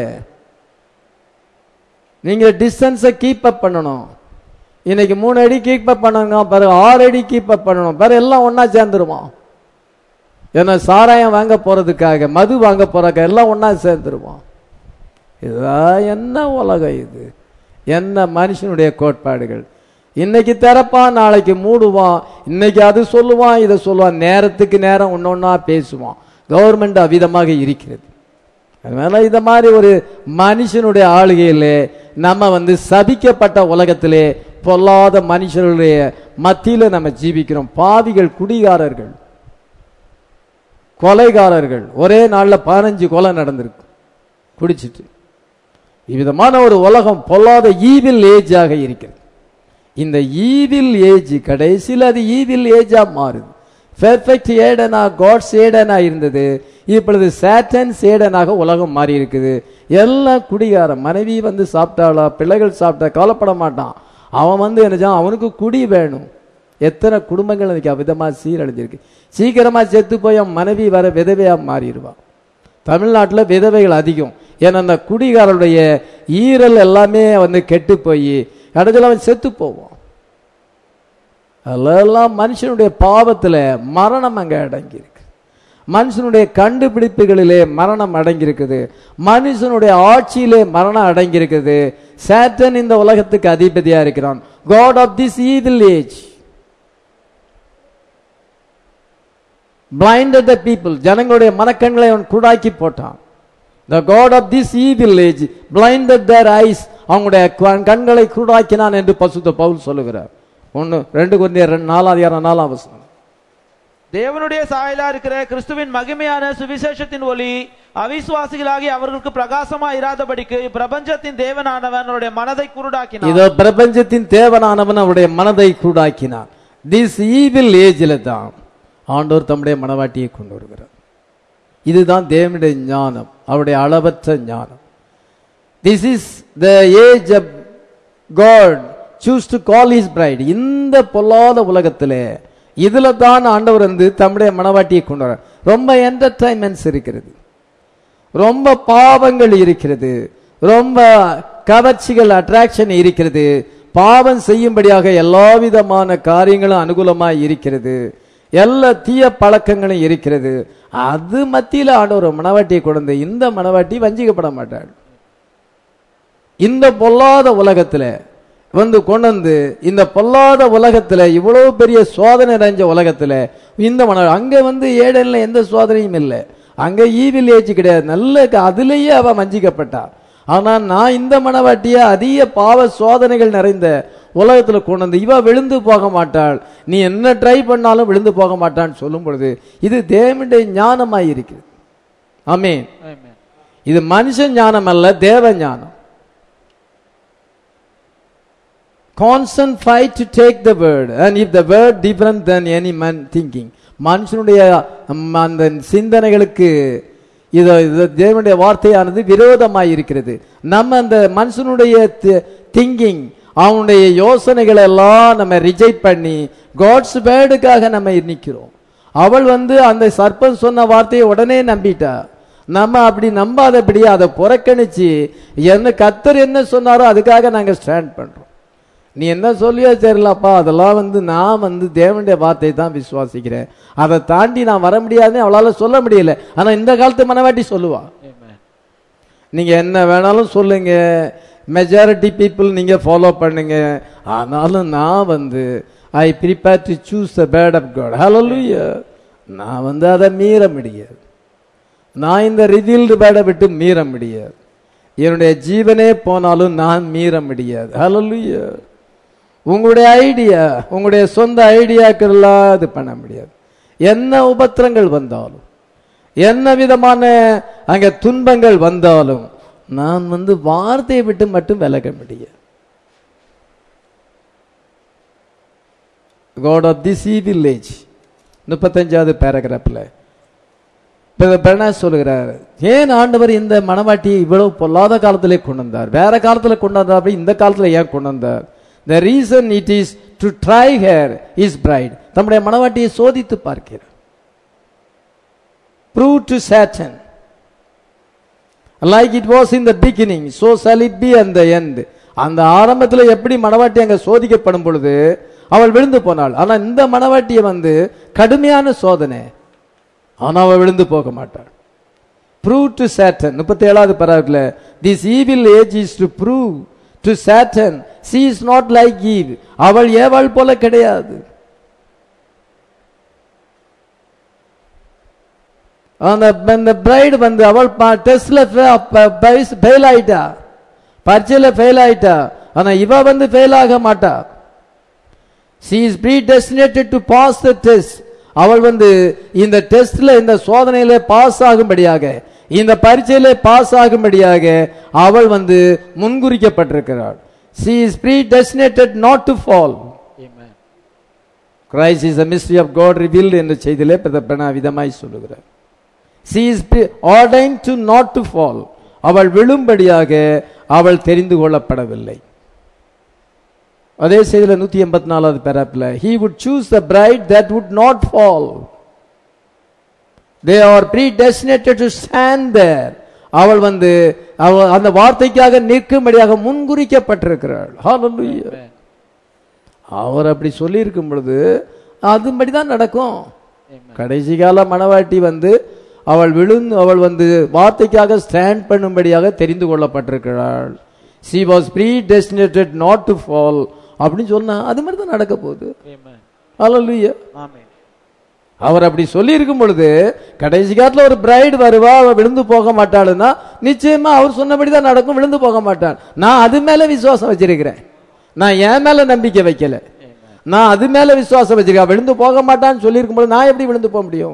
நீங்க டிஸ்டன்ஸை கீப் அப் பண்ணணும் இன்னைக்கு மூணு அடி கீப் அப் பண்ணணும் பிறகு ஆறு அடி கீப் அப் பண்ணணும் பிறகு எல்லாம் ஒண்ணா சேர்ந்துருவோம் ஏன்னா சாராயம் வாங்க போறதுக்காக மது வாங்க போறதுக்காக எல்லாம் ஒண்ணா சேர்ந்துருவோம் இதுதான் என்ன உலகம் இது என்ன மனுஷனுடைய கோட்பாடுகள் இன்னைக்கு திறப்பான் நாளைக்கு மூடுவான் இன்னைக்கு அது சொல்லுவான் இதை சொல்லுவான் நேரத்துக்கு நேரம் ஒன்னொன்னா பேசுவான் கவர்மெண்ட் அவ்விதமாக இருக்கிறது அதனால இந்த மாதிரி ஒரு மனுஷனுடைய ஆளுகையிலே நம்ம வந்து சபிக்கப்பட்ட உலகத்திலே பொல்லாத மனுஷர்களுடைய மத்தியில நம்ம ஜீவிக்கிறோம் பாவிகள் குடிகாரர்கள் கொலைகாரர்கள் ஒரே நாள்ல பதினஞ்சு கொலை நடந்திருக்கு குடிச்சிட்டு இவ்விதமான ஒரு உலகம் பொல்லாத ஈவில் ஏஜாக இருக்கிறது இந்த ஈவில் ஏஜ் கடைசியில் அது ஈவில் ஏஜா மாறுது பெர்ஃபெக்ட் ஏடனா காட்ஸ் ஏடனா இருந்தது இப்பொழுது சேட்டன் சேடனாக உலகம் மாறி இருக்குது எல்லாம் குடிகாரம் மனைவி வந்து சாப்பிட்டாளா பிள்ளைகள் சாப்பிட்டா கவலைப்பட மாட்டான் அவன் வந்து என்ன செய்வான், அவனுக்கு குடி வேணும் எத்தனை குடும்பங்கள் இன்னைக்கு அவ்விதமா சீரழிஞ்சிருக்கு சீக்கிரமா செத்து போய் அவன் மனைவி வர விதவையா மாறிடுவான் தமிழ்நாட்டில் விதவைகள் அதிகம் ஏன்னா அந்த குடிகாரருடைய ஈரல் எல்லாமே வந்து கெட்டு போய் கடைசியில் அவன் செத்து போவான் அதெல்லாம் மனுஷனுடைய பாவத்துல மரணம் அங்க அடங்கியிருக்கு மனுஷனுடைய கண்டுபிடிப்புகளிலே மரணம் அடங்கியிருக்குது மனுஷனுடைய ஆட்சியிலே மரணம் அடங்கியிருக்குது சேட்டன் இந்த உலகத்துக்கு அதிபதியா இருக்கிறான் God of this evil age blinded the people ஜனங்களுடைய மனக்கண்களை அவன் குடாக்கி போட்டான் the God of this evil age blinded their eyes அவங்களுடைய கண்- கண்களை குருடாக்கினான் என்று பசுத்த பவுல் சொல்லுகிறார் ஒன்னு ரெண்டு குருந்தியர் ரெண்டு நாலாம் அதிகாரம் நாலாம் வசனம் தேவனுடைய சாயலா இருக்கிற கிறிஸ்துவின் மகிமையான சுவிசேஷத்தின் ஒளி அவிசுவாசிகளாகி அவர்களுக்கு பிரகாசமா இராதபடிக்கு பிரபஞ்சத்தின் தேவனானவன் அவருடைய மனதை குருடாக்கினான் இதோ பிரபஞ்சத்தின் தேவனானவன் அவருடைய மனதை கூடாக்கினான் திஸ் ஈவில் ஏஜில் தான் ஆண்டவர் தம்முடைய மனவாட்டியை கொண்டு வருகிறார் இதுதான் தேவனுடைய ஞானம் அவருடைய அளவற்ற ஞானம் this is the age of God choose to call his bride இந்த பொல்லாத உலகத்திலே இதுல தான் ஆண்டவர் வந்து தம்முடைய மனவாட்டியை கொண்டு வர ரொம்ப என்டர்டைன்மெண்ட்ஸ் இருக்கிறது ரொம்ப பாவங்கள் இருக்கிறது ரொம்ப கவர்ச்சிகள் அட்ராக்ஷன் இருக்கிறது பாவம் செய்யும்படியாக எல்லா விதமான காரியங்களும் அனுகூலமாய் இருக்கிறது எல்லா தீய பழக்கங்களும் இருக்கிறது அது மத்தியில ஆண்டவர் மனவாட்டியை கொண்டு இந்த மனவாட்டி வஞ்சிக்கப்பட மாட்டாள் இந்த பொல்லாத உலகத்துல வந்து கொண்டு வந்து இந்த பொல்லாத உலகத்துல இவ்வளவு பெரிய சோதனை நிறைஞ்ச உலகத்துல இந்த மன அங்க வந்து ஏடன்ல எந்த சோதனையும் இல்லை அங்க ஈவில் ஏஜ் கிடையாது நல்ல க- அதுலயே அவ வஞ்சிக்கப்பட்டா ஆனா நான் இந்த மனவாட்டிய அதிக பாவ சோதனைகள் நிறைந்த உலகத்துல கொண்டு வந்து இவ விழுந்து போக மாட்டாள் நீ என்ன ட்ரை பண்ணாலும் விழுந்து போக மாட்டான்னு சொல்லும் பொழுது இது தேவனுடைய ஞானமாய் இருக்குது ஆமென் Amen. இது மனுஷ ஞானம் அல்ல தேவ ஞானம் constant fight to take the word and if the word different than any man thinking மனுஷனுடைய ம், அந்த சிந்தனைகளுக்கு இது இது தேவனுடைய வார்த்தையானது விரோதமாய் இருக்கிறது நம்ம அந்த மனுஷனுடைய திங்கிங் அவனுடைய யோசனைகளை எல்லாம் நம்ம ரிஜெக்ட் பண்ணி காட்ஸ் வேர்டுக்காக நம்ம நிற்கிறோம் அவள் வந்து அந்த சர்ப்பம் சொன்ன வார்த்தையை உடனே நம்பிட்டா நம்ம அப்படி நம்பாதபடி அதை புறக்கணிச்சு என்ன கத்தர் என்ன சொன்னாரோ அதுக்காக நாங்க ஸ்டாண்ட் பண்றோம் நீ என்ன சொல்லியோ தெரியலப்பா அதெல்லாம் வந்து நான் வந்து தேவனுடைய வார்த்தையை தான் விசுவாசிக்கிறேன் அதை தாண்டி நான் வர முடியாதுன்னு அவளால சொல்ல முடியல ஆனா இந்த காலத்து மனவாட்டி சொல்லுவா Amen. நீங்க என்ன வேணாலும் சொல்லுங்க மெஜாரிட்டி பீப்புள் நீங்க ஃபாலோ பண்ணுங்க ஆனாலும் நான் வந்து I prepare to choose the path of God ஹalleluya நான் வந்து அதை மீற முடியாது நான் இந்த ரிவீல்டு பேடை விட்டு மீற முடியாது என்னுடைய ஜீவனே போனாலும் நான் மீற முடியாது ஹalleluya உங்களுடைய ஐடியா உங்களுடைய சொந்த ஐடியாக்கெல்லாம் இது பண்ண முடியாது என்ன உபத்திரங்கள் வந்தாலும் என்ன விதமான அங்க துன்பங்கள் வந்தாலும் நான் வந்து வார்த்தையை விட்டு மட்டும் விலக முடியாது God of this evil age முப்பத்தஞ்சாவது பேராகிராஃபில் பெண்ணா சொல்லுகிறார் ஏன் ஆண்டவர் இந்த மனவாட்டியை இவ்வளவு பொல்லாத காலத்திலே கொண்டு வந்தார் வேற காலத்துல கொண்டு வந்தார் அப்படி இந்த காலத்துல ஏன் கொண்டு வந்தார் the reason it is to try her his bride தம்முடைய மனவாட்டியை சோதித்து பார்க்கிறார் prove to Satan like it was in the beginning so shall it be அந்த end அந்த ஆரம்பத்துல எப்படி மனவாட்டி அங்க சோதிக்கப்படும் பொழுது அவள் விழுந்து போனாள் ஆனா இந்த மனவாட்டியை வந்து கடுமையான சோதனை ஆனா அவள் விழுந்து போக மாட்டாள் ப்ரூவ் டு சேட்டன் முப்பத்தி ஏழாவது பராகில் this evil age is to prove to Satan she is not like Eve அவள் ஏவாள் போல கிடையாது அந்த அந்த பிரைடு வந்து அவள் டெஸ்ட்ல ஃபெயில் ஆயிட்டா பரீட்சையில ஃபெயில் ஆயிட்டா ஆனா இவ வந்து ஃபெயில் ஆக மாட்டா she is predestinated to pass the test அவள் வந்து இந்த டெஸ்ட்ல இந்த சோதனையில பாஸ் ஆகும்படியாக இந்த பரீட்சையில பாஸ் ஆகும்படியாக அவள் வந்து முன்குறிக்கப்பட்டிருக்கிறாள் she is predestinated not to fall Amen. Christ is a mystery of God revealed என்ற செய்தியிலே பிரதப்பன விதமாய் சொல்லுகிறார் she is ordain to not to fall அவள் விழும்படியாக அவள் தெரிந்து கொள்ளப்படவில்லை அதே செய்தியில நூத்தி எண்பத்தி நாலாவது பேராப்ல he would choose the bride that would not fall they are predestinated to stand there அவள் வந்து அவள் அந்த வார்த்தைக்காக நிற்கும்படியாக முன்குறிக்கப்பட்டிருக்கிறாள் ஹalleluya Amen. அவர் அப்படி சொல்லியிருக்கும் பொழுது அதுபடி தான் நடக்கும் Amen. கடைசி கால மணவாட்டி வந்து அவள் விழுந்து அவள் வந்து வார்த்தைக்காக ஸ்டாண்ட் பண்ணும்படியாக தெரிந்து கொள்ளப்பட்டிருக்கிறாள் she was predestinated not to fall அப்படின்னு சொன்னா அது மாதிரி தான் நடக்க போகுது Amen. ஹalleluya Amen. அவர் அப்படி சொல்லி இருக்கும் பொழுது கடைசி காலத்துல ஒரு பிரைடு வருவா அவ விழுந்து போக மாட்டாளுன்னா நிச்சயமா அவர் சொன்னபடி தான் நடக்கும் விழுந்து போக மாட்டான் நான் அது மேல விசுவாசம் வச்சிருக்கிறேன் நான் என் மேல நம்பிக்கை வைக்கல நான் அது மேல விசுவாசம் வச்சிருக்கேன் விழுந்து போக மாட்டான்னு சொல்லியிருக்கும் பொழுது நான் எப்படி விழுந்து போக முடியும்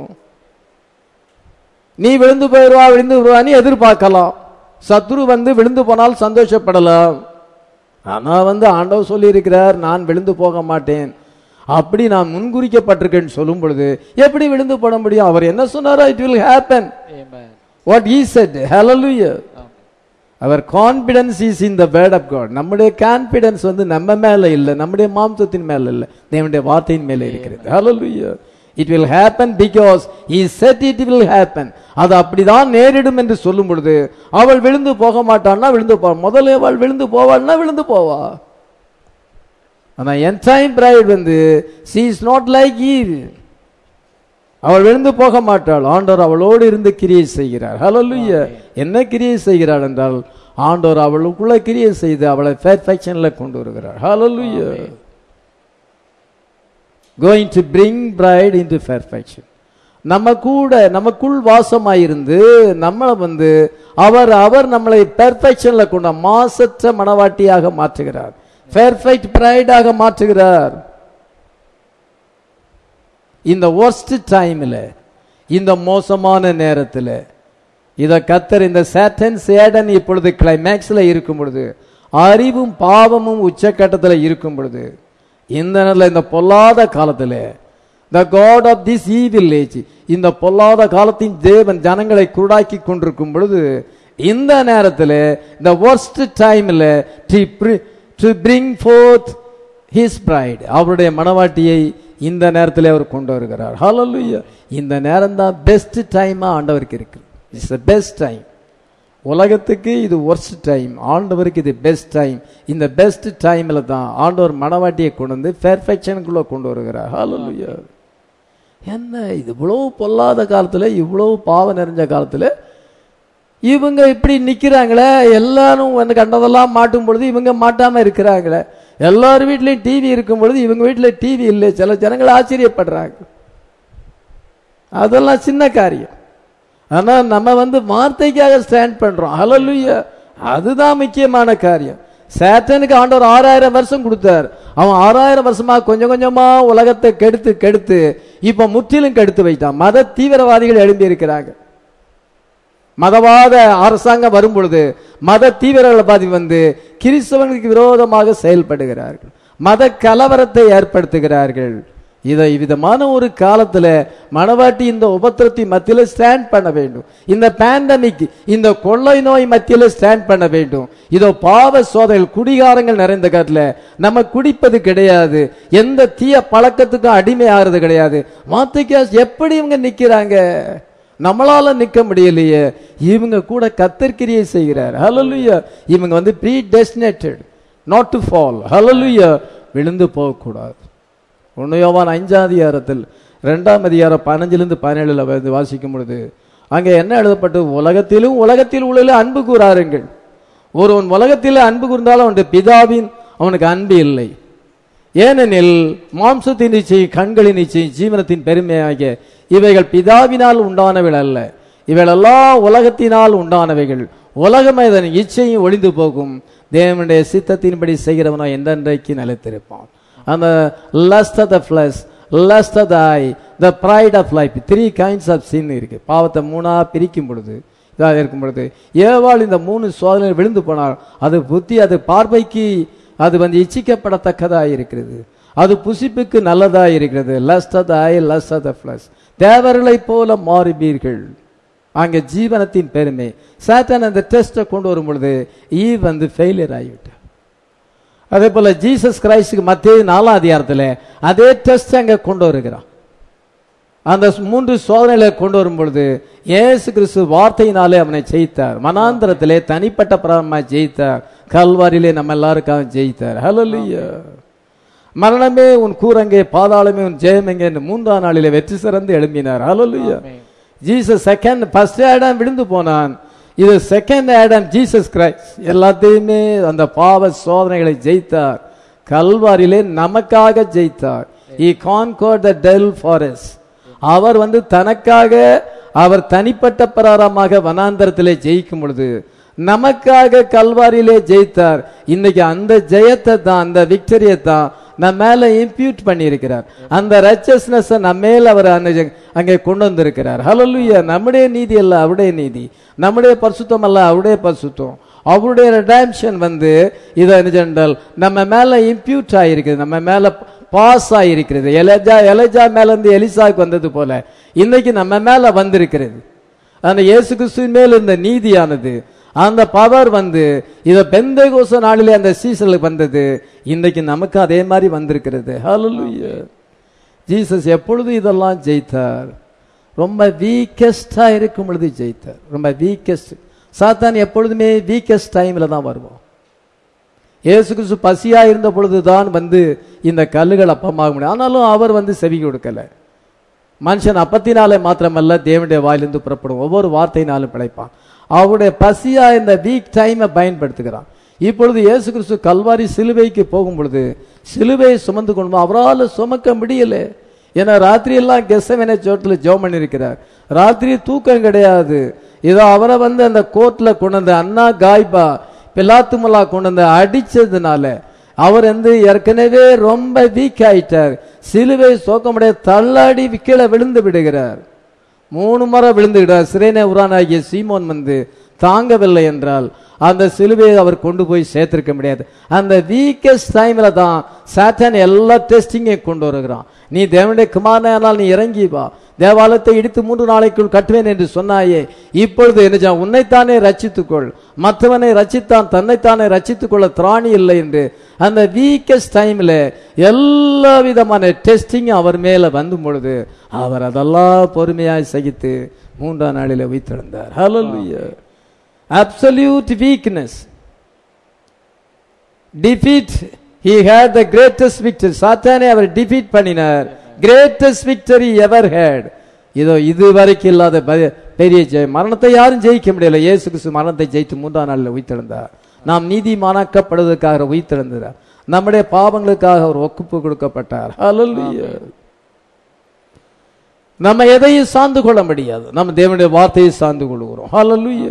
நீ விழுந்து போயிடுவா விழுந்து விடுவான்னு எதிர்பார்க்கலாம் சத்ரு வந்து விழுந்து போனால் சந்தோஷப்படலாம் ஆனா வந்து ஆண்டவர் சொல்லி இருக்கிறார் நான் விழுந்து போக மாட்டேன் அப்படி நான் முன்குறிக்கப்பட்டிருக்கேன்னு சொல்லும் பொழுது எப்படி விழுந்து போட முடியும் அவர் என்ன சொன்னாரோ it will happen Amen. What he said ஹalleluya ஆமென். அவர் confidence is in the word of God நம்முடைய கான்பிடன்ஸ் வந்து நம்ம மேல இல்ல நம்முடைய மாம்சத்தின் மேல இல்ல தேவனுடைய வார்த்தையின் மேல இருக்கிறது ஹalleluya it will happen because he said it will happen அது அப்படிதான் நேரிடும் என்று சொல்லும் பொழுது அவள் விழுந்து போக மாட்டான்னா விழுந்து போ முதல்ல அவள் விழுந்து போவாள்னா விழுந்து போவா ஆனா என் டைம் பிரைட் வந்து she is not like eve அவள் விழுந்து போக மாட்டாள் ஆண்டவர் அவளோடு இருந்து கிரியை செய்கிறார் ஹalleluya என்ன கிரியை செய்கிறாள் என்றால் ஆண்டவர் அவளுக்குள்ள கிரியை செய்து அவளை பெர்ஃபெக்ஷன்ல கொண்டு வருகிறார் ஹalleluya going to bring bride into perfection நம்ம கூட நமக்குள் வாசமாயிருந்து நம்மளை வந்து அவர் அவர் நம்மளை பெர்ஃபெக்ஷன்ல கொண்ட மாசற்ற மனவாட்டியாக மாற்றுகிறார் பெர்ஃபெக்ட் பிரைடாக மாற்றுகிறார் இந்த worst டைம்ல இந்த மோசமான நேரத்தில் இத கத்தர் இந்த சேட்டன் சேடன் இப்பொழுது கிளைமேக்ஸ்ல இருக்கும் பொழுது அறிவும் பாவமும் உச்சக்கட்டத்தில் இருக்கும் பொழுது இந்த நேரத்தில் இந்த பொல்லாத காலத்துல the God of this evil age இந்த பொல்லாத காலத்தின் தேவன் ஜனங்களை குருடாக்கி கொண்டிருக்கும் பொழுது இந்த நேரத்தில் இந்த worst டைம்ல to bring forth his bride அவருடைய மனவாட்டியை இந்த நேரத்தில் அவர் கொண்டு வருகிறார் ஹalleluya இந்த நேரம் தான் பெஸ்ட் டைமா ஆண்டவருக்கு இருக்கு இட்ஸ் த பெஸ்ட் டைம் உலகத்துக்கு இது ஒர்ஸ்ட் டைம் ஆண்டவருக்கு இது பெஸ்ட் டைம் இந்த பெஸ்ட் டைம்ல தான் ஆண்டவர் மனவாட்டியை கொண்டு வந்து பெர்ஃபெக்ஷனுக்குள்ள கொண்டு வருகிறார் ஹalleluya என்ன இது இவ்வளவு பொல்லாத காலத்துல இவ்வளவு பாவம் நிறைஞ்ச காலத்துல இவங்க இப்படி நிக்கிறாங்களே எல்லாரும் வந்து கண்டதெல்லாம் மாட்டும் பொழுது இவங்க மாட்டாம இருக்கிறாங்களே எல்லார் வீட்லயும் டிவி இருக்கும் பொழுது இவங்க வீட்டுல டிவி இல்லை சில ஜனங்கள் ஆச்சரியப்படுறாங்க அதெல்லாம் சின்ன காரியம் ஆனா நம்ம வந்து வார்த்தைக்காக ஸ்டாண்ட் பண்றோம் ஹalleluya அதுதான் முக்கியமான காரியம் சேட்டனுக்கு ஆண்டவர் ஆறாயிரம் வருஷம் கொடுத்தார் அவன் ஆறாயிரம் வருஷமா கொஞ்சம் கொஞ்சமா உலகத்தை கெடுத்து கெடுத்து இப்ப முற்றிலும் கெடுத்து வைத்தான் மத தீவிரவாதிகள் எழும்பி இருக்கிறாங்க மதவாத அரசாங்கம் வரும் பொழுது மத தீவிரவாதி வந்து கிறிஸ்தவனுக்கு விரோதமாக செயல்படுகிறார்கள் மத கலவரத்தை ஏற்படுத்துகிறார்கள் இதை விதமான ஒரு காலத்துல மணவாட்டி இந்த உபத்திரத்தின் மத்தியில ஸ்டாண்ட் பண்ண வேண்டும் இந்த பேண்டமிக் இந்த கொள்ளை நோய் மத்தியில ஸ்டாண்ட் பண்ண வேண்டும் இதோ பாவ சோதனைகள் குடிகாரங்கள் நிறைந்த காலத்துல நம்ம குடிப்பது கிடையாது எந்த தீய பழக்கத்துக்கும் அடிமை ஆகிறது கிடையாது மாத்திக்கா எப்படி இவங்க நிக்கிறாங்க நம்மளால நிக்க முடியலையே இவங்க கூட கத்தர்கிரியை செய்கிறார் ஹalleluya இவங்க வந்து predestinated not to fall ஹalleluya விழுந்து போகக்கூடாது ஒன்னு யோவான் அஞ்சாம் அதிகாரத்தில் ரெண்டாம் அதிகாரம் பதினஞ்சிலிருந்து பதினேழுல வந்து வாசிக்கும் பொழுது அங்கே என்ன எழுதப்பட்டு உலகத்திலும் உலகத்தில் உள்ள அன்பு கூறாருங்கள் ஒருவன் உலகத்தில் அன்பு கூர்ந்தாலும் அவனுடைய பிதாவின் அவனுக்கு அன்பு இல்லை ஏனெனில் மாம்சத்தின் நிச்சயம் கண்களின் நிச்சயம் ஜீவனத்தின் பெருமையாகிய இவைகள் பிதாவினால் உண்டானவைகள் அல்ல இவைகளெல்லாம் உலகத்தினால் உண்டானவைகள் உலகம் இதன் இச்சையும் ஒளிந்து போகும் தேவனுடைய சித்தத்தின்படி செய்கிறவனோ எந்தென்றைக்கு நிலைத்திருப்பான் அந்த lust of the flesh lust of the eye the pride of life three kinds of sin இருக்கு பாவத்தை மூணா பிரிக்கும் பொழுது இதாக இருக்கும் பொழுது ஏவாள் இந்த மூணு சோதனை விழுந்து போனார் அது புத்தி அது பார்வைக்கு அது வந்து இச்சிக்கப்படத்தக்கதாக இருக்கிறது அது புசிப்புக்கு நல்லதாக இருக்கிறது lust of the eye lust of the flesh தேவர்களைப் போல மாறுபீர்கள் அங்கே ஜீவனத்தின் பெருமை சாத்தான் அந்த டெஸ்ட்டை கொண்டு வரும் பொழுது ஈ வந்து ஃபெயிலியர் ஆகிவிட்டார் அதே போல ஜீசஸ் கிரைஸ்டுக்கு மத்திய நாலாம் அதிகாரத்தில் அதே டெஸ்ட் அங்க கொண்டு வருகிறான் அந்த மூன்று சோதனைகளை கொண்டு வரும் பொழுது இயேசு கிறிஸ்து வார்த்தையினாலே அவனை ஜெயித்தார் மனாந்திரத்திலே தனிப்பட்ட பிரமா ஜெயித்தார் கல்வாரியிலே நம்ம எல்லாருக்காக ஜெயித்தார் ஹalleluya மரணமே உன் கூரங்கே பாதாளமே உன் ஜெயமெங்கே என்று மூன்றாம் நாளிலே வெற்றி சிறந்து எழும்பினார் ஹalleluya ஜீசஸ் செகண்ட் ஃபர்ஸ்ட் ஆடம் விழுந்து போனான் இது செகண்ட் ஆடம் ஜீசஸ் கிரைஸ்ட் எல்லாத்தையுமே அந்த பாவ சோதனைகளை ஜெயித்தார் கல்வாரியிலே நமக்காக ஜெயித்தார் he conquer the devil first அவர் வந்து தனக்காக அவர் தனிப்பட்ட பிரகாரமாக வனாந்தரத்திலே ஜெயிக்கும் பொழுது நமக்காக கல்வாரியிலே ஜெயித்தார் இன்னைக்கு அந்த ஜெயத்தை தான் அந்த விக்டரியை தான் நம்ம மேல இம்ப்யூட் பண்ணியிருக்கிறார் அந்த ரச்சஸ்னஸ் நம்ம மேல அவர் அன்னை- அங்கே கொண்டு வந்திருக்கிறார் ஹalleluya நம்முடைய நீதி அல்ல அவருடைய நீதி நம்முடைய பரிசுத்தம் அல்ல அவருடைய பரிசுத்தம் அவருடைய ரெடாம்ஷன் வந்து இதை என்னென்றால் நம்ம மேல இம்ப்யூட் ஆயிருக்குது நம்ம மேல பாஸ் ஆயிருக்கிறது எலஜா எலஜா மேல இருந்து எலிசாவுக்கு வந்தது போல இன்னைக்கு நம்ம மேல வந்திருக்கிறது அந்த இயேசு கிறிஸ்துவின் மேல் இருந்த நீதியானது அந்த பவர் வந்து இத பெந்தகோச நாளிலே அந்த சீசனுக்கு வந்தது இன்னைக்கு நமக்கு அதே மாதிரி வந்திருக்கிறது ஹalleluya ஜீசஸ் எப்பொழுது இதெல்லாம் ஜெயித்தார் ரொம்ப வீக்கஸ்டா இருக்கும் பொழுது ஜெயித்தார் ரொம்ப வீக்கஸ்ட் சாத்தான் எப்பொழுதுமே வீக்கஸ்ட் டைம்ல தான் வருவோம் இயேசு கிறிஸ்து பசியா இருந்த பொழுதுதான் வந்து இந்த கல்லுகள் அப்பமாக முடியும் ஆனாலும் அவர் வந்து செவி கொடுக்கல மனுஷன் அப்பத்தினாலே மாத்திரமல்ல தேவனுடைய வாயிலிருந்து புறப்படும் ஒவ்வொரு வார்த்தையினாலும் பிழைப்பான் அவருடைய பசியா இந்த வீக் டைமை பயன்படுத்துகிறான் இப்பொழுது இயேசு கிறிஸ்து கல்வாரி சிலுவைக்கு போகும் பொழுது சிலுவையை சுமந்து கொண்டு அவரால் சுமக்க முடியல ஏன்னா ராத்திரி எல்லாம் கெசவனை சோட்டில் ஜெபம் பண்ணியிருக்கிறார் ராத்திரி தூக்கம் கிடையாது இதோ அவரை வந்து அந்த கோர்ட்ல கொண்டு வந்த அண்ணா காய்பா பிலாத்துமலா கொண்டு வந்து அடிச்சதுனால அவர் வந்து ஏற்கனவே ரொம்ப வீக் ஆயிட்டார் சிலுவை சோக்கமுடைய தள்ளாடி கீழே விழுந்து விடுகிறார் மூணு முறை விழுந்துகிறார் சிறைனை உரானாகிய சீமோன் வந்து தாங்கவில்லை என்றால் அந்த சிலுவையை அவர் கொண்டு போய் சேர்த்திருக்க முடியாது அந்த வீக்கஸ்ட் டைம்ல தான் சாத்தான் எல்லா டெஸ்டிங்கையும் கொண்டு வருகிறான் நீ தேவனுடைய குமாரனால் நீ இறங்கி வா தேவாலயத்தை இடித்து மூன்று நாளைக்குள் கட்டுவேன் என்று சொன்னாயே இப்பொழுது என்ன செய்ய? உன்னைத்தானே ரட்சித்துக்கொள் மற்றவனை ரட்சித்தான் தன்னைத்தானே ரட்சித்துக் கொள்ள திராணி இல்லை என்று அந்த வீக்கஸ்ட் டைம்ல எல்லா விதமான டெஸ்டிங் அவர் மேல வந்து பொழுது அவர் அதெல்லாம் பொறுமையாய் சகித்து மூன்றாம் நாளில உயிர்த்தெழுந்தார் ஹalleluya absolute weakness defeat he had the greatest victory சாத்தானை அவர் டிஃபீட் பண்ணினார் greatest victory ever had இதோ இதுவரைக்கும் இல்லாத ப- பெரிய ஜெயம் மரணத்தை யாரும் ஜெயிக்க முடியல இயேசு கிறிஸ்து மரணத்தை ஜெயித்து மூன்றாம் நாளில் உயிர்த்தெழுந்தார் நாம் நீதிமானாக்கப்படுவதற்காக உயிர்த்தெழுந்தார் நம்முடைய பாவங்களுக்காக அவர் ஒப்புப்பு கொடுக்கப்பட்டார் ஹalleluya நம்ம எதையும் சார்ந்து கொள்ள முடியாது நம்ம தேவனுடைய வார்த்தையை சார்ந்து கொள்கிறோம் ஹalleluya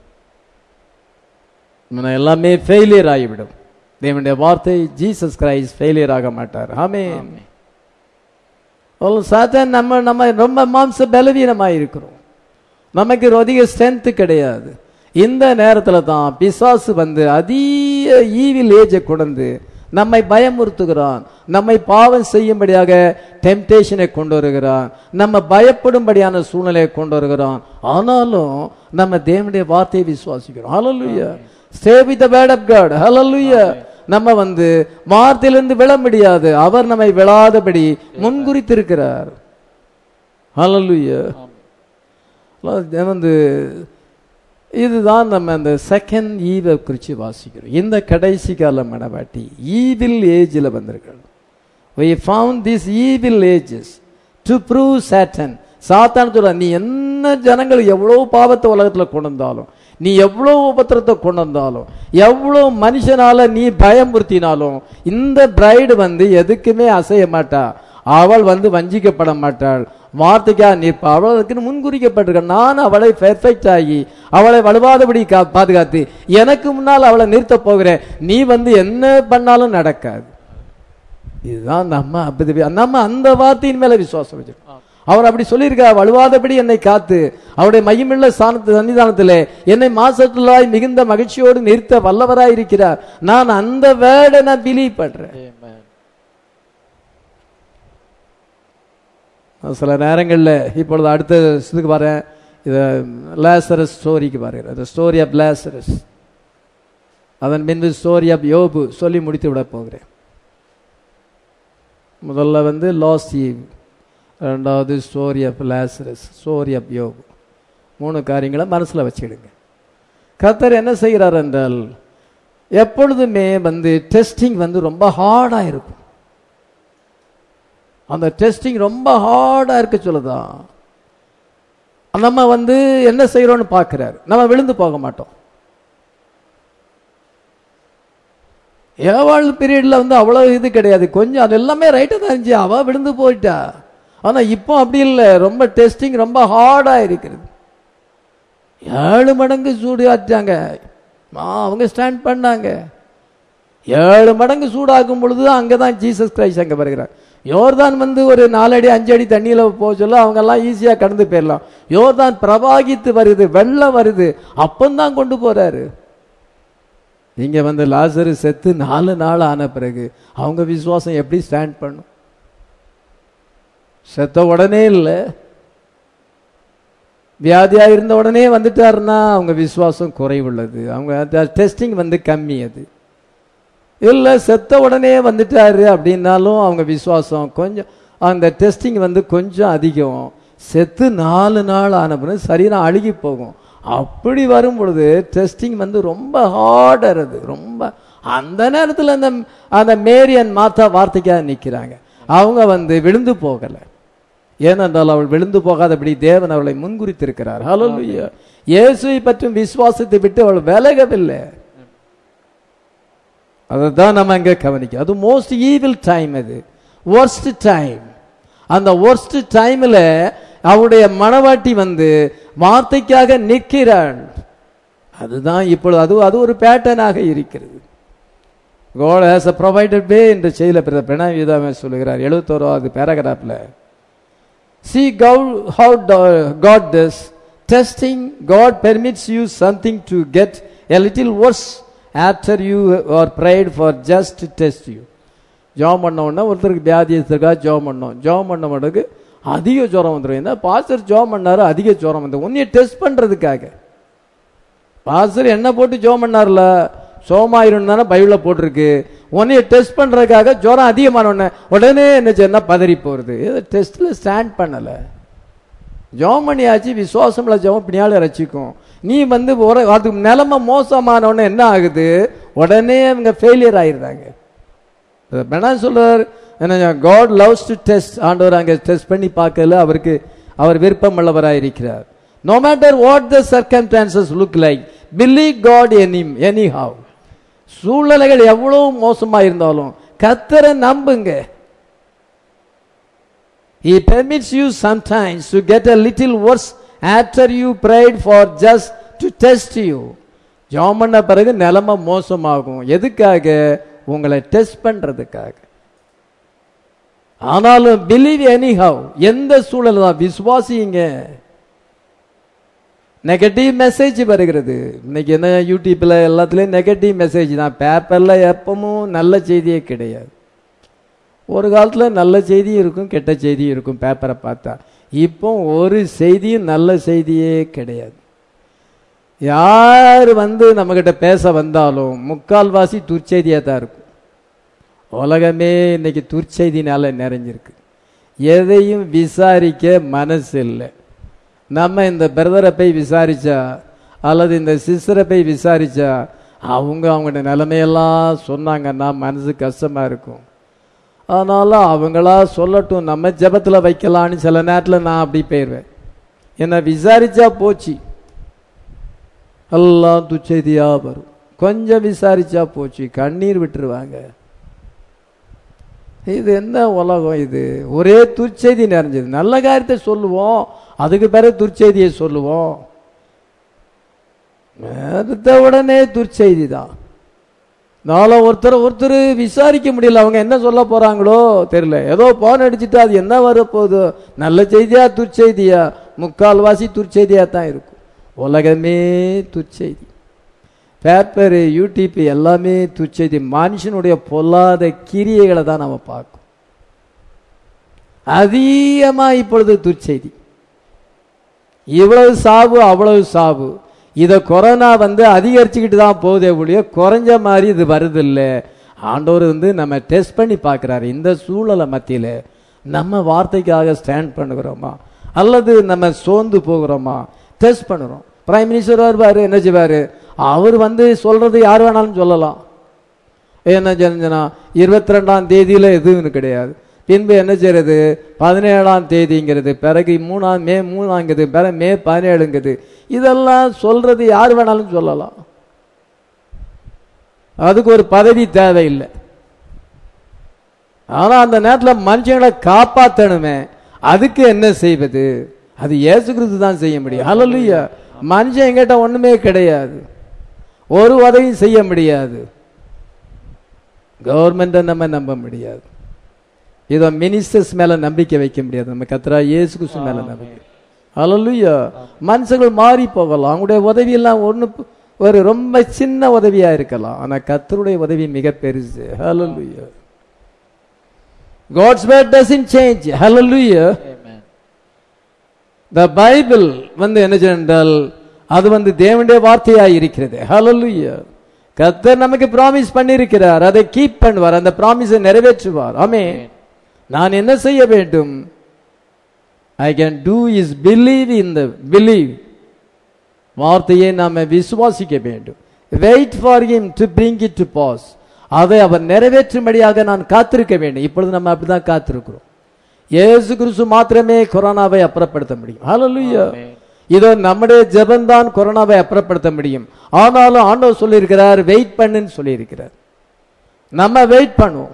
நம்ம எல்லாமே ஃபெயிலியர் ஆகிவிடும் தேவனுடைய வார்த்தை ஜீசஸ் கிரைஸ்ட் ஃபெயிலியர் ஆக மாட்டார் ஆமென் சாத்தான் நம்ம நம்ம ரொம்ப மாம்ச பலவீனமாக இருக்கிறோம் நமக்கு ஒரு அதிக ஸ்ட்ரென்த் கிடையாது இந்த நேரத்தில் தான் பிசாசு வந்து அதிக ஈவில் ஏஜை கொண்டு நம்மை பயமுறுத்துகிறான் நம்மை பாவம் செய்யும்படியாக டெம்டேஷனை கொண்டு வருகிறான் நம்ம பயப்படும்படியான சூழ்நிலையை கொண்டு வருகிறான் ஆனாலும் நம்ம தேவனுடைய வார்த்தையை விசுவாசிக்கிறோம் ஹalleluya stay with the word of god hallelujah நம்ம வந்து வார்த்தையிலிருந்து விழ முடியாது அவர் நம்மை விழாதபடி முன்குறித்திருக்கிறார் ஹalleluya வந்து இதுதான் நம்ம அந்த செகண்ட் ஈவை குறித்து வாசிக்கிறோம் இந்த கடைசி கால மனவாட்டி ஈவில் ஏஜில் வந்திருக்கிறோம் we found these evil ages to prove satan சாத்தான் சொல்ற நீ என்ன ஜனங்கள் எவ்வளவு பாவத்தை உலகத்துல கொண்டு வந்தாலும் நீ எவ்வளவு உபத்திரத்தை கொண்டு வந்தாலும் எவ்வளவு மனுஷனால நீ பயமுறுத்தினாலும் இந்த பிரைடு வந்து எதுக்குமே அசைய மாட்டா அவள் வந்து வஞ்சிக்கப்பட மாட்டாள் வார்த்தைக்கா நிற்பா அவளுக்கு முன்குறிக்கப்பட்டிருக்க நான் அவளை பெர்ஃபெக்ட் ஆகி அவளை வலுவாதபடி கா- பாதுகாத்து எனக்கு முன்னால் அவளை நிறுத்த போகிறேன் நீ வந்து என்ன பண்ணாலும் நடக்காது இதுதான் நம்ம அப்படி நம்ம அந்த வார்த்தையின் மேல விசுவாசம் வச்சிருக்கோம் அவர் அப்படி சொல்லியிருக்கார் வலுவாதபடி என்னை காத்து அவருடைய மையமுள்ள சாணத்து சன்னிதானத்திலே என்னை மாசத்துலாய் மிகுந்த மகிழ்ச்சியோடு நிறுத்த வல்லவராய் இருக்கிறார் நான் அந்த வேர்டை நான் பிலீவ் பண்றேன் சில நேரங்களில் இப்பொழுது அடுத்த இதுக்கு வரேன் இதை லேசரஸ் ஸ்டோரிக்கு வரேன் அந்த ஸ்டோரி ஆஃப் லேசரஸ் அதன் பின்பு ஸ்டோரி ஆஃப் யோபு சொல்லி முடித்து விட போகிறேன் முதல்ல வந்து லாஸ் ஈவ் ரெண்டாவது story of Lazarus story of யோபு மூணு காரியங்களை மனசில் வச்சுக்கிடுங்க கர்த்தர் என்ன செய்கிறார் என்றால் எப்பொழுதுமே வந்து டெஸ்டிங் வந்து ரொம்ப ஹார்டாக இருக்கும் அந்த டெஸ்டிங் ரொம்ப ஹார்டாக இருக்க சொல்லுதான் நம்ம வந்து என்ன செய்கிறோம்னு பார்க்குறாரு நம்ம விழுந்து போக மாட்டோம் ஏவாள் பீரியட்ல வந்து அவ்வளவு இது கிடையாது கொஞ்சம் அது எல்லாமே ரைட்டாக தான் இருந்துச்சு அவ விழுந்து போயிட்டா ஆனா இப்போ அப்படி இல்லை ரொம்ப டெஸ்டிங் ரொம்ப ஹார்டா இருக்கிறது ஏழு மடங்கு சூடு ஆச்சாங்க அவங்க ஸ்டாண்ட் பண்ணாங்க ஏழு மடங்கு சூடாக்கும் பொழுது அங்கதான் ஜீசஸ் கிரைஸ்ட் அங்க வருகிறார் யோர்தான் வந்து ஒரு நாலடி அஞ்சு அடி தண்ணியில போக சொல்ல அவங்க எல்லாம் ஈஸியா கடந்து போயிடலாம் யோர்தான் பிரவாகித்து வருது வெள்ளம் வருது அப்பந்தான் கொண்டு போறாரு நீங்க வந்து லாசரு செத்து நாலு நாள் ஆன பிறகு அவங்க விசுவாசம் எப்படி ஸ்டாண்ட் பண்ணும் செத்த உடனே இல்லை வியாதியா இருந்த உடனே வந்துட்டாருன்னா அவங்க விசுவாசம் குறைவுள்ளது அவங்க டெஸ்டிங் வந்து கம்மி அது இல்லை செத்த உடனே வந்துட்டாரு அப்படின்னாலும் அவங்க விசுவாசம் கொஞ்சம் அந்த டெஸ்டிங் வந்து கொஞ்சம் அதிகம் செத்து நாலு நாள் ஆன பிறகு சரீரம் அழுகி போகும் அப்படி வரும் பொழுது டெஸ்டிங் வந்து ரொம்ப ஹார்டர் அது ரொம்ப அந்த நேரத்தில் அந்த அந்த மேரியன் மாத்தா வார்த்தைக்காக நிற்கிறாங்க அவங்க வந்து விழுந்து போகலை ஏனென்றால் அவள் விழுந்து போகாதபடி தேவன் அவளை முன்குறித்திருக்கிறார் ஹalleluya இயேசுவை பற்றும் விசுவாசத்தை விட்டு அவள் விலகவில்லை அதைத்தான் நம்ம அங்க கவனிக்க அது மோஸ்ட் ஈவில் டைம் அது ஒர்ஸ்ட் டைம் அந்த ஒர்ஸ்ட் டைம்ல அவருடைய மனவாட்டி வந்து வார்த்தைக்காக நிற்கிறாள் அதுதான் இப்பொழுது அது அது ஒரு பேட்டர்னாக இருக்கிறது God has a provided way என்று செய்தியில் பிற பிரணவிதாமே சொல்லுகிறார் எழுபத்தோராவது பேராகிராஃபில் See God, how do- God does. Testing, God permits you something to get a little worse after you are prayed for just to test you. ஜாம் பண்ண உடனே ஒருத்தருக்கு வியாதி இருக்கா ஜாம் பண்ணோம் ஜாம் பண்ண உடனே அதிக ஜுரம் வந்துடும் என்ன பாஸ்டர் ஜாம் பண்ணாரு அதிக ஜுரம் வந்து உன்னைய டெஸ்ட் பண்றதுக்காக பாஸ்டர் என்ன போட்டு ஜோம் பண்ணார்ல சோமாயிரும் தானே பைபிளில் போட்டிருக்கு உன்னைய டெஸ்ட் பண்றதுக்காக ஜுரம் அதிகமான உடனே உடனே என்ன செய்யணும்னா பதறி போறது டெஸ்ட்ல ஸ்டாண்ட் பண்ணல ஜெபம் பண்ணியாச்சு விசுவாசம்ல ஜெபம் பின்னால ரசிக்கும் நீ வந்து ஒரு அது நிலைமை மோசமான உடனே என்ன ஆகுது உடனே அவங்க ஃபெயிலியர் ஆயிருந்தாங்க பெனா சொல்றார் என்ன காட் லவ்ஸ் டு டெஸ்ட் ஆண்டவர் அங்க டெஸ்ட் பண்ணி பார்க்கல அவருக்கு அவர் விருப்பம் உள்ளவராக இருக்கிறார் no matter what the circumstances look like believe God any anyhow சூழ்நிலைகள் எவ்வளவு மோசமா இருந்தாலும் கத்தரை நம்புங்க He permits you sometimes to get a little worse after you prayed for just to test you. ஜெபம் பண்ண பிறகு நிலைமை மோசமாகும் எதுக்காக உங்களை டெஸ்ட் பண்றதுக்காக ஆனாலும் பிலீவ் எனிஹவ் எந்த சூழல் தான் விசுவாசிங்க நெகட்டிவ் மெசேஜ் வருகிறது இன்னைக்கு என்ன யூடியூப்ல எல்லாத்துலயும் நெகட்டிவ் மெசேஜ் தான் பேப்பர்ல எப்பவும் நல்ல செய்தியே கிடையாது ஒரு காலத்துல நல்ல செய்தியும் இருக்கும் கெட்ட செய்தியும் இருக்கும் பேப்பரை பார்த்தா இப்போ ஒரு செய்தியும் நல்ல செய்தியே கிடையாது யார் வந்து நம்மகிட்ட பேச வந்தாலும் முக்கால்வாசி துர்ச்செய்தியாக தான் இருக்கும் உலகமே இன்னைக்கு துர்ச்செய்தினால நிறைஞ்சிருக்கு எதையும் விசாரிக்க மனசு இல்லை நம்ம இந்த பிரதரை போய் விசாரிச்சா அல்லது இந்த சிஸ்டரை போய் விசாரிச்சா அவங்க அவங்களோட நிலைமையெல்லாம் சொன்னாங்கன்னா மனசு கஷ்டமா இருக்கும் அதனால அவங்களா சொல்லட்டும் நம்ம ஜெபத்துல வைக்கலான்னு சில நேரத்தில் நான் அப்படி போயிடுவேன் என்ன விசாரிச்சா போச்சு எல்லாம் துச்செய்தியா வரும் கொஞ்சம் விசாரிச்சா போச்சு கண்ணீர் விட்டுருவாங்க இது என்ன உலகம் இது ஒரே துர்ச்செய்தி நிறைஞ்சது நல்ல காரியத்தை சொல்லுவோம் அதுக்கு பிறகு துர்ச்செய்தியை சொல்லுவோம் அடுத்த உடனே துர்ச்செய்தி தான் நாளை ஒருத்தர் ஒருத்தர் விசாரிக்க முடியல அவங்க என்ன சொல்ல போறாங்களோ தெரியல ஏதோ போன் அடிச்சுட்டு அது என்ன வரப்போகுதோ நல்ல செய்தியா துர்ச்செய்தியா முக்கால்வாசி துர்ச்செய்தியா தான் இருக்கும் உலகமே துர்ச்செய்தி பேப்பரு யூடியூப் எல்லாமே துர்ச்செய்தி மனுஷனுடைய பொல்லாத கிரியைகளை தான் நம்ம பார்க்கும் அதிகமா இப்பொழுது துர்ச்செய்தி இவ்வளவு சாவு அவ்வளவு சாவு இதை கொரோனா வந்து அதிகரிச்சுக்கிட்டு தான் போதே ஒழிய குறைஞ்ச மாதிரி இது வருதில்லை ஆண்டவர் வந்து நம்ம டெஸ்ட் பண்ணி பார்க்குறாரு இந்த சூழலை மத்தியில் நம்ம வார்த்தைக்காக ஸ்டாண்ட் பண்ணுகிறோமா அல்லது நம்ம சோர்ந்து போகிறோமா டெஸ்ட் பண்ணுறோம் பிரைம் மினிஸ்டர் வருவார் என்ன செய்வார் அவர் வந்து சொல்றது யார் வேணாலும் சொல்லலாம் என்ன செஞ்சனா இருபத்தி ரெண்டாம் தேதியில எதுவும் கிடையாது பின்பு என்ன செய்யறது பதினேழாம் தேதிங்கிறது பிறகு மூணாம் மே மூணாங்கிறது பிறகு மே பதினேழுங்குது இதெல்லாம் சொல்றது யார் வேணாலும் சொல்லலாம் அதுக்கு ஒரு பதவி தேவையில்லை ஆனா அந்த நேரத்தில் மனுஷங்களை காப்பாற்றணுமே அதுக்கு என்ன செய்வது அது இயேசு கிறிஸ்து தான் செய்ய முடியும் ஹalleluya மனுஷன் எங்கிட்ட ஒண்ணுமே கிடையாது ஒரு உதவியும் செய்ய முடியாது கவர்மெண்ட்டை நம்ம நம்ப முடியாது இதோ மினிஸ்டர்ஸ் மேல நம்பிக்கை வைக்க முடியாது நம்ம கத்ரா இயேசு கிறிஸ்து மேல நம்பிக்கை ஹalleluya மனுஷங்கள் மாறி போகலாம் அவங்களுடைய உதவி எல்லாம் ஒண்ணு ஒரு ரொம்ப சின்ன உதவியா இருக்கலாம் ஆனா கர்த்தருடைய உதவி மிக பெருசு ஹalleluya God's word doesn't change. Hallelujah. Amen. The Bible வந்து என்ன என்றால் அது வந்து தேவனுடைய வார்த்தையாய் இருக்கிறது Hallelujah. கர்த்தர் நமக்கு ப்ராமிஸ் பண்ணியிருக்கிறார் அதை கீப் பண்ணுவார் அந்த ப்ராமிஸை நிறைவேற்றுவார் ஆமே நான் என்ன செய்ய வேண்டும் I can do is believe in the believe வார்த்தையை நாம விசுவாசிக்க வேண்டும் wait for him to bring it to pass அதை அவர் நிறைவேற்றும்படியாக நான் காத்திருக்க வேண்டும் இப்பொழுது நம்ம அப்படிதான் காத்திருக்கிறோம் இயேசு கிறிஸ்து மாத்திரமே கொரோனாவை அப்புறப்படுத்த முடியும் ஹalleluya Amen. இதோ நம்முடைய ஜெபந்தான் கொரோனாவை அப்புறப்படுத்த முடியும் ஆனாலும் ஆண்டவர் சொல்லியிருக்கிறார் வெயிட் பண்ணுன்னு சொல்லியிருக்கிறார் நம்ம வெயிட் பண்ணுவோம்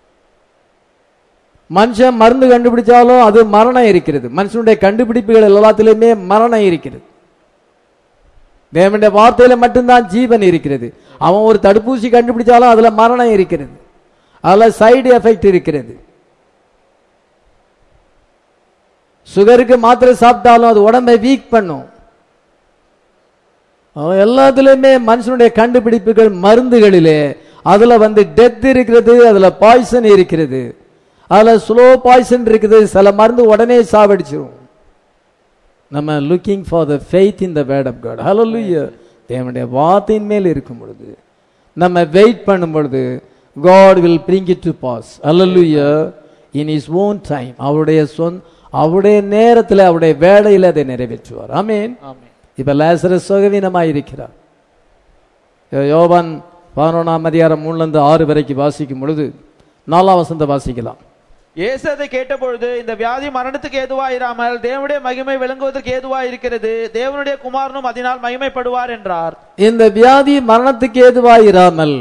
மனுஷன் மருந்து கண்டுபிடிச்சாலும் அது மரணம் இருக்கிறது மனுஷனுடைய கண்டுபிடிப்புகள் எல்லாத்திலுமே மரணம் இருக்கிறது தேவனுடைய வார்த்தையில மட்டும்தான் ஜீவன் இருக்கிறது அவன் ஒரு தடுப்பூசி கண்டுபிடிச்சாலும் அதுல மரணம் இருக்கிறது அதுல சைடு எஃபெக்ட் இருக்கிறது சுகருக்கு மாத்திரை சாப்பிட்டாலும் அது உடம்பை வீக் பண்ணும் அவன் எல்லாத்துலயுமே மனுஷனுடைய கண்டுபிடிப்புகள் மருந்துகளிலே அதுல வந்து டெத் இருக்கிறது அதுல பாய்சன் இருக்கிறது அதுல ஸ்லோ பாய்சன் இருக்குது சில மருந்து உடனே சாவடிச்சிரும் நம்ம looking for the faith in the word of God ஹalleluya தேவனுடைய வார்த்தையின் மேல் இருக்கும் பொழுது நம்ம வெயிட் பண்ணும் பொழுது God will bring it to pass ஹalleluya இன் இஸ் ஓன் டைம் அவருடைய சொந்த அவருடைய நேரத்தில் அவருடைய வேலையில் அதை நிறைவேற்றுவார் ஆமென் Amen. இப்ப லேசரஸ் சுகவீனமாய் இருக்கிறார் யோவான் பதினொன்றாம் அதிகாரம் மூணுல இருந்து ஆறு வரைக்கும் வாசிக்கும் பொழுது நாலாம் வசந்த வாசிக்கலாம் இயேசு அதை கேட்டபொழுது இந்த வியாதி மரணத்துக்கு ஏதுவாயிராமல் தேவனுடைய மகிமை விளங்குவதற்கு ஏதுவாய் இருக்கிறது தேவனுடைய குமாரனும் அதனால் மகிமைப்படுவார் என்றார் இந்த வியாதி மரணத்துக்கு ஏதுவாயிராமல்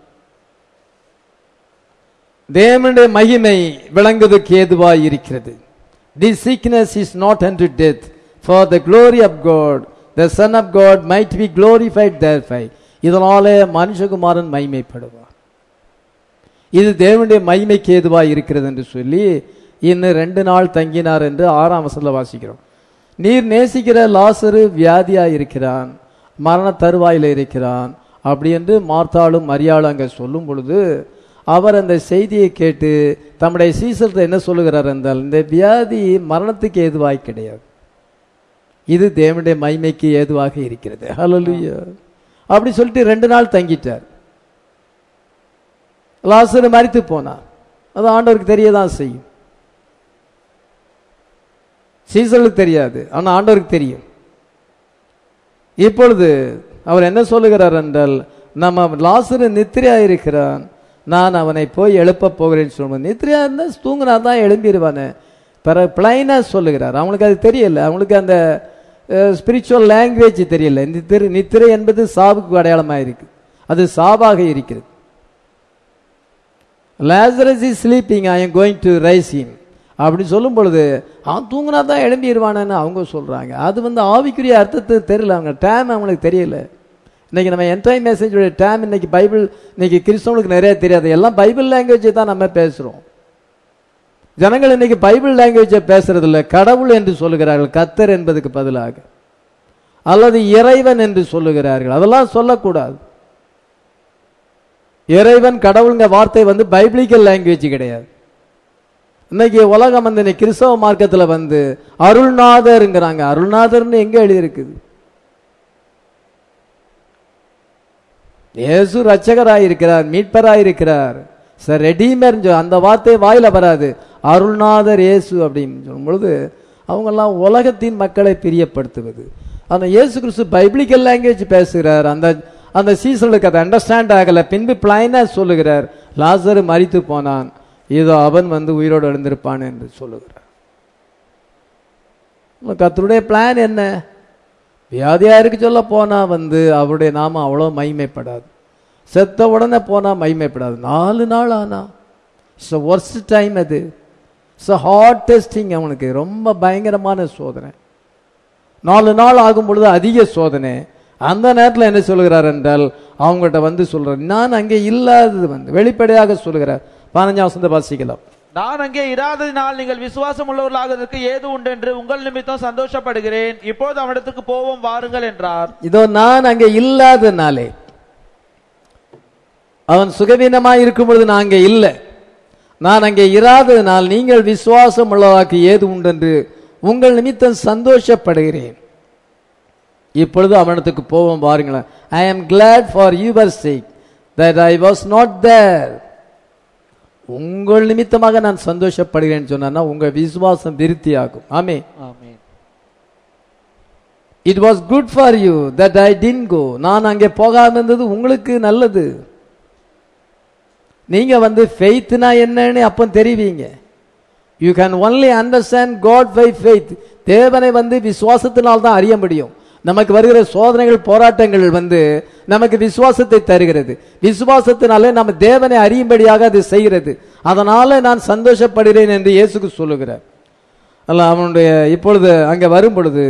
தேவனுடைய மகிமை விளங்குவதற்கு ஏதுவாய் இருக்கிறது This sickness is not unto death, for the glory of God, the Son of God might be glorified thereby. இதனாலே மனுஷகுமாரன் மகிமைப்படுவார் இது தேவனுடைய மகிமைக்கு ஏதுவாய் இருக்கிறது என்று சொல்லி இன்னும் ரெண்டு நாள் தங்கினார் என்று ஆறாம் வசனத்தில் வாசிக்கிறோம் நீர் நேசிக்கிற லாசரு வியாதியா இருக்கிறான் மரண தருவாயில இருக்கிறான் அப்படி என்று மார்த்தாளும் மரியாளும் அங்கே சொல்லும் பொழுது அவர் அந்த செய்தியை கேட்டு தம்முடைய சீசர்த்தை என்ன சொல்லுகிறார் என்றால் இந்த வியாதி மரணத்துக்கு ஏதுவாய் கிடையாது இது தேவனுடைய மகிமைக்கு ஏதுவாக இருக்கிறது ஹalleluya அப்படி சொல்லிட்டு ரெண்டு நாள் தங்கிட்டார் லாசரு மரித்து போனார் அது ஆண்டவருக்கு தெரியதான் செய்யும் சீசனுக்கு தெரியாது ஆனா ஆண்டவருக்கு தெரியும் இப்பொழுது அவர் என்ன சொல்லுகிறார் என்றால் நம்ம லாசரு நித்திரையா இருக்கிறான் நான் அவனை போய் எழுப்ப போகிறேன்னு சொல்லும்போது நித்திரையா இருந்தா தூங்கினா தான் எழும்பிடுவானே பிற பிளைனா சொல்லுகிறார் அவங்களுக்கு அது தெரியல அவங்களுக்கு அந்த ஸ்பிரிச்சுவல் லாங்குவேஜ் தெரியல நித்திரை நித்திரை என்பது சாவுக்கு அடையாளமாக இருக்கு அது சாவாக இருக்கிறது Lazarus is sleeping I am going to raise him அப்படின்னு சொல்லும் பொழுது அவன் தூங்கினா தான் எழும்பிடுவானன்னு அவங்க சொல்றாங்க அது வந்து ஆவிக்குரிய அர்த்தத்தை தெரியல அவங்க டேம் அவங்களுக்கு தெரியல இன்னைக்கு நம்ம என்டைம் மெசேஜோட டேம் இன்னைக்கு பைபிள் இன்னைக்கு கிறிஸ்தவனுக்கு நிறைய தெரியாது எல்லாம் பைபிள் லாங்குவேஜை தான் நம்ம பேசுறோம் ஜனங்கள் இன்னைக்கு பைபிள் லாங்குவேஜை பேசுறது இல்ல கடவுள் என்று சொல்லுகிறார்கள் கத்தர் என்பதுக்கு பதிலாக அல்லது இறைவன் என்று சொல்லுகிறார்கள் அதெல்லாம் சொல்லக்கூடாது இறைவன் கடவுளுங்க வார்த்தை வந்து பைபிளிக்கல் லாங்குவேஜ் கிடையாது இன்னைக்கு உலகம் வந்து இன்னைக்கு கிறிஸ்தவ மார்க்கத்தில் வந்து அருள்நாதருங்கிறாங்க அருள்நாதர்னு எங்க எழுதியிருக்குது இயேசு ரட்சகராயிருக்கிறார் மீட்பராயிருக்கிறார் சார் ரெடீமர் அந்த வார்த்தை வாயில வராது அருள்நாதர் இயேசு அப்படின்னு சொல்லும் பொழுது அவங்கெல்லாம் உலகத்தின் மக்களை பிரியப்படுத்துவது அந்த இயேசு கிறிஸ்து பைபிளிக்கல் லாங்குவேஜ் பேசுகிறார் அந்த அந்த சீசனுக்கு அதை அண்டர்ஸ்டாண்ட் ஆகல பின்பு பிளைனா சொல்லுகிறார் லாசரு மறித்து போனான் இதோ அவன் வந்து உயிரோடு எழுந்திருப்பான் என்று சொல்லுகிறார் கத்தருடைய பிளான் என்ன வியாதியா இருக்கு சொல்ல போனா வந்து அவருடைய நாம அவ்வளோ மகிமைப்படாது செத்த உடனே போனா மகிமைப்படாது நாலு நாள் ஆனா இட்ஸ் ஒர்ஸ்ட் டைம் அது ஸோ ஹார்ட் டெஸ்டிங் அவனுக்கு ரொம்ப பயங்கரமான சோதனை நாலு நாள் ஆகும் பொழுது அதிக சோதனை அந்த நேரத்தில் என்ன சொல்கிறார் என்றால் அவங்ககிட்ட வந்து சொல்றார் நான் அங்கே இல்லாதது வந்து வெளிப்படையாக சொல்கிறார் பதினஞ்சாம் வசந்த வாசிக்கலாம் நான் அங்கே இராததினால் நீங்கள் விசுவாசம் உள்ளவர்களாகிறதுக்கு ஏது உண்டு என்று உங்கள் நிமித்தம் சந்தோஷப்படுகிறேன் இப்போது அவனிடத்துக்கு போவோம் வாருங்கள் என்றார் இதோ நான் அங்கே இல்லாதனாலே அவன் சுகவீனமாய் இருக்கும் பொழுது நான் அங்கே இல்லை நான் அங்கே இராததினால் நீங்கள் விசுவாசம் உள்ளவாக்கு ஏது உண்டென்று உங்கள் நிமித்தம் சந்தோஷப்படுகிறேன் இப்பொழுது அவனிடத்துக்கு போவோம் பாருங்களேன் I am glad for your sake that I was not there உங்கள் நிமித்தமாக நான் சந்தோஷப்படுகிறேன்னு சொன்னா உங்க விசுவாசம் விருத்தியாகும் ஆமே ஆமென் it was good for you that I didn't go நான் அங்கே போகாம இருந்தது உங்களுக்கு நல்லது நீங்க வந்து ஃபெய்த்னா என்னன்னு அப்போ தெரிவிங்க you can only understand God by faith தேவனை வந்து விசுவாசத்தினால் தான் அறிய முடியும் நமக்கு வருகிற சோதனைகள் போராட்டங்கள் வந்து நமக்கு விசுவாசத்தை தருகிறது விசுவாசத்தினாலே நம்ம தேவனை அறியும்படியாக அது செய்கிறது அதனால நான் சந்தோஷப்படுகிறேன் என்று இயேசுக்கு சொல்லுகிறார் அல்ல அவனுடைய இப்பொழுது அங்கே வரும் பொழுது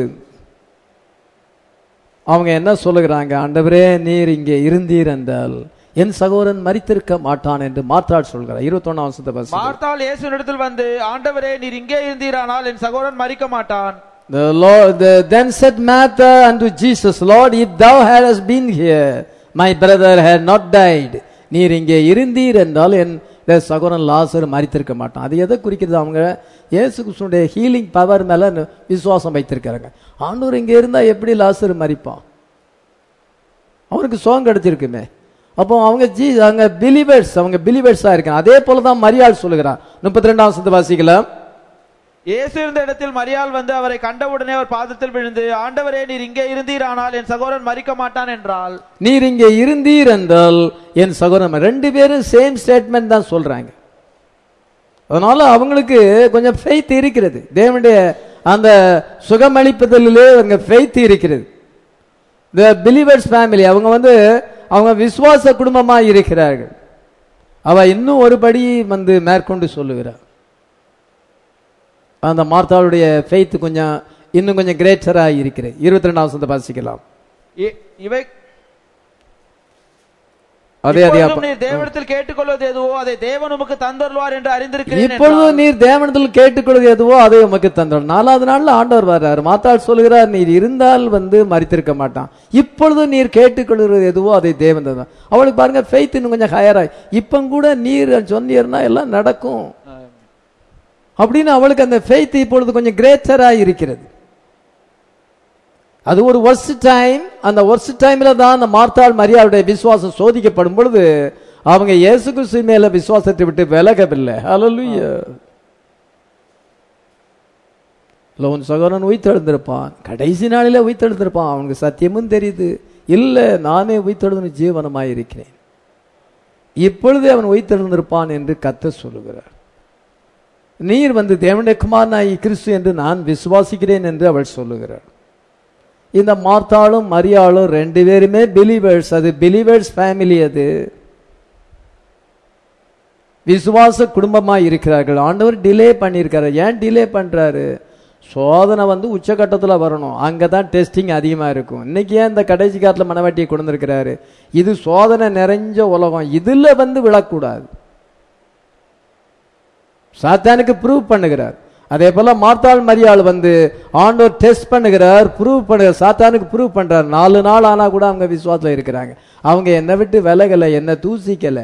அவங்க என்ன சொல்லுகிறாங்க ஆண்டவரே நீர் இங்கே இருந்தீர் என்றால் என் சகோதரன் மரித்திருக்க மாட்டான் என்று மாற்றாள் சொல்கிறார் இருபத்தொன்னாம் வருஷத்தை பஸ் மார்த்தாள் இயேசுவினிடத்தில் வந்து ஆண்டவரே நீர் இங்கே இருந்தீரானால் என் சகோதரன் மறிக்க மாட்டான் The Lord, the, then said Martha unto Jesus, Lord, if thou hadst been here, my brother had not died. நீர் இங்கே இருந்தீர் என்றால் என் இந்த சகோதரன் லாசர் மறித்திருக்க மாட்டான் அது எதை குறிக்கிறது அவங்க இயேசு கிறிஸ்துடைய ஹீலிங் பவர் மேல விசுவாசம் வைத்திருக்காங்க ஆண்டவர் இங்கே இருந்தா எப்படி லாசர் மறிப்பான் அவருக்கு சோகம் கிடைச்சிருக்குமே அப்போ அவங்க ஜீ அவங்க பிலிவர்ஸ் அவங்க பிலிவர்ஸா இருக்காங்க அதே போல தான் மரியாள் சொல்லுகிறார் முப்பத்தி ரெண்டாம் வசனத்தை வாசிக்கலாம் இயேசு இருந்த இடத்தில் மரியாள் வந்து அவரை கண்டவுடனே அவர் பாதத்தில் விழுந்து ஆண்டவரே நீர் இங்கே இருந்தீரானால் என் சகோதரன் மறிக்க மாட்டான் என்றால் நீர் இங்கே இருந்தீர் என்றால் என் சகோதரன் ரெண்டு பேரும் சேம் ஸ்டேட்மெண்ட் தான் சொல்றாங்க அதனால அவங்களுக்கு கொஞ்சம் ஃபெய்த் இருக்கிறது தேவனுடைய அந்த சுகமளிப்பதிலே அவங்க ஃபெய்த் இருக்கிறது த பிலிவர்ஸ் ஃபேமிலி அவங்க வந்து அவங்க விசுவாச குடும்பமா இருக்கிறார்கள் அவ இன்னும் ஒரு படி வந்து மேற்கொண்டு சொல்லுகிறார் அந்த மார்த்தாளுடைய ஃபெய்த் கொஞ்சம் இன்னும் கொஞ்சம் கிரேட்டரா இருக்கிறது இருபத்தி ரெண்டாம் வசனத்தை வாசிக்கலாம் இ- இவை அதே அதே இப்பொழுதும் நீர் தேவனிடத்தில் கேட்டுக்கொள்வது எதுவோ அதை தேவன் உமக்கு தந்தருள்வார் என்று அறிந்திருக்கிறேன் இப்பொழுது என்றார். நீர் தேவனத்தில் கேட்டுக்கொள்வது எதுவோ அதை உமக்கு தந்தார் நாலாவது நாள்ல ஆண்டவர் வர்றார் மாத்தாள் சொல்கிறார் நீர் இருந்தால் வந்து மறித்திருக்க மாட்டான் இப்பொழுது நீர் கேட்டுக்கொள்கிறது எதுவோ அதை தேவன் தந்தார் அவளுக்கு பாருங்க ஃபெய்த் இன்னும் கொஞ்சம் ஹையராய் இப்போ கூட நீர் சொன்னீர்னா எல்லாம் நடக்கும் அப்படின்னு அவளுக்கு அந்த ஃபெய்த் இப்பொழுது கொஞ்சம் கிரேட்டரா இருக்கிறது அது ஒரு ஒர்ஸ்ட் டைம் அந்த ஒர்ஸ்ட் டைம்ல தான் அந்த மார்த்தாள் மரியாளுடைய விசுவாசம் சோதிக்கப்படும் பொழுது அவங்க இயேசு கிறிஸ்து மேல விசுவாசத்தை விட்டு விலகவில்லை ஹalleluya இல்ல உன் சகோதரன் உயிர்த்தெழுந்திருப்பான் கடைசி நாளில உயிர்த்தெழுந்திருப்பான் அவனுக்கு சத்தியமும் தெரியுது இல்ல நானே உயிர்த்தெழுந்து ஜீவனமாய் இருக்கிறேன் இப்பொழுதே அவன் உயிர்த்தெழுந்திருப்பான் என்று கத்த சொல்லுகிறார் நீர் வந்து தேவனுடைய குமாரனாய் கிறிஸ்து என்று நான் விசுவாசிக்கிறேன் என்று அவள் சொல்லுகிறார் இந்த மார்த்தாளும் மரியாளும் ரெண்டு பேருமே பிலீவர்ஸ் அது பிலீவர்ஸ் ஃபேமிலி அது விசுவாச குடும்பமா இருக்கிறார்கள் ஆண்டவர் டிலே பண்ணியிருக்காரு ஏன் டிலே பண்றாரு சோதனை வந்து உச்சகட்டத்துல வரணும் அங்கதான் டெஸ்டிங் அதிகமா இருக்கும் இன்னைக்கு ஏன் இந்த கடைசி காலத்துல மனவாட்டியை கொண்டிருக்கிறாரு இது சோதனை நிறைஞ்ச உலகம் இதுல வந்து விழக்கூடாது சாத்தானுக்கு ப்ரூவ் பண்ணுகிறார் அதே போல மார்த்தாள் மரியாள் வந்து ஆண்டவர் டெஸ்ட் பண்ணுகிறார் ப்ரூவ் பண்ணுகிறார் சாத்தானுக்கு ப்ரூவ் பண்றார் நாலு நாள் ஆனா கூட அவங்க விசுவாசத்துல இருக்கிறாங்க அவங்க என்னை விட்டு விலகல என்ன தூசிக்கல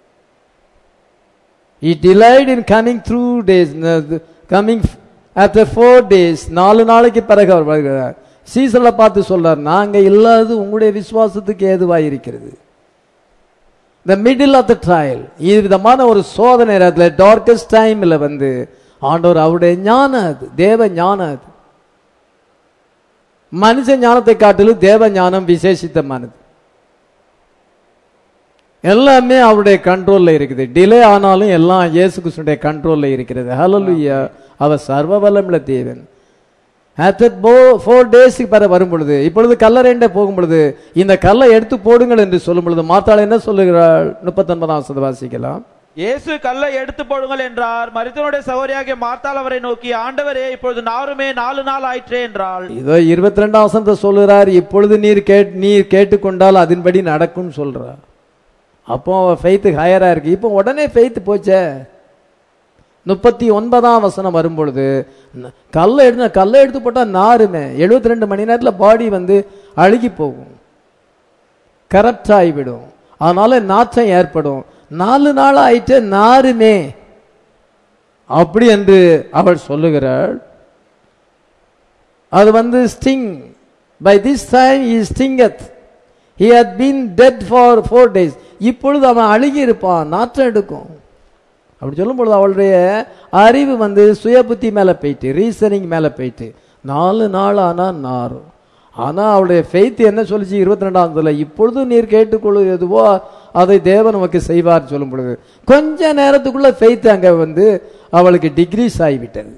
He delayed in coming through days, coming after four days. நாலு நாளைக்கு பிறகு அவர் வருகிறார் சீசன்ல பார்த்து சொல்றார் நாங்க இல்லாதது உங்களுடைய விசுவாசத்துக்கு ஏதுவாய் இருக்கிறது the middle of the trial இது விதமான ஒரு சோதனை நேரத்துல டார்கஸ்ட் டைம்ல வந்து ஆண்டவர் அவருடைய ஞானம் அது தேவ ஞானம் அது மனுஷ ஞானத்தை காட்டிலும் தேவ ஞானம் விசேஷித்தமானது எல்லாமே அவருடைய கண்ட்ரோல்ல இருக்குது டிலே ஆனாலும் எல்லாம் இயேசு கிறிஸ்துடைய கண்ட்ரோல்ல இருக்கிறது ஹalleluya அவர் சர்வ வல்லமுள்ள தேவன் ஆஃப்டர் போ ஃபோர் டேஸ்க்கு பிற வரும் பொழுது இப்பொழுது கல்லறைண்ட போகும் பொழுது இந்த கல்லை எடுத்து போடுங்கள் என்று சொல்லும் பொழுது மாத்தாள் என்ன சொல்லுகிறாள் முப்பத்தொன்பதாம் வசனத்தை வாசிக்கலாம் இயேசு கல்லை எடுத்து போடுங்கள் என்றார் மரித்தவனுடைய சகோதரியாகிய மார்த்தாள் அவரை நோக்கி ஆண்டவரே இப்பொழுது நாருமே நாலு நாள் ஆயிற்றே என்றாள் இதோ இருபத்தி ரெண்டாம் வசனத்தை சொல்லுறார் இப்பொழுது நீர் கேட் நீர் கேட்டுக்கொண்டால் அதன்படி நடக்கும்னு சொல்றார் அப்போ ஃபெய்த்து ஹையரா இருக்கு இப்போ உடனே ஃபெய்த் போச்சே முப்பத்தி ஒன்பதாம் வசனம் வரும்பொழுது ந- கல்லை எடுத்து கல்லை எடுத்து போட்டா நாருமே எழுபத்தி ரெண்டு மணி நேரத்தில் பாடி வந்து அழுகி போகும் கரப்ட் ஆகிவிடும் அதனால நாற்றம் ஏற்படும் நாலு நாள் ஆயிட்டு நாருமே அப்படி என்று அவள் சொல்லுகிறாள் அது வந்து stink by this time he stinketh he hath been dead for four days இப்பொழுது அவன் அழுகி இருப்பான் நாற்றம் எடுக்கும் அப்படி சொல்லும் பொழுது அவளுடைய அறிவு வந்து சுய புத்தி மேலே போயிட்டு ரீசனிங் மேலே போயிட்டு நாலு நாள் ஆனால் நாரும் ஆனால் அவளுடைய ஃபெய்த் என்ன சொல்லிச்சு இருபத்தி ரெண்டாம் இப்பொழுது நீர் கேட்டுக்கொள்வது எதுவோ அதை தேவன் நமக்கு செய்வார் சொல்லும் பொழுது கொஞ்ச நேரத்துக்குள்ள ஃபெய்த் அங்கே வந்து அவளுக்கு டிகிரீஸ் ஆகிவிட்டது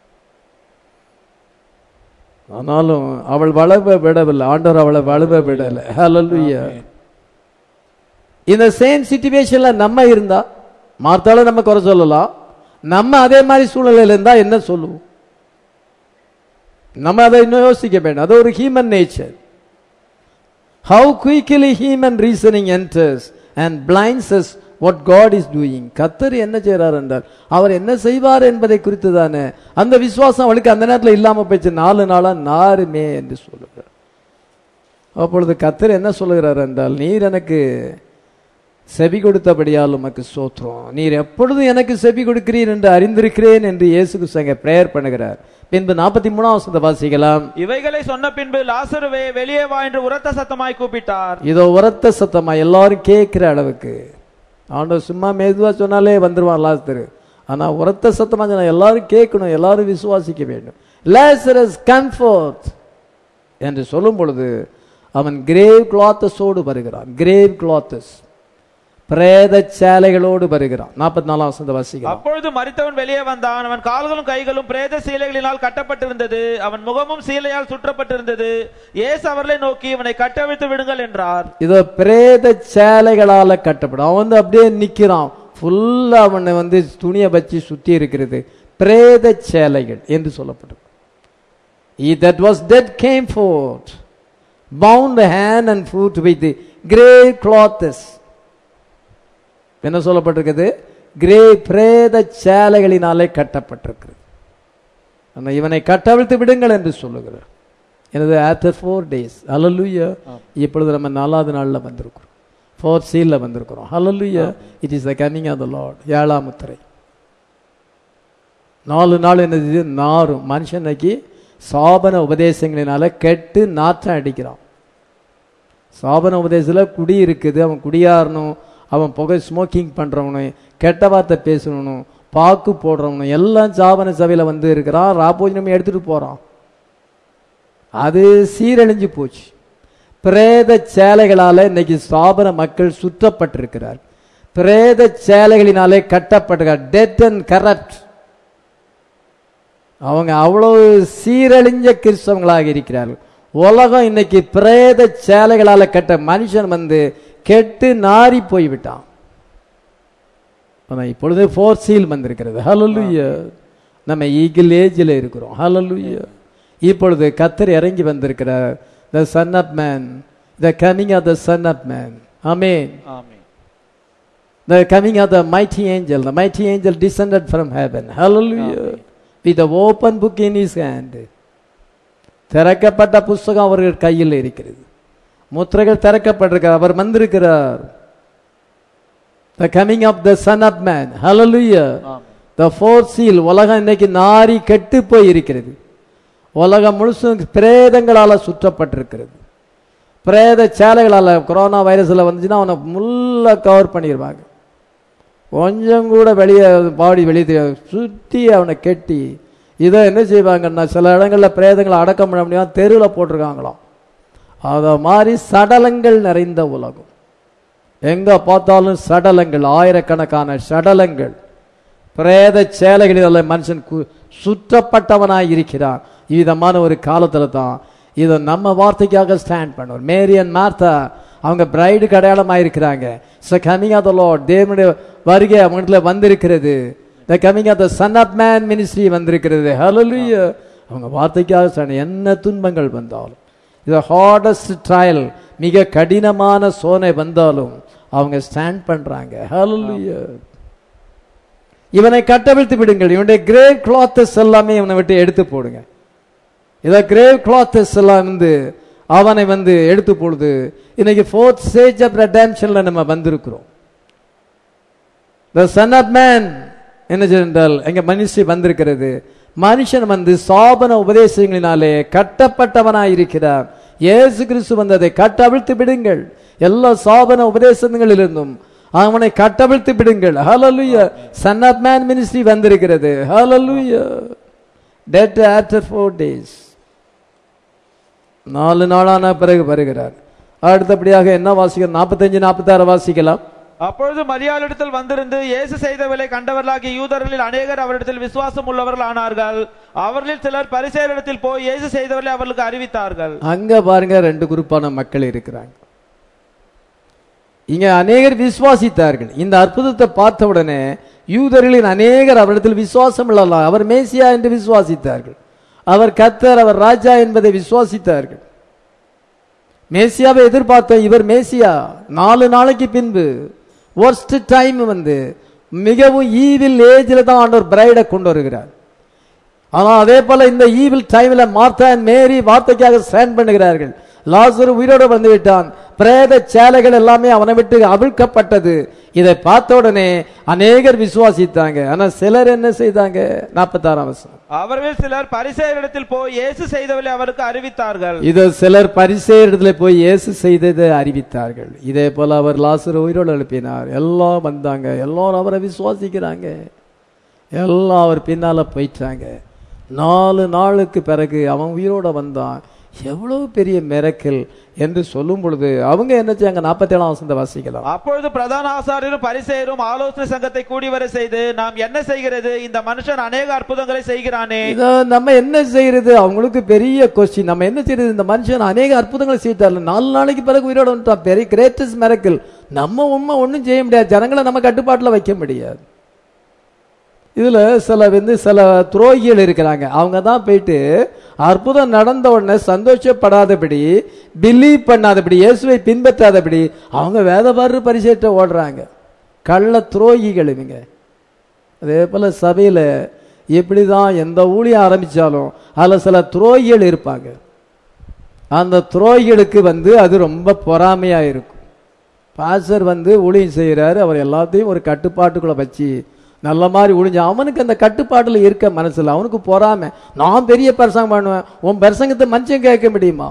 ஆனாலும் அவள் வளவ விடவில்லை ஆண்டவர் அவளை வளவ விடலை ஹalleluya இந்த சேம் சிச்சுவேஷன்ல நம்ம இருந்தா மார்த்தால நம்ம குறை சொல்லலாம் நம்ம அதே மாதிரி சூழ்நிலையில இருந்தா என்ன சொல்லுவோம் நம்ம அதை இன்னும் யோசிக்க வேண்டும் அது ஒரு human nature how quickly human reasoning enters and blinds what God is doing கத்தர் என்ன செய்றார் என்றால் அவர் என்ன செய்வார் என்பதை குறித்து தானே அந்த விசுவாசம் அவளுக்கு அந்த நேரத்தில் இல்லாம போயிடுச்சு நாலு நாளா நாருமே என்று சொல்லுகிறார் அப்பொழுது கத்தர் என்ன சொல்லுகிறார் என்றால் நீர் எனக்கு செவி கொடுத்தபடியால் உமக்கு சோத்திரம் நீர் எப்பொழுதும் எனக்கு செவி கொடுக்கிறீர் என்று அறிந்திருக்கிறேன் என்று இயேசு கிறிஸ்து பிரேயர் பண்ணுகிறார் பின்பு நாற்பத்தி மூணாம் வசனத்தை வாசிக்கலாம் இவைகளை சொன்ன பின்பு லாசருவே வெளியே வா என்று உரத்த சத்தமாய் கூப்பிட்டார் இதோ உரத்த சத்தமா எல்லாரும் கேட்கிற அளவுக்கு ஆண்டவர் சும்மா மெதுவா சொன்னாலே வந்துருவான் லாஸ்தர் ஆனா உரத்த சத்தமா சொன்னா எல்லாரும் கேட்கணும் எல்லாரும் விசுவாசிக்க வேண்டும் லேசரஸ் கம்ஃபோர்ட் என்று சொல்லும் பொழுது அவன் கிரேவ் கிளாத்தஸோடு வருகிறான் கிரேவ் கிளாத்தஸ் பிரேத சேலைகளோடு வருகிறான் நாற்பத்தி நாலாம் வசந்த வாசிக்கலாம் அப்பொழுது மரித்தவன் வெளியே வந்தான் அவன் கால்களும் கைகளும் பிரேத சீலைகளினால் கட்டப்பட்டிருந்தது அவன் முகமும் சீலையால் சுற்றப்பட்டிருந்தது இயேசு அவர்களை நோக்கி இவனை கட்டவிழ்த்து விடுங்கள் என்றார் இதோ பிரேத சேலைகளால கட்டப்படும் அவன் வந்து அப்படியே நிக்கிறான் ஃபுல்லா அவனை வந்து துணியை வச்சு சுத்தி இருக்கிறது பிரேத சேலைகள் என்று சொல்லப்படும் He that was dead came forth, bound hand and foot with grey cloths. என்ன சொல்லப்பட்டிருக்குது கிரே பிரேத சேலைகளினாலே கட்டப்பட்டிருக்கிறது ஆனா இவனை கட்டவிழ்த்து விடுங்கள் என்று சொல்லுகிறார் எனது ஆஃப்டர் ஃபோர் டேஸ் ஹalleluya இப்பொழுது நம்ம நாலாவது நாள்ல வந்திருக்கிறோம் ஃபோர் சீல்ல வந்திருக்கிறோம் ஹalleluya it is the coming of the Lord ஏழாம் முத்திரை நாலு நாள் என்னது நாரும் மனுஷனைக்கு சாபன உபதேசங்களினால கெட்டு நாற்றம் அடிக்கிறான் சாபன உபதேசத்தில் குடி இருக்குது அவன் குடியாரணும் அவன் புகை ஸ்மோக்கிங் பண்ணுறவனும் கெட்ட வார்த்தை பேசணும் பாக்கு போடுறவனும் எல்லாம் சாபன சபையில் வந்து இருக்கிறான் ராபோஜனம் எடுத்துட்டு போகிறான் அது சீரழிஞ்சு போச்சு பிரேத சேலைகளால இன்னைக்கு சாபன மக்கள் சுற்றப்பட்டிருக்கிறார் பிரேத சேலைகளினாலே கட்டப்பட்டிருக்கார் டெட் அண்ட் கரப்ட் அவங்க அவ்வளவு சீரழிஞ்ச கிறிஸ்தவங்களாக இருக்கிறார்கள் உலகம் இன்னைக்கு பிரேத சேலைகளால கட்ட மனுஷன் வந்து கெட்டு நாறி போய்விட்டான் ஆனா இப்பொழுது ஃபோர் சீல் வந்திருக்கிறது ஹalleluya நம்ம ஈகிள் ஏஜில் இருக்கிறோம் ஹalleluya இப்பொழுது கத்தர் இறங்கி வந்திருக்கிறார் the son of man the coming of the son of man ஆமென் ஆமென் The coming of the mighty angel, the mighty angel descended from heaven. Hallelujah. With the open book in his hand. திறக்கப்பட்ட புஸ்தகம் அவர்கள் கையில் இருக்கிறது முத்திரைகள் திறக்கப்பட்டிருக்கிறார் அவர் வந்திருக்கிறார் the coming of the son of man ஹalleluya த ஃபோர் சீல் உலகம் இன்னைக்கு நாரி கெட்டு போய் இருக்கிறது உலகம் முழுசும் பிரேதங்களால சுற்றப்பட்டிருக்கிறது பிரேத சேலைகளால கொரோனா வைரஸ்ல வந்துச்சுன்னா அவனை முள்ள கவர் பண்ணிடுவாங்க கொஞ்சம் கூட வெளியே பாடி வெளியே தெரியாது சுற்றி அவனை கெட்டி இதை என்ன செய்வாங்கன்னா சில இடங்கள்ல பிரேதங்களை அடக்கம் பண்ண முடியாம தெருவில் போட்டிருக்காங்களாம் அத மாதிரி சடலங்கள் நிறைந்த உலகம் எங்க பார்த்தாலும் சடலங்கள் ஆயிரக்கணக்கான சடலங்கள் பிரேத சேலைகளில் மனுஷன் கு- சுற்றப்பட்டவனாய் இருக்கிறான் விதமான ஒரு காலத்துல தான் இதை நம்ம வார்த்தைக்காக ஸ்டாண்ட் பண்ணுவோம் மேரி அண்ட் மார்த்தா அவங்க பிரைடுக்கு அடையாளமாக இருக்கிறாங்க so coming of the Lord தேவனுடைய வருகை அவங்கத்துல வந்திருக்கிறது the coming of the son of man ministry வந்திருக்கிறது ஹalleluya அவங்க வார்த்தைக்காக சொன்ன என்ன துன்பங்கள் வந்தாலும் இது ஹார்டஸ்ட் ட்ரையல் மிக கடினமான சோனை வந்தாலும் அவங்க ஸ்டாண்ட் பண்றாங்க ஹalleluya இவனை கட்டவிழ்த்து விடுங்கள் இவனுடைய கிரேவ் கிளாத்தஸ் எல்லாமே இவனை விட்டு எடுத்து போடுங்க இத கிரேவ் கிளாத்தஸ் எல்லாம் வந்து அவனை வந்து எடுத்து போடுது இன்னைக்கு ஃபோர்த் ஸ்டேஜ் ஆஃப் ரெடம்ஷன்ல நம்ம வந்திருக்கிறோம் த சன் ஆஃப் மேன் என்ன என்றால் எங்க மனுஷி வந்திருக்கிறது மனுஷன் வந்து சாபன உபதேசங்களினாலே கட்டப்பட்டவனாய் இருக்கிறார் இயேசு கிறிஸ்து வந்து அதை கட்டவிழ்த்து விடுங்கள் எல்லா சாபன உபதேசங்களிலிருந்தும் அவனை கட்டவிழ்த்து விடுங்கள் ஹalleluya சன் ஆஃப் மேன் மினிஸ்ட்ரி வந்திருக்கிறது ஹalleluya டெட் ஆஃப்டர் ஃபோர் டேஸ் நாலு நாளான பிறகு வருகிறார் அடுத்தபடியாக என்ன வாசிக்கிறோம் நாற்பத்தஞ்சு நாற்பத்தாறு வாசிக்கலாம் அப்பொழுது மரியாளிடத்தில் வந்திருந்து இயேசு செய்தவளை கண்டவர்களாகிய யூதர்களில் அநேகர் அவரிடத்தில் விசுவாசம் உள்ளவர்கள் ஆனார்கள் அவர்களில் சிலர் பரிசேரிடத்தில் போய் இயேசு செய்தவர்களை அவர்களுக்கு அறிவித்தார்கள் அங்க பாருங்க ரெண்டு குரூப்பான மக்கள் இருக்கிறாங்க இங்க அநேகர் விசுவாசித்தார்கள் இந்த அற்புதத்தை பார்த்த உடனே யூதர்களின் அநேகர் அவரிடத்தில் விசுவாசம் இல்லலாம் அவர் மேசியா என்று விசுவாசித்தார்கள் அவர் கத்தர் அவர் ராஜா என்பதை விசுவாசித்தார்கள் மேசியாவை எதிர்பார்த்தோம் இவர் மேசியா நாலு நாளைக்கு பின்பு ஒர்ஸ்ட் டைம் வந்து மிகவும் ஈவில் ஏஜில் தான் ஆண்டவர் பிரைடை கொண்டு வருகிறார் ஆனா அதே போல இந்த ஈவில் டைம்ல மார்த்தா and மேரி வார்த்தைக்காக ஸ்டாண்ட் பண்ணுகிறார்கள் லாசரு உயிரோடு வந்து விட்டான் பிரேத சேலைகள் எல்லாமே அவனை விட்டு அவிழ்க்கப்பட்டது இதை பார்த்த உடனே அநேகர் விசுவாசித்தாங்க ஆனா சிலர் என்ன செய்தாங்க நாற்பத்தாறாம் வருஷம் அவர்களில் சிலர் பரிசேரிடத்தில் போய் இயேசு செய்தவர்களை அவருக்கு அறிவித்தார்கள் இதை சிலர் பரிசேரிடத்துல போய் இயேசு செய்ததை அறிவித்தார்கள் இதே போல அவர் லாசரு உயிரோடு எழுப்பினார் எல்லாம் வந்தாங்க எல்லாரும் அவரை விசுவாசிக்கிறாங்க எல்லாம் அவர் பின்னால போயிட்டாங்க நாலு நாளுக்கு பிறகு அவன் உயிரோட வந்தான் எவ்வளவு பெரிய மிரக்கல் என்று சொல்லும் பொழுது அவங்க என்ன செய்யாங்க நாற்பத்தி ஏழாம் வசந்த வாசிக்கலாம் அப்பொழுது பிரதான ஆசாரியரும் பரிசேயரும் ஆலோசனை சங்கத்தை கூடி வர செய்து நாம் என்ன செய்கிறது இந்த மனுஷன் அநேக அற்புதங்களை செய்கிறானே இதோ நம்ம என்ன செய்யறது அவங்களுக்கு பெரிய கொஸ்டின் நம்ம என்ன செய்யறது இந்த மனுஷன் அநேக அற்புதங்களை செய்தார்ல நாலு நாளைக்கு பிறகு உயிரோட வந்துட்டான் பெரிய கிரேட்டஸ்ட் மிரக்கல் நம்ம உண்மை ஒன்றும் செய்ய முடியாது ஜனங்களை நம்ம கட்டுப்பாட்டில் வைக்க முடியாது இதுல சில வந்து சில துரோகிகள் இருக்கிறாங்க அவங்க தான் போயிட்டு அற்புதம் நடந்த உடனே சந்தோஷப்படாதபடி பிலீவ் பண்ணாதபடி இயேசுவை பின்பற்றாதபடி அவங்க வேதபாரு பரிசேற்ற ஓடுறாங்க கள்ள துரோகிகள் இவங்க அதே போல சபையில இப்படிதான் எந்த ஊழியம் ஆரம்பிச்சாலும் அதுல சில துரோகிகள் இருப்பாங்க அந்த துரோகிகளுக்கு வந்து அது ரொம்ப பொறாமையா இருக்கும் பாஸ்டர் வந்து ஊழியம் செய்கிறாரு அவர் எல்லாத்தையும் ஒரு கட்டுப்பாட்டுக்குள்ள வச்சு நல்ல மாதிரி ஒளிஞ்சு அவனுக்கு அந்த கட்டுப்பாட்டுல இருக்க மனசுல அவனுக்கு பொறாம நான் பெரிய பிரசங்கம் பண்ணுவேன் உன் பிரசங்கத்தை மனுஷன் கேட்க முடியுமா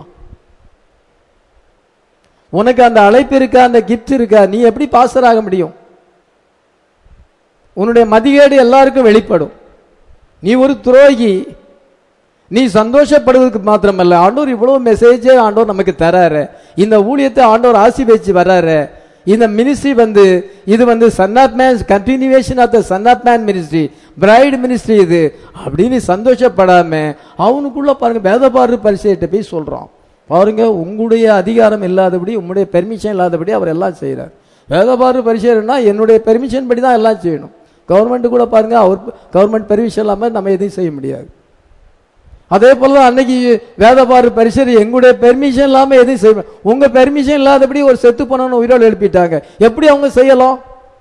உனக்கு அந்த அழைப்பு இருக்கா அந்த கிஃப்ட் இருக்கா நீ எப்படி பாஸ்டர் ஆக முடியும் உன்னுடைய மதிகேடு எல்லாருக்கும் வெளிப்படும் நீ ஒரு துரோகி நீ சந்தோஷப்படுவதற்கு மாத்திரமல்ல ஆண்டவர் இவ்வளவு மெசேஜே ஆண்டவர் நமக்கு தராரு இந்த ஊழியத்தை ஆண்டவர் ஆசீர்வதிச்சு வர்றாரு இந்த மினிஸ்ட்ரி வந்து இது வந்து son of man continuation of the son of man ministry bride ministry இது அப்படின்னு சந்தோஷப்படாம அவனுக்குள்ள பாருங்க வேதபாரு பரிசையிட்ட போய் சொல்றான் பாருங்க உங்களுடைய அதிகாரம் இல்லாதபடி உங்களுடைய பெர்மிஷன் இல்லாதபடி அவர் எல்லாம் செய்யறார் வேதபாரு பரிசேரனா என்னுடைய பெர்மிஷன் படி தான் எல்லாம் செய்யணும் கவர்மெண்ட் கூட பாருங்க அவர் கவர்மெண்ட் பெர்மிஷன் இல்லாமல் நம்ம எதையும் செய்ய முடியாது அதே போல தான் அன்னைக்கு வேதபாரு பரிசர் எங்களுடைய பெர்மிஷன் இல்லாம எதையும் செய்ய உங்க பெர்மிஷன் இல்லாதபடி ஒரு செத்து போனவன உயிரோடு எழுப்பிட்டாங்க எப்படி அவங்க செய்யலாம்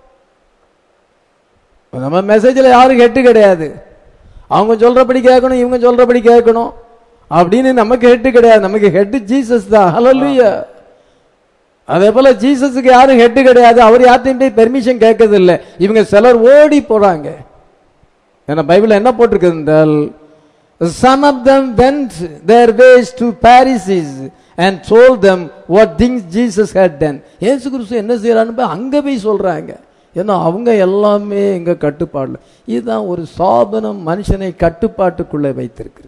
நம்ம மெசேஜ்ல யாரும் ஹெட்டு கிடையாது அவங்க சொல்றபடி கேட்கணும் இவங்க சொல்றபடி கேட்கணும் அப்படின்னு நமக்கு ஹெட்டு கிடையாது நமக்கு ஹெட் ஜீசஸ் தான் ஹalleluya அதே போல ஜீசஸுக்கு யாரும் ஹெட் கிடையாது அவர் யார்ட்டையும் போய் பெர்மிஷன் கேட்கறது இல்லை இவங்க சிலர் ஓடி போறாங்க ஏன்னா பைபிள் என்ன போட்டிருக்கு என்றால் some of them went their ways to Pharisees and told them what things Jesus had done இயேசு கிறிஸ்து என்ன செய்யறான்னு போய் அங்க போய் சொல்றாங்க ஏன்னா அவங்க எல்லாமே எங்க கட்டுப்பாடுல இதுதான் ஒரு சாபனம் மனுஷனை கட்டுப்பாட்டுக்குள்ளே வைத்திருக்கு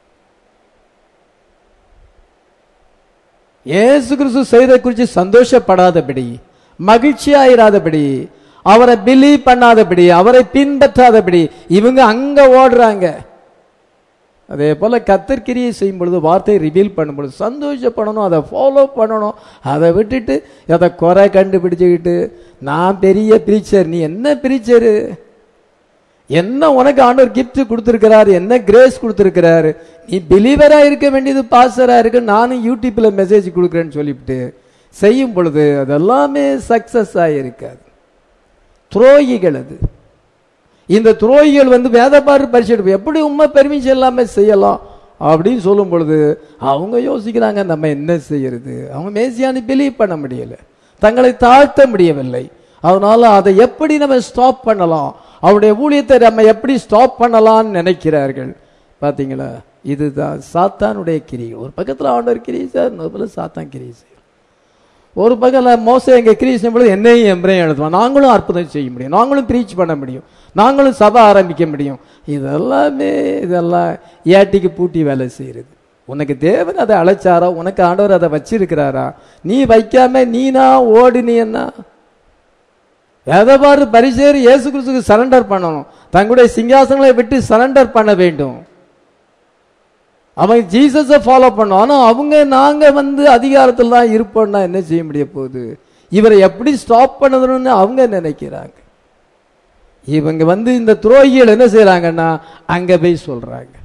இயேசு கிறிஸ்து செய்த குறித்து சந்தோஷப்படாதபடி மகிழ்ச்சியாயிராதபடி அவரை பிலீவ் பண்ணாதபடி அவரை பின்பற்றாதபடி இவங்க அங்க ஓடுறாங்க அதே போல கத்தர்கிரியை செய்யும் பொழுது வார்த்தையை ரிவீல் பண்ணும் பொழுது சந்தோஷப்படணும் அதை ஃபாலோ பண்ணணும் அதை விட்டுட்டு அதை குறை கண்டுபிடிச்சுக்கிட்டு நான் பெரிய பிரீச்சர் நீ என்ன பிரீச்சரு என்ன உனக்கு ஆண்டவர் gift கொடுத்துருக்கிறாரு என்ன கிரேஸ் கொடுத்துருக்கிறாரு நீ பிலீவரா இருக்க வேண்டியது பாஸ்டரா இருக்கு நானும் யூடியூப்ல மெசேஜ் கொடுக்குறேன்னு சொல்லிவிட்டு செய்யும் பொழுது அதெல்லாமே சக்சஸ் ஆகிருக்காது துரோகிகள் அது இந்த துரோகிகள் வந்து வேதப்பாடு பரிசெடுப்பு எப்படி உண்மை பெருமிச்சு எல்லாமே செய்யலாம் அப்படின்னு சொல்லும் பொழுது அவங்க யோசிக்கிறாங்க நம்ம என்ன செய்யறது அவங்க மேசியானி பிலீவ் பண்ண முடியல தங்களை தாழ்த்த முடியவில்லை அதனால அதை எப்படி நம்ம ஸ்டாப் பண்ணலாம் அவருடைய ஊழியத்தை நம்ம எப்படி ஸ்டாப் பண்ணலாம்னு நினைக்கிறார்கள் பாத்தீங்களா இதுதான் சாத்தானுடைய கிரியை ஒரு பக்கத்துல ஆண்டவர் கிரியை சார் இன்னொரு பக்கத்துல சாத்தான் கிரியை செய்யும் ஒரு பக்கத்தில் மோச எங்க கிரியை செய்யும் பொழுது என்னையும் எம்பரையும் எழுதுவோம் நாங்களும் அற்புதம் செய்ய முடியும் நாங்களும் ப்ரீச் பண்ண முடியும் நாங்களும் சபை ஆரம்பிக்க முடியும் இதெல்லாமே இதெல்லாம் ஏட்டிக்கு பூட்டி வேலை செய்யறது உனக்கு தேவன் அதை அழைச்சாரா உனக்கு ஆண்டவர் அதை வச்சிருக்கிறாரா நீ வைக்காம நீனா ஓடினீன்னா வேதபாரு பரிசேறு இயேசு கிறிஸ்துக்கு சரண்டர் பண்ணணும் தங்களுடைய சிங்காசனங்களை விட்டு சரண்டர் பண்ண வேண்டும் அவங்க ஜீசஸை ஃபாலோ பண்ணோம் ஆனா அவங்க நாங்க வந்து அதிகாரத்தில் தான் இருப்போம்னா என்ன செய்ய முடிய போகுது இவரை எப்படி ஸ்டாப் பண்ணணும்னு அவங்க நினைக்கிறாங்க இவங்க வந்து இந்த துரோகிகள் என்ன செய்யறாங்கன்னா அங்க போய் சொல்றாங்க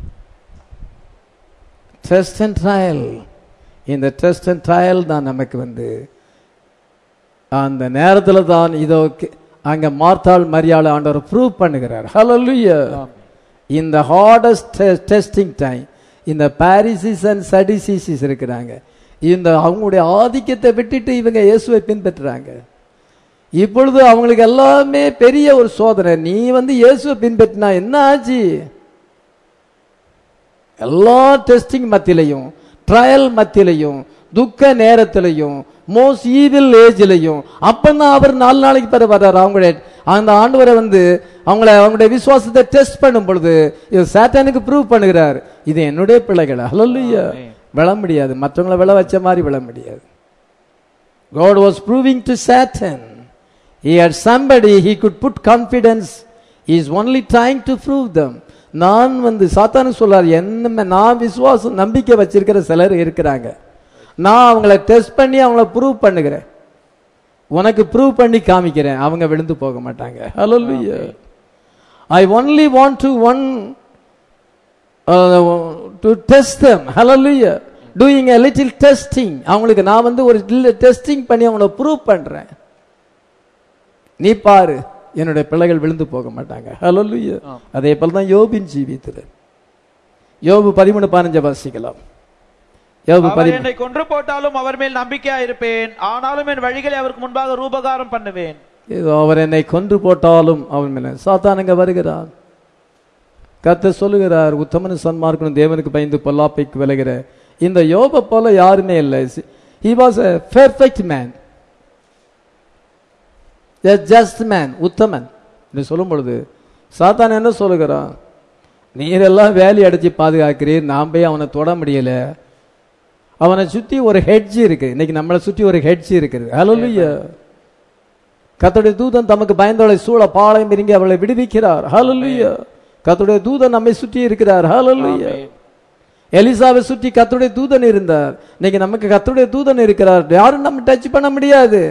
டெஸ்ட் அண்ட் ட்ரையல் இந்த டெஸ்ட் அண்ட் ட்ரையல் தான் நமக்கு வந்து அந்த நேரத்துல தான் இதோ கி- அங்க மார்த்தாள் மரியாதை ஆண்டவர் ப்ரூவ் பண்ணுகிறார் ஹalleluya இந்த ஹார்டஸ்ட் டெஸ்டிங் டைம் இந்த பாரிசிஸ் அண்ட் சடிசிசிஸ் இருக்கிறாங்க இந்த அவங்களுடைய ஆதிக்கத்தை விட்டுட்டு இவங்க இயேசுவை பின்பற்றுறாங்க இப்பொழுது அவங்களுக்கு எல்லாமே பெரிய ஒரு சோதனை நீ வந்து இயேசுவை பின்பற்றினா என்ன ஆச்சு எல்லா டெஸ்டிங் மத்தியிலையும் ட்ரையல் மத்தியிலையும் துக்க நேரத்திலையும் மோஸ்ட் ஈவில் ஏஜ்லையும் அப்பதான் அவர் நாலு நாளைக்கு பிறகு வர்றாரு அவங்களுடைய அந்த ஆண்டவரை வந்து அவங்கள அவங்களுடைய விசுவாசத்தை டெஸ்ட் பண்ணும் பொழுது இது சாத்தானுக்கு ப்ரூவ் பண்ணுகிறார் இது என்னுடைய பிள்ளைகள் ஹalleluya விழ முடியாது மற்றவங்கள விழ வச்ச மாதிரி விழ முடியாது God was proving to Satan. He had somebody he could put confidence. He is only trying to prove them. நான் வந்து சாத்தானு சொல்றார் என்ன நான் விசுவாசம் நம்பிக்கை வச்சிருக்கிற சிலர் இருக்கிறாங்க நான் அவங்கள டெஸ்ட் பண்ணி அவங்கள ப்ரூவ் பண்ணுகிறேன் உனக்கு ப்ரூவ் பண்ணி காமிக்கிறேன் அவங்க விழுந்து போக மாட்டாங்க ஹalleluya I only want to one to test them hallelujah doing a little testing அவங்களுக்கு நான் வந்து ஒரு டெஸ்டிங் பண்ணி அவங்கள ப்ரூவ் பண்றேன் நீ பாரு என்னுடைய பிள்ளைகள் விழுந்து போக மாட்டாங்க ஹalleluya அதே போல தான் யோபின் ஜீவித்தது யோபு பதிமூணு பதினஞ்சு வாசிக்கலாம் யோபு அவர் பதிமூணு என்னை கொன்று போட்டாலும் அவர் மேல் நம்பிக்கையா இருப்பேன் ஆனாலும் என் வழிகளை அவருக்கு முன்பாக ரூபகாரம் பண்ணுவேன் இதோ அவர் என்னை கொன்று போட்டாலும் அவன் மேல சாத்தானுங்க வருகிறான் கத்த சொல்லுகிறார் உத்தமனு சன்மார்க்கனும் தேவனுக்கு பயந்து பொல்லாப்பைக்கு விலகிற இந்த யோப போல யாருமே இல்லை he was a perfect man a just man உத்தமன் என்று சொல்லும் பொழுது சாத்தான் என்ன சொல்லுகிறான் நீரெல்லாம் வேலி அடைச்சி பாதுகாக்கிறீர் நான் போய் அவனை தொட முடியல அவனை சுத்தி ஒரு ஹெட்ஜ் இருக்கு இன்னைக்கு நம்மளை சுற்றி ஒரு ஹெட்ஜ் இருக்குது ஹalleluya கர்த்தருடைய தூதன் தமக்கு பயந்தவளை சூழ பாளையம் இறங்கி அவளை விடுவிக்கிறார் ஹalleluya கர்த்தருடைய தூதன் நம்மை சுற்றி இருக்கிறார் ஹalleluya எலிசாவை சுற்றி கர்த்தருடைய தூதன் இருந்தார் இன்னைக்கு நமக்கு கர்த்தருடைய தூதன் இருக்கிறார் யாரும் நம்ம டச் பண்ண முடியாது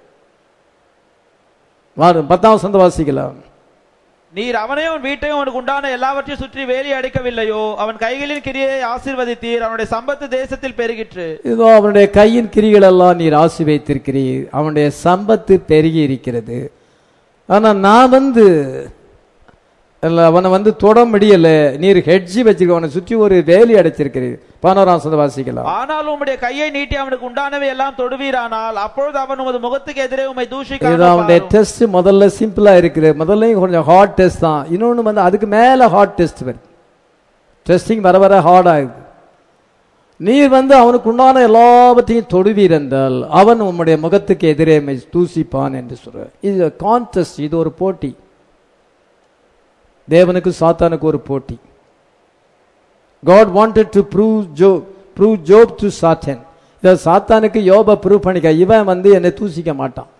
வாரு பத்தாம் சந்த வாசிக்கலாம் நீர் அவனையும் அவன் வீட்டையும் அவனுக்கு உண்டான எல்லாவற்றையும் சுற்றி வேலி அடைக்கவில்லையோ அவன் கைகளின் கிரியை ஆசீர்வதித்தீர் அவனுடைய சம்பத்து தேசத்தில் பெருகிற்று இதோ அவனுடைய கையின் கிரிகள் எல்லாம் நீர் ஆசி வைத்திருக்கிறீர் அவனுடைய சம்பத்து பெருகி இருக்கிறது ஆனா நான் வந்து இல்ல, அவனை வந்து தொட முடியல நீர் ஹெட்ஜி வச்சிருக்க அவனை சுற்றி ஒரு வேலி அடைச்சிருக்கிறீர் பதினோராம் சந்த வாசிக்கலாம் ஆனால் உம்முடைய கையை நீட்டி அவனுக்கு உண்டானவை எல்லாம் தொடுவீரானால் அப்பொழுது அவன் உமது முகத்துக்கு எதிரே உம்மை இது தூஷிக்காமல் அவனுடைய பாரும். டெஸ்ட் முதல்ல சிம்பிளா இருக்குது முதல்ல கொஞ்சம் ஹார்ட் டெஸ்ட் தான் இன்னொன்னு வந்து அதுக்கு மேல ஹார்ட் டெஸ்ட் வருது டெஸ்டிங் வர வர ஹார்ட் ஆகுது நீர் வந்து அவனுக்கு உண்டான எல்லாவற்றையும் தொடுவீர் என்றால் அவன் உம்முடைய முகத்துக்கு எதிரே உம்மை தூசிப்பான் என்று சொல்ற இது கான்டெஸ்ட் இது ஒரு போட்டி தேவனுக்கு சாத்தானுக்கு ஒரு போட்டி God wanted to prove Job prove Job to Satan இதை சாத்தானுக்கு யோப ப்ரூவ் பண்ணிக்க இவன் வந்து என்னை தூசிக்க மாட்டான்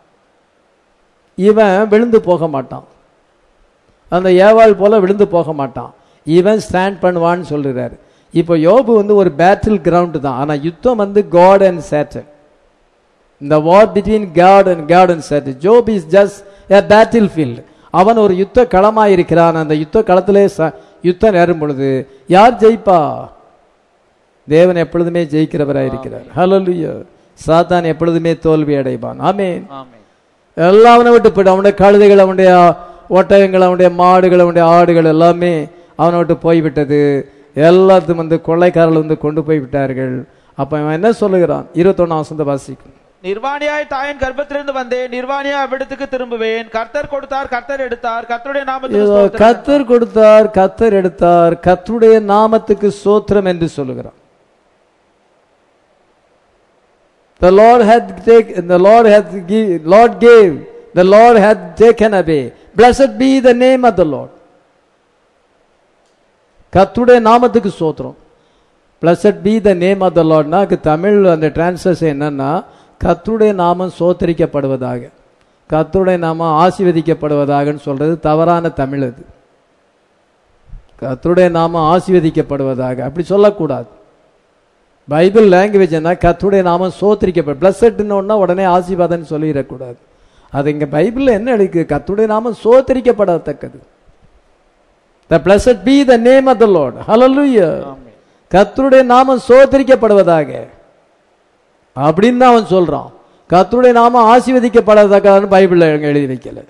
இவன் விழுந்து போக மாட்டான் அந்த ஏவாள் போல விழுந்து போக மாட்டான் இவன் ஸ்டாண்ட் பண்ணுவான்னு சொல்றாரு இப்போ யோபு வந்து ஒரு பேட்டில் கிரவுண்ட் தான் ஆனா யுத்தம் வந்து காட் அண்ட் சேட்டன் இந்த war between God and God and Satan Job is just a battlefield அவன் ஒரு யுத்த களமா இருக்கிறான் அந்த யுத்த களத்திலே ச- யுத்தம் நேரும் பொழுது யார் ஜெயிப்பா தேவன் எப்பொழுதுமே ஜெயிக்கிறவராய் இருக்கிறார் ஹalleluya சாத்தான் எப்பொழுதுமே தோல்வி அடைவான் ஆமென் ஆமென் எல்லாம் அவனை விட்டு போயிட்டு அவனுடைய கழுதைகள் அவனுடைய ஒட்டகங்கள் அவனுடைய மாடுகள் அவனுடைய ஆடுகள் எல்லாமே அவனை விட்டு போய்விட்டது எல்லாத்தையும் வந்து கொள்ளைக்காரர்கள் வந்து கொண்டு போய் விட்டார்கள் அப்ப அவன் என்ன சொல்லுகிறான் இருபத்தொன்னாம் வசந்த வாசிக்கும் நிர்வாணியாய் தாயின் கர்ப்பத்திலிருந்து வந்தேன் நிர்வாணியாய் அவ்விடத்துக்கு திரும்புவேன் கர்த்தர் கொடுத்தார் கர்த்தர் எடுத்தார் கர்த்தருடைய நாமத்துக்கு இதோ ஸ்தோத்திரம். கத்தர் கொடுத்தார் கத்தர் எடுத்தார் கத்தருடைய நாமத்துக்கு சோத்திரம் என்று சொல்லுகிறான் The Lord hath taken, the Lord hath give, Lord gave, the Lord hath taken away. Blessed be the name of the Lord. கத்துடைய நாமத்துக்கு சோத்திரம் blessed be the name of the லார்ட்னா தமிழ் அந்த டிரான்ஸ்லேஷன் என்னன்னா கத்துடைய நாமம் சோத்தரிக்கப்படுவதாக கத்துடைய நாமம் ஆசீர்வதிக்கப்படுவதாகன்னு சொல்றது தவறான தமிழ் அது கத்துடைய நாமம் ஆசீர்வதிக்கப்படுவதாக அப்படி சொல்லக்கூடாது பைபிள் லாங்குவேஜ் என்ன கத்துடைய நாமம் சோத்திரிக்கப்படும் பிளஸட்னு உடனே ஆசீர்வாதம்னு சொல்லிடக்கூடாது அது இங்க பைபிள்ல என்ன இருக்கு கத்துடைய நாமம் சோத்தரிக்கப்படத்தக்கது The blessed be the name of the Lord. Hallelujah. ஆமென். கர்த்தருடைய நாமம் சோதரிக்கப்படுவதாக அப்படின்னு தான் அவன் சொல்றான் கர்த்தருடைய நாமம் ஆசீர்வதிக்கப்படாதக்கான்னு பைபிள்ல அங்க எழுதி வைக்கல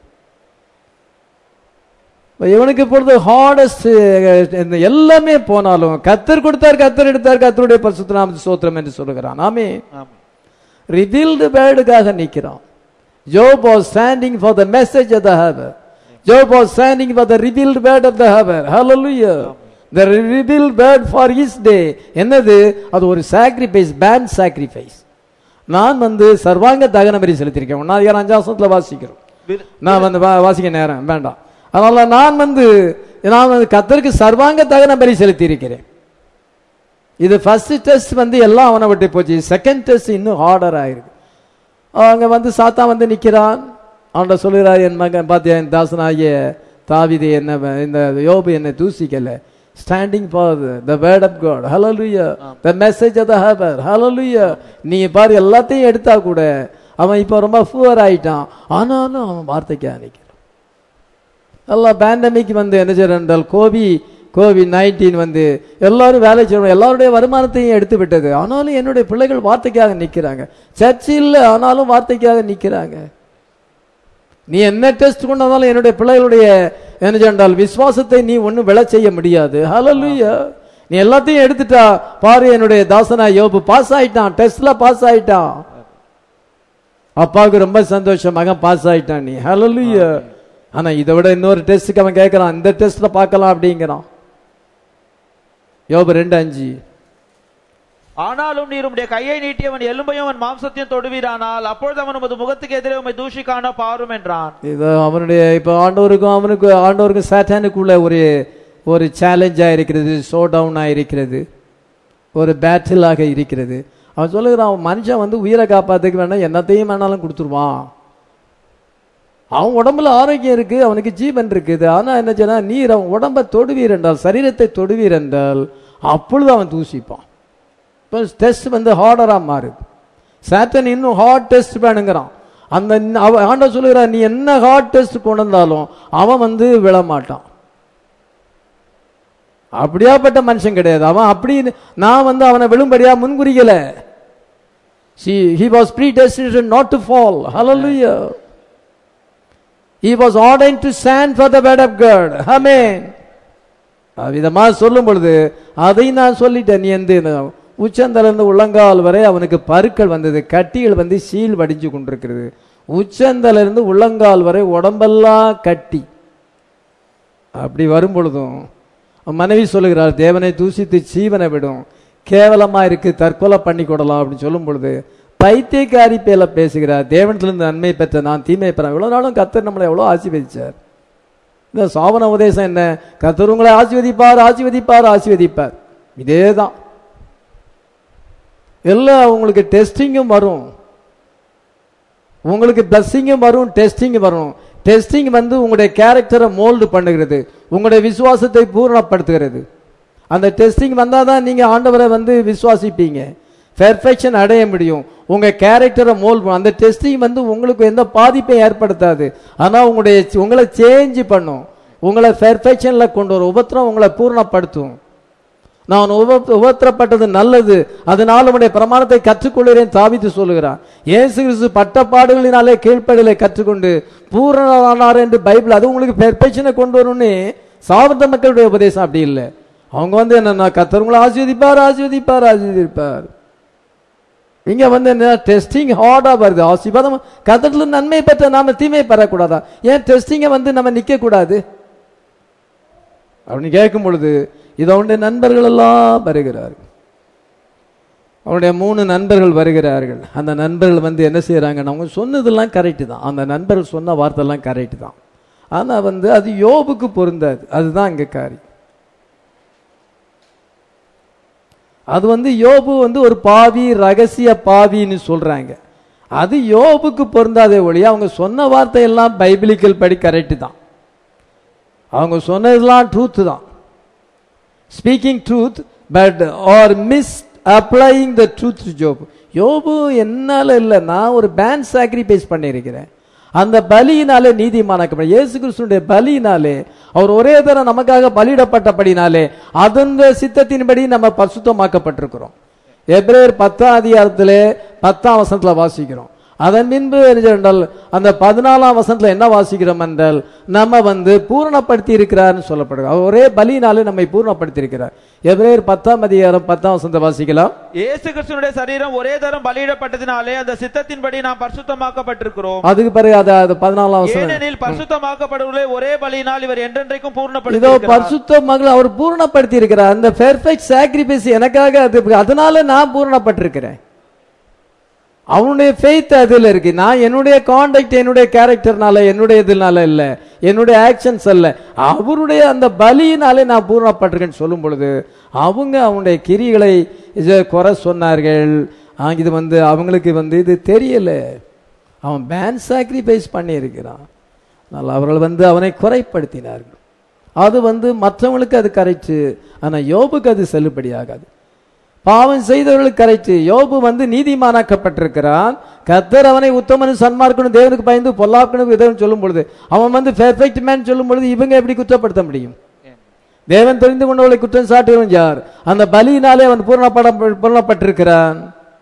இப்ப இவனுக்கு பொழுது ஹார்டஸ்ட் எல்லாமே போனாலும் கத்தர் கொடுத்தார் கத்தர் எடுத்தார் கத்தருடைய பரிசுத்த நாமத்து சோத்திரம் என்று சொல்லுகிறான் ஆமே ஆமென். ரிவீல்டு வேர்டுக்காக நிற்கிறான் Job was standing for the message of the hour Job was standing for the revealed word of the hour ஹalleluya the revealed word for his day என்னது அது ஒரு சாக்ரிஃபைஸ் பேன் சாக்ரிஃபைஸ் நான் வந்து சர்வாங்க தகன பலி செலுத்தியிருக்கேன் ஒன்னாவது அஞ்சாம் வருஷத்துல வாசிக்கிறோம் விரு- நான் வந்து வா- வாசிக்க நேரம் வேண்டாம் அதனால நான் வந்து நான் வந்து கத்தருக்கு சர்வாங்க தகன பலி செலுத்தி இருக்கிறேன் இது ஃபர்ஸ்ட் டெஸ்ட் வந்து எல்லாம் அவனை விட்டு போச்சு செகண்ட் டெஸ்ட் இன்னும் ஹார்டர் ஆயிருக்கு அங்க வந்து சாத்தா வந்து நிக்கிறான் அவன்கிட்ட சொல்லுகிறார் என் மகன் பாத்தியா என் தாசனாகிய தாவிது என்ன வ- இந்த யோபு என்னை தூசிக்கல standing for the word of God ஹalleluya the message of the hour ஹalleluya நீ பாரு எல்லாத்தையும் எடுத்தா கூட அவன் இப்போ ரொம்ப ஃபுவர் ஆயிட்டான் ஆனாலும் அவன் வார்த்தைக்காக நிற்கிறான் எல்லாம் பேண்டமிக் வந்து என்ன செய்யறால் என்றால் கோவி கோவிட் நைன்டீன் வந்து எல்லாரும் வேலை செய்யணும் எல்லாருடைய வருமானத்தையும் எடுத்து விட்டது ஆனாலும் என்னுடைய பிள்ளைகள் வார்த்தைக்காக நிற்கிறாங்க சர்ச் இல்லை ஆனாலும் வார்த்தைக்காக நிற்கிறாங்க நீ என்ன டெஸ்ட் கொண்டு வந்தாலும் என்னுடைய பிள்ளைகளுடைய என்ன சொன்னால் விசுவாசத்தை நீ ஒன்றும் விளை செய்ய முடியாது ஹalleluya நீ எல்லாத்தையும் எடுத்துட்டா பாரு என்னுடைய தாசனா யோபு பாஸ் ஆயிட்டான் டெஸ்ட்ல பாஸ் ஆயிட்டான் அப்பாவுக்கு ரொம்ப சந்தோஷம் மகன் பாஸ் ஆயிட்டான் நீ ஹalleluya ஆனா இதை விட இன்னொரு டெஸ்ட்டுக்கு அவன் கேட்கறான் இந்த டெஸ்ட்ல பார்க்கலாம் அப்படிங்கிறான் யோபு ரெண்டு அஞ்சு ஆனாலும் நீர் உம்முடைய கையை நீட்டியவன் எலும்பையும் அவன் மாம்சத்தையும் தொடுவீரானால் அப்பொழுது அவன் உமது முகத்துக்கு எதிரே உம்மை தூஷிக்கான பாரும் என்றான் இது அவனுடைய இப்போ ஆண்டவருக்கும் அவனுக்கு ஆண்டவருக்கும் சாத்தானுக்குள்ள ஒரு ஒரு சேலஞ்சாக இருக்கிறது ஷோ டவுனாக இருக்கிறது ஒரு பேட்டிலாக இருக்கிறது அவன் சொல்லுகிறான் அவன் மனுஷன் வந்து உயிரை காப்பாத்துக்க வேணாம் என்னத்தையும் வேணாலும் கொடுத்துருவான் அவன் உடம்புல ஆரோக்கியம் இருக்கு அவனுக்கு ஜீவன் இருக்குது ஆனா என்ன செய்யனா நீர் அவன் உடம்பை தொடுவீர் என்றால் சரீரத்தை தொடுவீர் என்றால் அப்பொழுது அவன் தூசிப்பான் இப்போ டெஸ்ட் வந்து ஹார்டராக மாறுது சாத்தன் இன்னும் ஹார்ட் டெஸ்ட் வேணுங்கிறான் அந்த அவன் ஆண்டவர் சொல்லுகிறான் நீ என்ன ஹார்ட் டெஸ்ட் கொண்டு வந்தாலும் அவன் வந்து விழமாட்டான் அப்படியாப்பட்ட மனுஷன் கிடையாது அவன் அப்படி நான் வந்து அவனை விழும்படியா முன்குறிக்கல he was predestined not to fall hallelujah he was ordained to stand for the word of god amen விதமா சொல்லும் பொழுது அதை நான் சொல்லிட்டேன் நீ எந்த உச்சந்தலிருந்து உள்ளங்கால் வரை அவனுக்கு பருக்கள் வந்தது கட்டிகள் வந்து சீல் வடிஞ்சு கொண்டிருக்கிறது உச்சந்தலிருந்து உள்ளங்கால் வரை உடம்பெல்லாம் கட்டி அப்படி வரும் பொழுதும் மனைவி சொல்லுகிறார் தேவனை தூசித்து சீவனை விடும் கேவலமா இருக்கு தற்கொலை பண்ணி கொடலாம் அப்படின்னு சொல்லும் பொழுது பைத்தியக்காரி பேல பேசுகிறார் தேவனத்திலிருந்து நன்மை பெற்ற நான் தீமை பெற இவ்வளவு நாளும் கத்தர் நம்மளை எவ்வளவு ஆசீர்வதிச்சார் இந்த சாவன உபதேசம் என்ன கத்தர் உங்களை ஆசீர்வதிப்பார் ஆசீர்வதிப்பார் ஆசீர்வதிப்பார் இதே தான் எல்லாம் உங்களுக்கு டெஸ்டிங்கும் வரும் உங்களுக்கு பிளஸ்ஸிங்கும் வரும் டெஸ்டிங் வரும் டெஸ்டிங் வந்து உங்களுடைய கேரக்டரை மோல்டு பண்ணுகிறது உங்களுடைய விசுவாசத்தை பூர்ணப்படுத்துகிறது அந்த டெஸ்டிங் வந்தால் தான் நீங்கள் ஆண்டவரை வந்து விசுவாசிப்பீங்க பெர்ஃபெக்ஷன் அடைய முடியும் உங்கள் கேரக்டரை மோல்ட் பண்ணும் அந்த டெஸ்டிங் வந்து உங்களுக்கு எந்த பாதிப்பையும் ஏற்படுத்தாது ஆனால் உங்களுடைய உங்களை சேஞ்ச் பண்ணும் உங்களை பெர்ஃபெக்ஷனில் கொண்டு வரும் உபத்திரம் உங்களை பூர்ணப்படுத்தும் நான் உப உபத்திரப்பட்டது நல்லது அதனால் உடைய பிரமாணத்தை கற்றுக்கொள்கிறேன் தாவித்து சொல்லுகிறான் இயேசு கிறிஸ்து பட்டப்பாடுகளினாலே கீழ்ப்படிகளை கற்றுக்கொண்டு பூரணரானார் என்று பைபிள் அது உங்களுக்கு பெர்ஃபெக்ஷனை கொண்டு வரும்னு சாவர்த்த மக்களுடைய உபதேசம் அப்படி இல்லை அவங்க வந்து என்னன்னா கத்தர் ஆஸ்வதிப்பார் ஆஸ்வதிப்பார் ஆஸ்வதிப்பார் இங்க வந்து என்ன டெஸ்டிங் ஹார்டா வருது ஆசீர்வாதம் கத்தத்துல நன்மை பெற்ற நாம தீமை பெறக்கூடாதா ஏன் டெஸ்டிங்கை வந்து நம்ம நிக்க கூடாது அப்படின்னு கேட்கும் பொழுது இது அவனுடைய நண்பர்கள் எல்லாம் வருகிறார்கள் அவனுடைய மூணு நண்பர்கள் வருகிறார்கள் அந்த நண்பர்கள் வந்து என்ன செய்யறாங்க அவங்க சொன்னதெல்லாம் கரெக்டு தான் அந்த நண்பர்கள் சொன்ன வார்த்தைலாம் கரெக்டு தான் ஆனா வந்து அது யோபுக்கு பொருந்தாது அதுதான் இங்க காரியம் அது வந்து யோபு வந்து ஒரு பாவி ரகசிய பாவின்னு சொல்றாங்க அது யோபுக்கு பொருந்தாதே ஒழிய அவங்க சொன்ன வார்த்தையெல்லாம் பைபிளிக்கல் படி கரெக்டு தான் அவங்க சொன்னதெல்லாம் ட்ரூத் தான் speaking truth but are misapplying the truth Job யோபு என்னால இல்லை நான் ஒரு பேன் சாக்ரிஃபைஸ் பண்ணியிருக்கிறேன் அந்த பலியினாலே நீதிமானாக்கப்படும் இயேசு கிறிஸ்துடைய பலியினாலே அவர் ஒரே தரம் நமக்காக பலியிடப்பட்டபடினாலே அதன் சித்தத்தின்படி நம்ம பரிசுத்தமாக்கப்பட்டிருக்கிறோம் எப்ரேயர் பத்தாம் அதிகாரத்திலே பத்தாம் வசனத்துல வாசிக்கிறோம் அதன் பின்பு என்ன என்றால் அந்த பதினாலாம் வசனத்துல என்ன வாசிக்கிறோம் என்றால் நம்ம வந்து பூரணப்படுத்தி இருக்கிறார்னு சொல்லப்படுகிறோம் அவர் ஒரே பலியினாலே நம்மை பூரணப்படுத்தி இருக்கிறார் எப்ரேயர் பத்தாம் அதிகாரம் பத்தாம் வசனத்தை வாசிக்கலாம் இயேசு கிறிஸ்துனுடைய சரீரம் ஒரே தரம் பலியிடப்பட்டதினாலே அந்த சித்தத்தின்படி நாம் பரிசுத்தமாக்கப்பட்டிருக்கிறோம் அதுக்கு பிறகு அது அது பதினாலாம் வசனம் ஏனெனில் பரிசுத்தமாக்கப்படுவதை ஒரே பலியினால் இவர் என்றென்றைக்கும் இதோ பூர்ணப்படுத்தி பரிசுத்த மகள் அவர் பூரணப்படுத்தி இருக்கிறார் அந்த பெர்ஃபெக்ட் சாக்ரிஃபைஸ் எனக்காக அது அதனால நான் பூரணப்பட்டிருக்கிறேன் அவனுடைய ஃபெய்த் அதுல இருக்கு நான் என்னுடைய காண்டாக்ட் என்னுடைய கேரக்டர்னால என்னுடைய இதனால இல்ல என்னுடைய ஆக்ஷன்ஸ் அல்ல அவருடைய அந்த பலியினாலே நான் பூர்ணப்பட்டிருக்கேன்னு சொல்லும் பொழுது அவங்க அவனுடைய கிரிகளை இத குறை சொன்னார்கள் ஆ, இது வந்து அவங்களுக்கு வந்து இது தெரியல அவன் பேன் சாக்ரிஃபைஸ் பண்ணியிருக்கிறான் அதனால் அவர்கள் வந்து அவனை குறைப்படுத்தினார்கள் அது வந்து மற்றவங்களுக்கு அது கரைச்சு ஆனா யோபுக்கு அது செல்லுபடியாகாது பாவம் செய்தவர்களுக்கு கரைச்சு யோபு வந்து நீதிமானாக்கப்பட்டிருக்கிறான் கத்தர் அவனை உத்தமனு சன்மார்க்கணும் தேவனுக்கு பயந்து பொல்லாக்கணும் விதம் சொல்லும் பொழுது அவன் வந்து பெர்ஃபெக்ட் மேன் சொல்லும் பொழுது இவங்க எப்படி குற்றப்படுத்த முடியும் தேவன் தெரிந்து கொண்டவர்களை குற்றம் சாட்டுகிறவன் யார் அந்த பலியினாலே அவன் பூர்ணப்பட பூர்ணப்பட்டிருக்கிறான்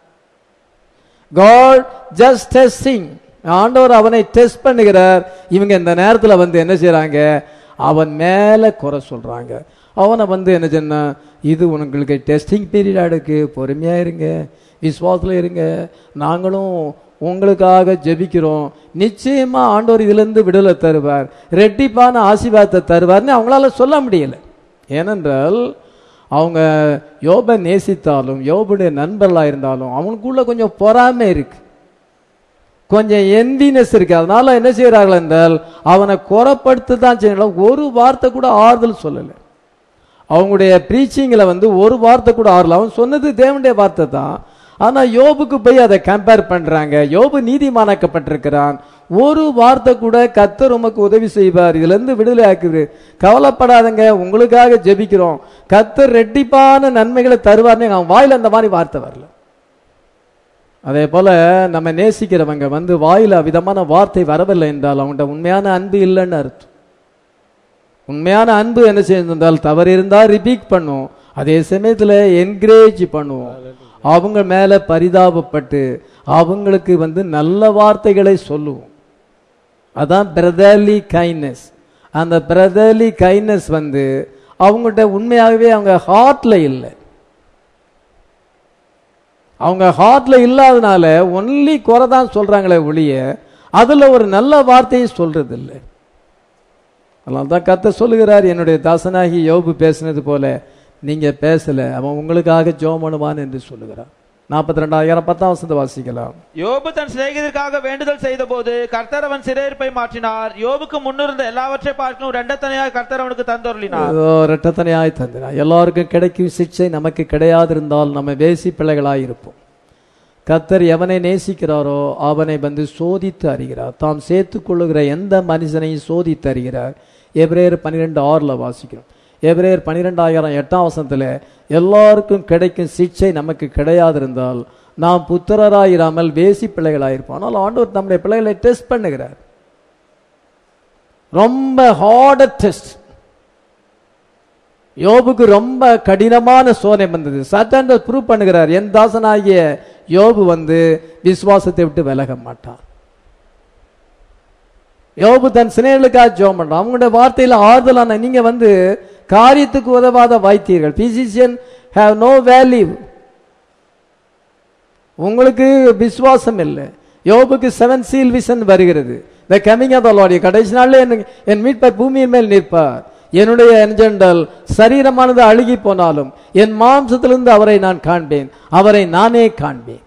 காட் ஜஸ்ட் டெஸ்டிங் ஆண்டவர் அவனை டெஸ்ட் பண்ணுகிறார் இவங்க இந்த நேரத்துல வந்து என்ன செய்றாங்க அவன் மேல குறை சொல்றாங்க அவனை வந்து என்ன சொன்னா இது உங்களுக்கு டெஸ்டிங் பீரியடா இருக்கு பொறுமையா இருங்க விசுவாசத்துல இருங்க நாங்களும் உங்களுக்காக ஜெபிக்கிறோம் நிச்சயமா ஆண்டவர் இதுல இருந்து விடுதலை தருவார் ரெட்டிப்பான ஆசீர்வாதத்தை தருவார்னு அவங்களால சொல்ல முடியல ஏனென்றால் அவங்க யோபை நேசித்தாலும் யோபுடைய நண்பர்களாக இருந்தாலும் அவனுக்குள்ள கொஞ்சம் பொறாமை இருக்கு கொஞ்சம் எந்தினஸ் இருக்கு அதனால என்ன செய்யறார்கள் என்றால் அவனை குறப்படுத்த தான் செய்யணும் ஒரு வார்த்தை கூட ஆறுதல் சொல்லலை அவங்களுடைய ப்ரீச்சிங்கில் வந்து ஒரு வார்த்தை கூட ஆறல அவன் சொன்னது தேவனுடைய வார்த்தை தான் ஆனா யோபுக்கு போய் அதை கம்பேர் பண்றாங்க யோபு நீதிமானாக்கப்பட்டிருக்கிறான் ஒரு வார்த்தை கூட கத்தர் உமக்கு உதவி செய்வார் இதுல இருந்து விடுதலை ஆக்குது கவலைப்படாதங்க உங்களுக்காக ஜெபிக்கிறோம் கத்தர் ரெட்டிப்பான நன்மைகளை தருவார்னு அவன் வாயில அந்த மாதிரி வார்த்தை வரல அதே போல நம்ம நேசிக்கிறவங்க வந்து வாயில விதமான வார்த்தை வரவில்லை என்றால் அவங்கள்ட்ட உண்மையான அன்பு இல்லைன்னு அர்த்தம் உண்மையான அன்பு என்ன செய்தால் தவறு இருந்தா ரிபீட் பண்ணும் அதே சமயத்துல என்கரேஜ் பண்ணுவோம் அவங்க மேல பரிதாபப்பட்டு அவங்களுக்கு வந்து நல்ல வார்த்தைகளை சொல்லுவோம் அதான் பிரதர்லி கைண்ட்னஸ் அந்த பிரதர்லி கைண்ட்னஸ் வந்து அவங்கள்ட்ட உண்மையாகவே அவங்க ஹார்ட்ல இல்லை அவங்க ஹார்ட்ல இல்லாதனால ஒன்லி குறை தான் சொல்றாங்களே ஒழிய அதுல ஒரு நல்ல வார்த்தையை சொல்றது இல்லை அதனால தான் கத்த சொல்லுகிறார் என்னுடைய தாசனாகி யோபு பேசினது போல நீங்க பேசல அவன் உங்களுக்காக ஜோமனுவான் என்று சொல்லுகிறார் நாற்பத்தி ரெண்டாயிரம் பத்தாம் வசந்த வாசிக்கலாம் யோபு தன் சிநேகிதருக்காக வேண்டுதல் செய்தபோது கர்த்தர் அவன் சிறையிருப்பை மாற்றினார் யோபுக்கு முன்னிருந்த எல்லாவற்றை பார்க்கணும் ரெண்டத்தனையாக கர்த்தர் அவனுக்கு தந்தொருளினார் ஏதோ இரட்டத்தனையாய் தந்தினா எல்லாருக்கும் கிடைக்கும் சிக்ஷை நமக்கு கிடையாது இருந்தால் நம்ம வேசி பிள்ளைகளாய் இருப்போம் கத்தர் எவனை நேசிக்கிறாரோ அவனை வந்து சோதித்து அறிகிறார் தாம் சேர்த்துக் கொள்ளுகிற எந்த மனுஷனையும் சோதித்து அறிகிறார் எபிரேயர் பன்னிரெண்டு ஆறுல வாசிக்கிறோம் எபிரேயர் பன்னிரெண்டாயிரம் எட்டாம் வசனத்துல எல்லாருக்கும் கிடைக்கும் சிக்ஷை நமக்கு கிடையாதிருந்தால் நாம் புத்திரராயிராமல் வேசி பிள்ளைகளாயிருப்போம் ஆனால் ஆண்டவர் நம்முடைய பிள்ளைகளை டெஸ்ட் பண்ணுகிறார் ரொம்ப ஹார்ட டெஸ்ட் யோபுக்கு ரொம்ப கடினமான சோதனை வந்தது சத்தான் ப்ரூவ் பண்ணுகிறார் என் தாசனாகிய யோபு வந்து விசுவாசத்தை விட்டு விலக மாட்டான் யோபு தன் சினைகளுக்காக ஜோம் பண்றான் அவங்களுடைய வார்த்தையில ஆறுதலான நீங்க வந்து காரியத்துக்கு உதவாத வாய்த்தீர்கள் பிசிசியன் ஹேவ் நோ வேல்யூ உங்களுக்கு விசுவாசம் இல்லை யோபுக்கு செவன் சீல் விஷன் வருகிறது the coming of the Lord கடைசி நாள்ல என் என் மீட்பர் பூமியின் மேல் நிற்பார் என்னுடைய என்ஜெண்டல் சரீரமானது அழுகி போனாலும் என் மாம்சத்திலிருந்து அவரை நான் காண்பேன் அவரை நானே காண்பேன்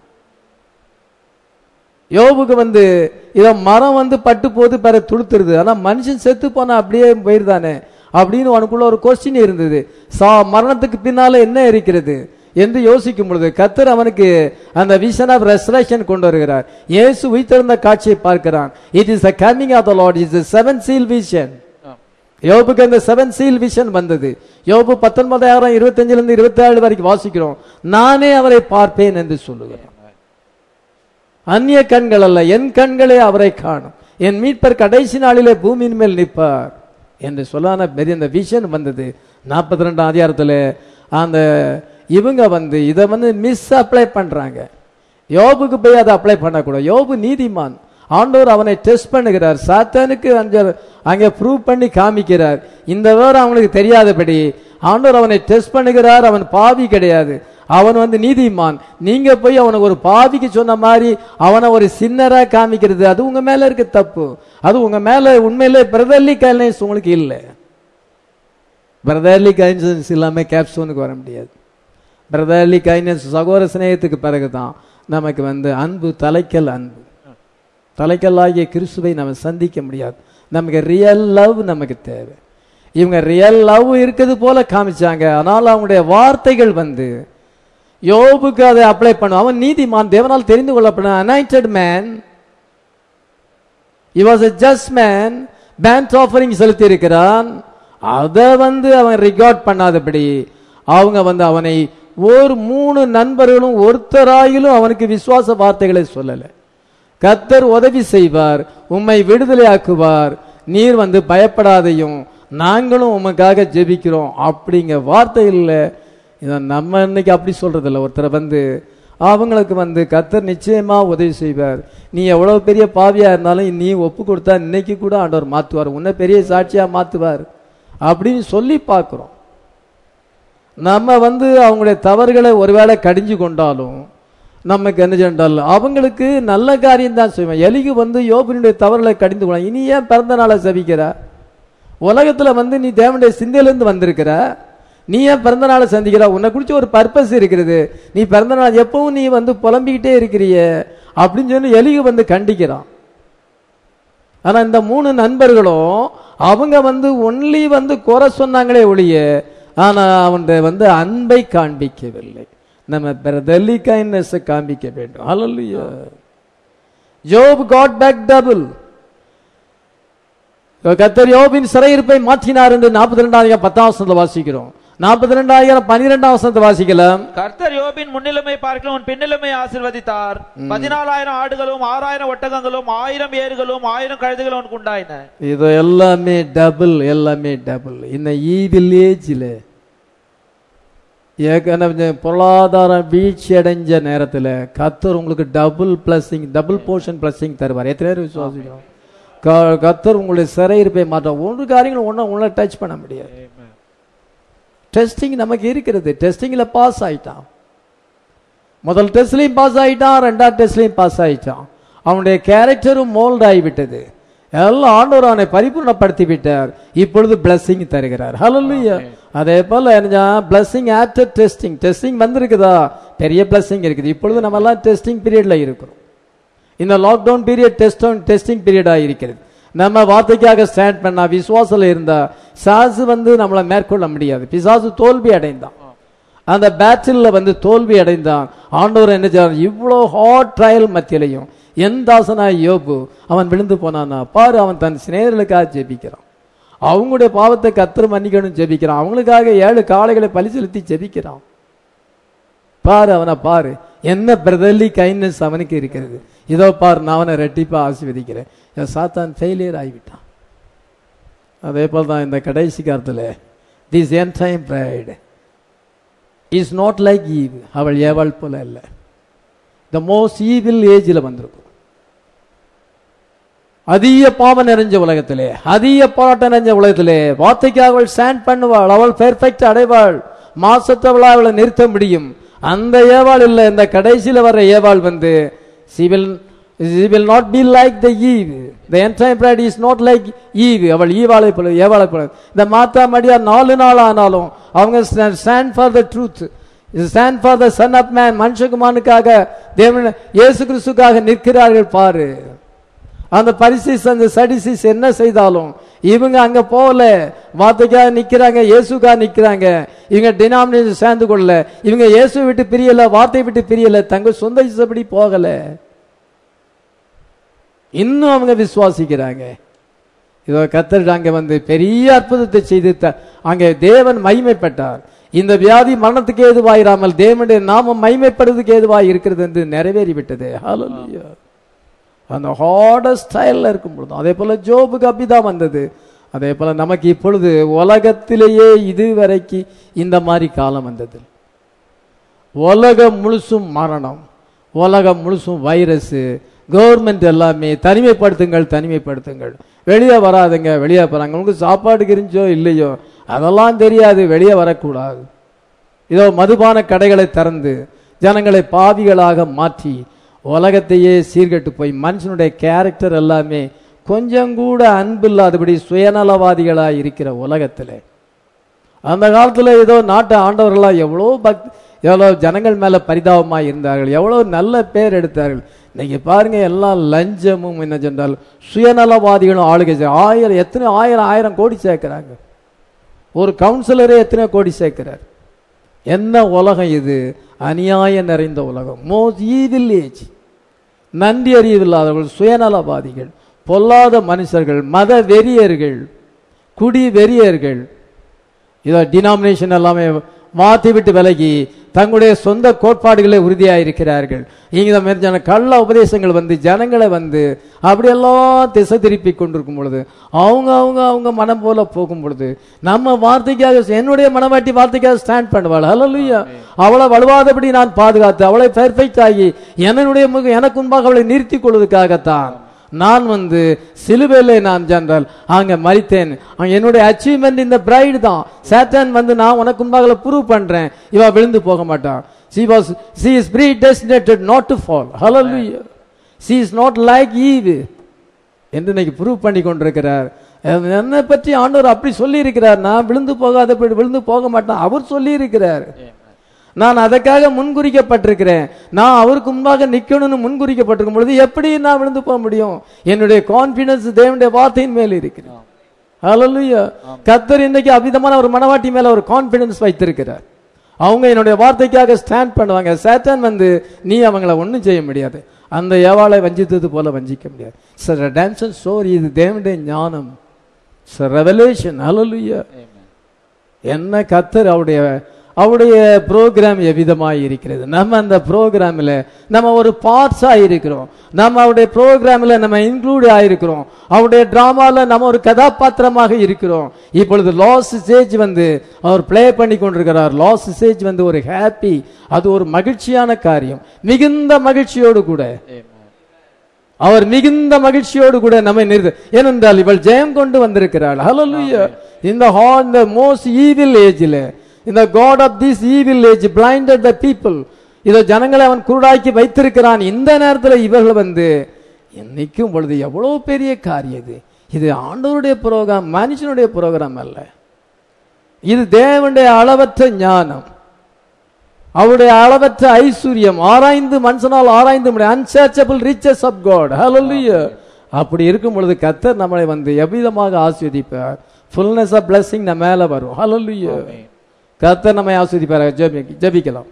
யோபுக்கு வந்து இதை மரம் வந்து பட்டு போது பிற துளுத்துருது ஆனா மனுஷன் செத்து போனா அப்படியே போயிருதானே அப்படின்னு உனக்குள்ள ஒரு கொஸ்டின் இருந்தது சா மரணத்துக்கு பின்னால என்ன இருக்கிறது என்று யோசிக்கும் பொழுது கத்தர் அவனுக்கு அந்த விஷன் ஆஃப் ரெஸ்ட்ரேஷன் கொண்டு வருகிறார் இயேசு உயிர்த்தெழுந்த காட்சியை பார்க்கிறான் it is the coming of the Lord is seven seal vision யோபுக்கு அந்த செவன் சீல் விஷன் வந்தது யோபு பத்தொன்பதாயிரம் இருபத்தஞ்சுல இருந்து இருபத்தி ஏழு வரைக்கும் வாசிக்கிறோம் நானே அவரை பார்ப்பேன் என்று சொல்லுகிறேன் அந்நிய கண்கள் அல்ல என் கண்களே அவரை காணும் என் மீட்பர் கடைசி நாளிலே பூமியின் மேல் நிற்பார் என்று சொல்லான பெரிய அந்த விஷன் வந்தது நாற்பத்தி ரெண்டாம் அதிகாரத்தில் அந்த இவங்க வந்து இதை வந்து மிஸ் அப்ளை பண்றாங்க யோபுக்கு போய் அதை அப்ளை பண்ணக்கூடாது யோபு நீதிமான் ஆண்டவர் அவனை டெஸ்ட் பண்ணுகிறார் சாத்தானுக்கு அங்கே அங்கே ப்ரூவ் பண்ணி காமிக்கிறார் இந்த விவரம் அவனுக்கு தெரியாதபடி ஆண்டவர் அவனை டெஸ்ட் பண்ணுகிறார் அவன் பாவி கிடையாது அவன் வந்து நீதிமான் நீங்க போய் அவனுக்கு ஒரு பாவிக்கு சொன்ன மாதிரி அவனை ஒரு சின்னரா காமிக்கிறது அது உங்க மேல இருக்க தப்பு அது உங்க மேல உண்மையிலே பிரதர்லி கைலன்ஸ் உங்களுக்கு இல்லை பிரதர்லி கைலன்ஸ் இல்லாம கேப்சோனுக்கு வர முடியாது பிரதர்லி கைனஸ் சகோதர சிநேகத்துக்கு பிறகுதான் நமக்கு வந்து அன்பு தலைக்கல் அன்பு தலைக்கல்லாகிய கிறிஸ்துவை நம்ம சந்திக்க முடியாது நமக்கு ரியல் லவ் நமக்கு தேவை இவங்க ரியல் லவ் இருக்குது போல காமிச்சாங்க ஆனால் அவங்களுடைய வார்த்தைகள் வந்து யோபுக்கு அதை அப்ளை பண்ணும் அவன் நீதிமான் தேவனால் தெரிந்து கொள்ளப்பட anointed man he was a just man burnt offering செலுத்தி இருக்கிறான் அதை வந்து அவன் ரிகார்ட் பண்ணாதபடி அவங்க வந்து அவனை ஒரு மூணு நண்பர்களும் ஒருத்தராயிலும் அவனுக்கு விசுவாச வார்த்தைகளை சொல்லலை கத்தர் உதவி செய்வார் உம்மை விடுதலையாக்குவார் நீர் வந்து பயப்படாதையும் நாங்களும் உமக்காக ஜெபிக்கிறோம் அப்படிங்க வார்த்தை இல்லை இதை நம்ம இன்னைக்கு அப்படி சொல்றது இல்லை ஒருத்தரை வந்து அவங்களுக்கு வந்து கத்தர் நிச்சயமா உதவி செய்வார் நீ எவ்வளவு பெரிய பாவியா இருந்தாலும் நீ ஒப்பு கொடுத்தா இன்னைக்கு கூட ஆண்டவர் மாத்துவார் உன்னை பெரிய சாட்சியா மாத்துவார் அப்படின்னு சொல்லி பார்க்கிறோம் நம்ம வந்து அவங்களுடைய தவறுகளை ஒருவேளை கடிஞ்சு கொண்டாலும் நமக்கு என்ன சென்றால் அவங்களுக்கு நல்ல காரியம் தான் செய்வோம் எலிகு வந்து யோபனுடைய தவறுகளை கடிந்து கொள்ள இனி ஏன் பிறந்த நாளை சபிக்கிற உலகத்துல வந்து நீ தேவனுடைய சிந்தையிலிருந்து வந்திருக்கிற நீ ஏன் பிறந்த நாளை சந்திக்கிற உன்னை குறிச்சு ஒரு பர்பஸ் இருக்கிறது நீ பிறந்த நாள் எப்பவும் நீ வந்து புலம்பிக்கிட்டே இருக்கிறிய அப்படின்னு சொல்லி எலிகு வந்து கண்டிக்கிறான் ஆனா இந்த மூணு நண்பர்களும் அவங்க வந்து ஒன்லி வந்து குறை சொன்னாங்களே ஒழிய ஆனா அவனுடைய வந்து அன்பை காண்பிக்கவில்லை நம்ம பிரதர்லி கைண்ட்னஸ் காண்பிக்க வேண்டும் ஹalleluya ஜோப் காட் பேக் டபுள் கத்தர் யோபின் சிறையிருப்பை மாற்றினார் என்று நாற்பத்தி ரெண்டாயிரம் பத்தாம் வசனத்தை வாசிக்கிறோம் நாற்பத்தி ரெண்டாயிரம் பனிரெண்டாம் வசனத்தை வாசிக்கலாம் கர்த்தர் யோபின் முன்னிலைமை பார்க்கலாம் உன் பின்னிலைமை ஆசீர்வதித்தார் பதினாலாயிரம் ஆடுகளும் ஆறாயிரம் ஒட்டகங்களும் ஆயிரம் ஏறுகளும் ஆயிரம் கழுதுகளும் உனக்கு உண்டாயின இது எல்லாமே டபுள் எல்லாமே டபுள் இந்த ஈவில் ஏஜில் ஏற்கனவே பொருளாதாரம் வீழ்ச்சி அடைஞ்ச நேரத்தில் கத்தர் உங்களுக்கு double blessing double portion blessing தருவார் எத்தனை பேர் விசுவாசிக்கிறோம் க- கத்தர் உங்களுடைய சிறையிருப்பை மாற்ற ஒன்று காரியங்களும் ஒன்றும் உங்களை டச் பண்ண முடியாது டெஸ்டிங் நமக்கு இருக்கிறது டெஸ்டிங்ல பாஸ் ஆயிட்டான் முதல் டெஸ்ட்லையும் பாஸ் ஆயிட்டான் ரெண்டாவது டெஸ்ட்லையும் பாஸ் ஆயிட்டான் அவனுடைய கேரக்டரும் மோல்ட் ஆகிவிட்டது எல்லாம் ஆண்டவர் அவனை பரிபூர்ணப்படுத்தி விட்டார் இப்பொழுது blessing தருகிறார் ஹalleluya அதே போல என்ன blessing ஆஃப்டர் டெஸ்டிங் டெஸ்டிங் வந்திருக்குதா பெரிய blessing இருக்குது இப்பொழுது நம்ம எல்லாம் டெஸ்டிங் பீரியட்ல இருக்கிறோம் இந்த லாக்டவுன் பீரியட் டெஸ்ட் டெஸ்டிங் பீரியடா இருக்கிறது நம்ம வார்த்தைக்காக ஸ்டாண்ட் பண்ணா விசுவாசத்துல இருந்தா சாசு வந்து நம்மளை மேற்கொள்ள முடியாது பிசாசு தோல்வி அடைந்தான் அந்த பேட்டில் வந்து தோல்வி அடைந்தான் ஆண்டவர் என்ன செய்றார் இவ்வளோ ஹாட் ட்ரையல் மத்தியிலையும் என் தாசனாய் யோபு அவன் விழுந்து போனானா பாரு அவன் தன் சிநேகர்களுக்காக ஜெபிக்கிறான் அவங்களுடைய பாவத்தை கத்திர மன்னிக்கணும் ஜெபிக்கிறான் அவங்களுக்காக ஏழு காளைகளை பலி செலுத்தி ஜெபிக்கிறான் பாரு அவனை பாரு என்ன பிரதர்லி கைண்ட்னஸ் அவனுக்கு இருக்கிறது இதோ பாரு நான் அவனை ரெட்டிப்பா ஆசீர்வதிக்கிறேன் என் சாத்தான் ஃபெயிலியர் ஆகிவிட்டான் அதே போல் தான் இந்த கடைசி காலத்தில் this end time bride is not like Eve அவள் ஏவாள் போல இல்லை த மோஸ்ட் ஈவில் ஏஜில் வந்திருக்கும் அதிக பாவம் நிறைஞ்ச உலகத்திலே அதிக போராட்டம் நிறைஞ்ச உலகத்திலே வார்த்தைக்காக அவள் ஸ்டாண்ட் பண்ணுவாள் அவள் பெர்ஃபெக்ட் அடைவாள் மாசத்தவளா அவளை நிறுத்த முடியும் அந்த ஏவாள் இல்லை இந்த கடைசியில வர்ற ஏவாள் வந்து she will she will not be like the eve the entire bride is not like eve அவள் ஈவாளை போல ஏவாளை போல இந்த மாத்தா மடியார் நாலு நாள் ஆனாலும் அவங்க stand for the truth stand for the son of man மனுஷகுமானுக்காக தேவன் இயேசு கிறிஸ்துக்காக நிற்கிறார்கள் பாரு அந்த பரிசிஸ் அந்த சடிசிஸ் என்ன செய்தாலும் இவங்க அங்க போகல வார்த்தைக்காக நிக்கிறாங்க இயேசுக்காக நிக்கிறாங்க இவங்க டினாமினேஷன் சேர்ந்து கொள்ளல இவங்க இயேசு விட்டு பிரியல வார்த்தை விட்டு பிரியல தங்க சொந்த இஷ்டப்படி போகல இன்னும் அவங்க விசுவாசிக்கிறாங்க இதோ கத்தர் அங்க வந்து பெரிய அற்புதத்தை செய்து த- அங்கே தேவன் மகிமைப்பட்டார் இந்த வியாதி மரணத்துக்கு ஏதுவாயிராமல் தேவனுடைய நாமம் மகிமைப்படுவதற்கு ஏதுவாய் இருக்கிறது என்று நிறைவேறிவிட்டது ஹalleluya அந்த ஹார்டஸ்ட் ஸ்டைலில் இருக்கும் பொழுது அதே போல ஜோபுக்கு அப்படிதான் வந்தது அதே போல நமக்கு இப்பொழுது உலகத்திலேயே இதுவரைக்கு இந்த மாதிரி காலம் வந்தது உலகம் முழுசும் மரணம் உலகம் முழுசும் வைரஸ் கவர்மெண்ட் எல்லாமே தனிமைப்படுத்துங்கள் தனிமைப்படுத்துங்கள் வெளியே வராதுங்க வெளியே போறாங்க உங்களுக்கு சாப்பாடு இருந்துச்சோ இல்லையோ அதெல்லாம் தெரியாது வெளியே வரக்கூடாது இதோ மதுபான கடைகளை திறந்து ஜனங்களை பாவிகளாக மாற்றி உலகத்தையே சீர்கெட்டு போய் மனுஷனுடைய கேரக்டர் எல்லாமே கொஞ்சம் கூட அன்பு இல்லாதபடி சுயநலவாதிகளாக இருக்கிற உலகத்தில் அந்த காலத்தில் ஏதோ நாட்டு ஆண்டவர்களாக எவ்வளோ பக் எவ்வளோ ஜனங்கள் மேலே பரிதாபமாக இருந்தார்கள் எவ்வளோ நல்ல பேர் எடுத்தார்கள் இன்னைக்கு பாருங்க எல்லாம் லஞ்சமும் என்ன சொன்னால் சுயநலவாதிகளும் ஆளுகை செய்- ஆயிரம் எத்தனை ஆயிரம் ஆயிரம் கோடி சேர்க்கிறாங்க ஒரு கவுன்சிலரே எத்தனை கோடி சேர்க்கிறார் என்ன உலகம் இது அநியாயம் நிறைந்த உலகம் மோஸ்ட் ஈவில் ஏஜ் நன்றி அறிவில்லாதவர்கள் சுயநலவாதிகள் பொல்லாத மனுஷர்கள் மத வெறியர்கள் குடி வெறியர்கள் இதோ டினாமினேஷன் எல்லாமே மாற்றி விட்டு விலகி தங்களுடைய சொந்த கோட்பாடுகளை உறுதியாக இருக்கிறார்கள் இங்க இந்த மாதிரி ஜன கள்ள உபதேசங்கள் வந்து ஜனங்களை வந்து அப்படியெல்லாம் திசை திருப்பி கொண்டிருக்கும் பொழுது அவங்க அவங்க அவங்க மனம் போல போகும் பொழுது நம்ம வார்த்தைக்காக என்னுடைய மனவாட்டி வார்த்தைக்காக ஸ்டாண்ட் பண்ணுவாள் ஹalleluya அவளை வலுவாதபடி நான் பாதுகாத்து அவளை பெர்ஃபெக்ட் ஆகி என்னுடைய முக எனக்கு முன்பாக அவளை நிறுத்தி கொள்வதற்காகத்தான் நான் வந்து சிலுவையிலே நான் சென்றால் அங்க மறித்தேன் அங்க என்னுடைய அச்சீவ்மெண்ட் இந்த பிரைடு தான் சேட்டன் வந்து நான் உனக்கு முன்பாக ப்ரூவ் பண்றேன் இவ விழுந்து போக மாட்டான் she was she is predestinated not to fall hallelujah she is not like eve என்று இன்னைக்கு ப்ரூவ் பண்ணி கொண்டிருக்கிறார் என்னை பற்றி ஆண்டவர் அப்படி சொல்லி இருக்கிறார் நான் விழுந்து போகாத விழுந்து போக மாட்டேன் அவர் சொல்லி இருக்கிறார் நான் அதற்காக முன்குறிக்கப்பட்டிருக்கிறேன் நான் அவருக்கு முன்பாக நிக்கணும்னு முன்குறிக்கப்பட்டிருக்கும் பொழுது எப்படி நான் விழுந்து போக முடியும் என்னுடைய கான்பிடன்ஸ் தேவனுடைய வார்த்தையின் மேல் இருக்கிறேன் ஹalleluya கத்தர் இன்னைக்கு அபிதமான ஒரு மனவாட்டி மேல ஒரு கான்பிடன்ஸ் வைத்திருக்கிறார் அவங்க என்னுடைய வார்த்தைக்காக ஸ்டாண்ட் பண்ணுவாங்க சேட்டன் வந்து நீ அவங்கள ஒண்ணும் செய்ய முடியாது அந்த ஏவாளை வஞ்சித்தது போல வஞ்சிக்க முடியாது சார் டான்சன் ஸ்டோரி இது தேவனுடைய ஞானம் சார் ரெவலேஷன் ஹalleluya என்ன கத்தர் அவருடைய அவருடைய ப்ரோக்ராம் எவ்விதமாய் இருக்கிறது நம்ம அந்த ப்ரோக்ராமில் நம்ம ஒரு பார்ட்ஸாக இருக்கிறோம் நம்ம அவருடைய ப்ரோக்ராமில் நம்ம இன்க்ளூட் ஆயிருக்கிறோம் அவருடைய டிராமாவில் நம்ம ஒரு கதாபாத்திரமாக இருக்கிறோம் இப்பொழுது லாஸ் ஸ்டேஜ் வந்து அவர் ப்ளே பண்ணி கொண்டிருக்கிறார் லாஸ் ஸ்டேஜ் வந்து ஒரு ஹாப்பி அது ஒரு மகிழ்ச்சியான காரியம் மிகுந்த மகிழ்ச்சியோடு கூட அவர் மிகுந்த மகிழ்ச்சியோடு கூட நம்மை நிறுத்த ஏனென்றால் இவள் ஜெயம் கொண்டு வந்திருக்கிறாள் ஹalleluya இந்த ஹால் இந்த மோஸ்ட் ஈவில் ஏஜில் இந்த God of this evil age blinded the people இதை ஜனங்களை அவன் குருடாக்கி வைத்திருக்கிறான் இந்த நேரத்தில் இவர்கள் வந்து நிற்கும் பொழுது எவ்வளவு பெரிய காரியம் இது இது ஆண்டவருடைய புரோகிராம் மனுஷனுடைய புரோகிராம் அல்ல இது தேவனுடைய அளவற்ற ஞானம் அவருடைய அளவற்ற ஐஸ்வர்யம் ஆராய்ந்து மனுஷனால் ஆராய்ந்து முடியும் அன்சர்ச்சபிள் ரிச்சஸ் ஆஃப் காட் ஹalleluya அப்படி இருக்கும் பொழுது கத்தர் நம்மளை வந்து எவ்விதமாக ஆஸ்வதிப்பார் ஃபுல்னஸ் ஆஃப் blessing நம்ம மேல வரும் ஹalleluya கர்த்தர் நம்மை ஆஸ்வதிப்பாராக ஜெபி ஜெபிக்கலாம்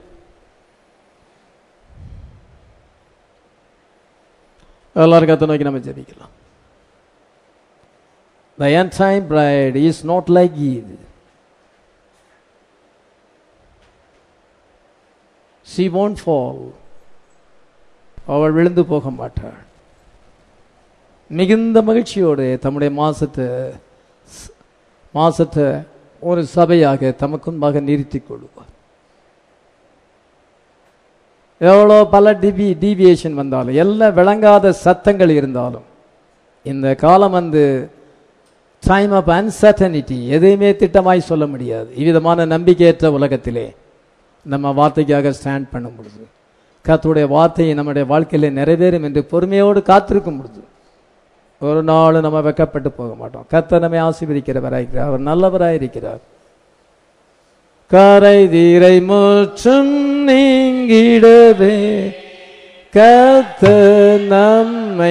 எல்லாரும் கத்தை நோக்கி நம்ம ஜெபிக்கலாம் The end time bride is not like Eve. She won't fall. அவள் விழுந்து போக மாட்டாள் மிகுந்த மகிழ்ச்சியோடு தம்முடைய மாசத்தை மாசத்தை ஒரு சபையாக தமக்குன்பாக நிறுத்திக் கொள்வார் எவ்வளோ பல டிவி டீவியேஷன் வந்தாலும் எல்லாம் விளங்காத சத்தங்கள் இருந்தாலும் இந்த காலம் வந்து டைம் ஆஃப் அன்சர்டனிட்டி எதையுமே திட்டமாய் சொல்ல முடியாது இவ்விதமான நம்பிக்கையற்ற உலகத்திலே நம்ம வார்த்தைக்காக ஸ்டாண்ட் பண்ணும் பொழுது கர்த்தருடைய வார்த்தையை நம்முடைய வாழ்க்கையில நிறைவேறும் என்று பொறுமையோடு காத்திருக்கும் பொழுது ஒரு நாள் நம்ம வெக்கப்பட்டு போக மாட்டோம் கர்த்தர் நம்மை ஆசீர்வதிக்கிறவராயிருக்கிறார் அவர் நல்லவராயிருக்கிறார் கரை தீரை முற்றும் நீங்கிடவே கத்த நம்மை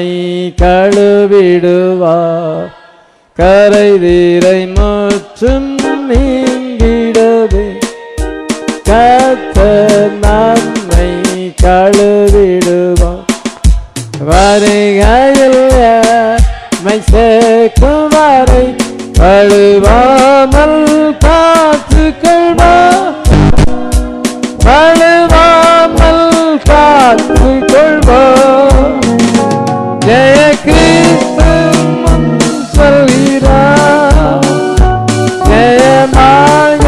கழுவிடுவார் கரை தீரை முற்றும் நீங்கிடவே கத்த நம்மை கழுவிடுவார் வருகையில் மை சேர்க்கும் வரை அழுவாமல் காத்து கொள்வார் அழுவாமல் காத்து கொள்வார் ஜெய கிறிஸ்து முன் சொல்கிறார் ஜெயமாக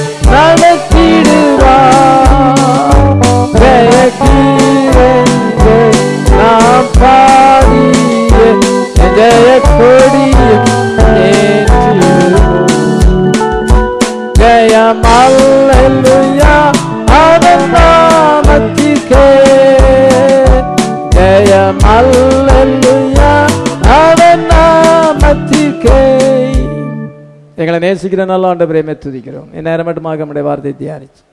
நடத்திடுவார் ஜெய கீரஞ்சு நாம் பாடிய ஜெய கொடியும் ஏற்றிடுவோம் ஜெயம் அல்லேலூயா அவன் நாமத்திற்கே ஜெயம் அல்லேலூயா அவன் நாமத்திற்கே எங்களை நேசிக்கிற நல்ல ஆண்டவரை மெத்துதிக்கிறோம் இந்நேரம் மட்டுமாக நம்முடைய வார்த்தை தியானிச்சு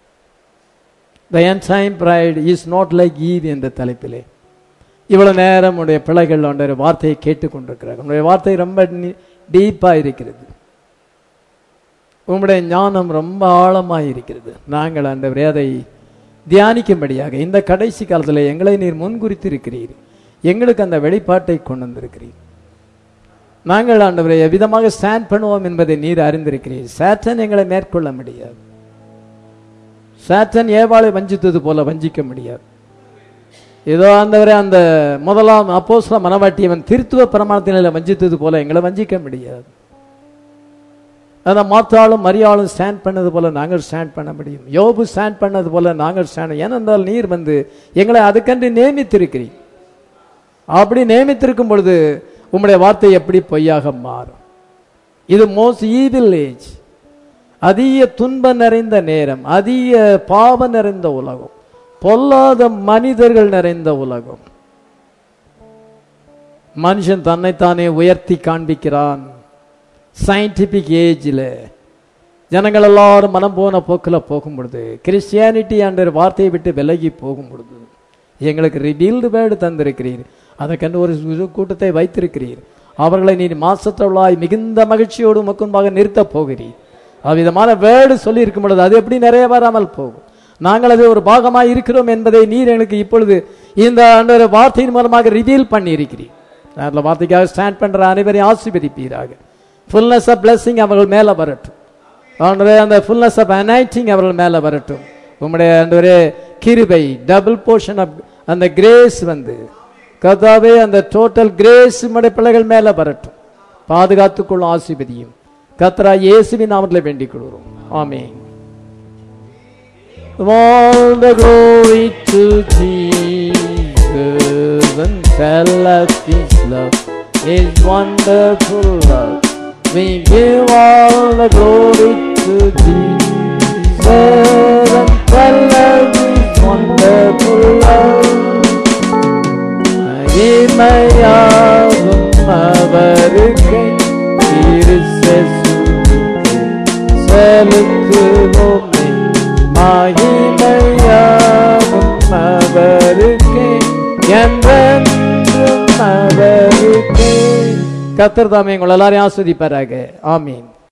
the end time bride is not like Eve என்ற தலைப்பிலே இவ்வளவு நேரம் உடைய பிள்ளைகள் ஆண்டவர் வார்த்தையை கேட்டுக்கொண்டிருக்கிறார்கள் உங்களுடைய வார்த்தை ரொம்ப டீப்பா இருக்கிறது உம்முடைய ஞானம் ரொம்ப ஆழமாய் இருக்கிறது நாங்கள் ஆண்டவரே அதை தியானிக்கும்படியாக இந்த கடைசி காலத்தில் எங்களை நீர் முன்குறித்து இருக்கிறீர் எங்களுக்கு அந்த வெளிப்பாட்டை கொண்டு வந்திருக்கிறீர் நாங்கள் ஆண்டவரை எவ்விதமாக ஸ்டாண்ட் பண்ணுவோம் என்பதை நீர் அறிந்திருக்கிறீர் சாட்டன் எங்களை மேற்கொள்ள முடியாது சாட்டன் ஏவாளை வஞ்சித்தது போல வஞ்சிக்க முடியாது ஏதோ ஆண்டவரே அந்த முதலாம் அப்போஸ்ல மனவாட்டியவன் திருத்துவ பிரமாணத்தினில வஞ்சித்தது போல எங்களை வஞ்சிக்க முடியாது அந்த மாத்தாளும் மரியாளும் ஸ்டாண்ட் பண்ணது போல நாங்கள் ஸ்டாண்ட் பண்ண முடியும் யோபு ஸ்டாண்ட் பண்ணது போல நாங்கள் ஸ்டாண்ட் ஏனென்றால் நீர் வந்து எங்களை அதுக்கென்று நியமித்திருக்கிறீர் அப்படி நியமித்திருக்கும் பொழுது உம்முடைய வார்த்தை எப்படி பொய்யாக மாறும் இது மோஸ்ட் ஈவில் ஏஜ் அதிக துன்ப நிறைந்த நேரம் அதிக பாவ நிறைந்த உலகம் பொல்லாத மனிதர்கள் நிறைந்த உலகம் மனுஷன் தன்னைத்தானே உயர்த்தி காண்பிக்கிறான் சயின்டிபிக் ஏஜில் ஜனங்கள் எல்லாரும் மனம் போன போக்கில் போகும் பொழுது கிறிஸ்டியானிட்டி என்ற வார்த்தையை விட்டு விலகி போகும் பொழுது எங்களுக்கு ரிவீல்டு வேர்டு தந்திருக்கிறீர் அதை கண்டு ஒரு சிறு கூட்டத்தை வைத்திருக்கிறீர் அவர்களை நீர் மாசத்தவளாய் மிகுந்த மகிழ்ச்சியோடு முக்கும்பாக நிறுத்தப் போகிறீர் அவ்விதமான வேர்டு சொல்லி இருக்கும் பொழுது அது எப்படி நிறைய வராமல் போகும் நாங்கள் அது ஒரு பாகமாய் இருக்கிறோம் என்பதை நீர் எனக்கு இப்பொழுது இந்த ஆண்டவர் வார்த்தையின் மூலமாக ரிவீல் பண்ணி இருக்கிறீர் அதில் வார்த்தைக்காக ஸ்டாண்ட் பண்ற அனைவரையும் ஆசீர்வதிப்பீராக ஃபுல்னஸ் ஆஃப் பிளஸிங் அவர்கள் மேலே வரட்டும் ஆண்டவரே அந்த ஃபுல்னஸ் ஆஃப் அனைட்டிங் அவர்கள் மேலே வரட்டும் உம்முடைய ஆண்டவரே கிருபை டபுள் போர்ஷன் ஆஃப் அந்த கிரேஸ் வந்து கதாவே அந்த டோட்டல் கிரேஸ் உம்முடைய பிள்ளைகள் மேலே வரட்டும் பாதுகாத்துக்கொள்ளும் ஆசீர்வதியும் கத்ரா இயேசுவின் நாமத்தில் வேண்டிக் கொள்கிறோம் ஆமென் All the glory to Jesus and tell us His love, His wonderful love. We give all the glory to Jesus and tell us His wonderful love. மகிமையாகும் அவருக்கு கிறிஸ்துவுக்கு செலுத்துவோமே மகிமையாகும் அவருக்கு என்றென்றும் அவருக்கு கத்தர் தாமே உங்கள் எல்லாரையும் ஆஸ்வதிப்பாராக ஆமீன்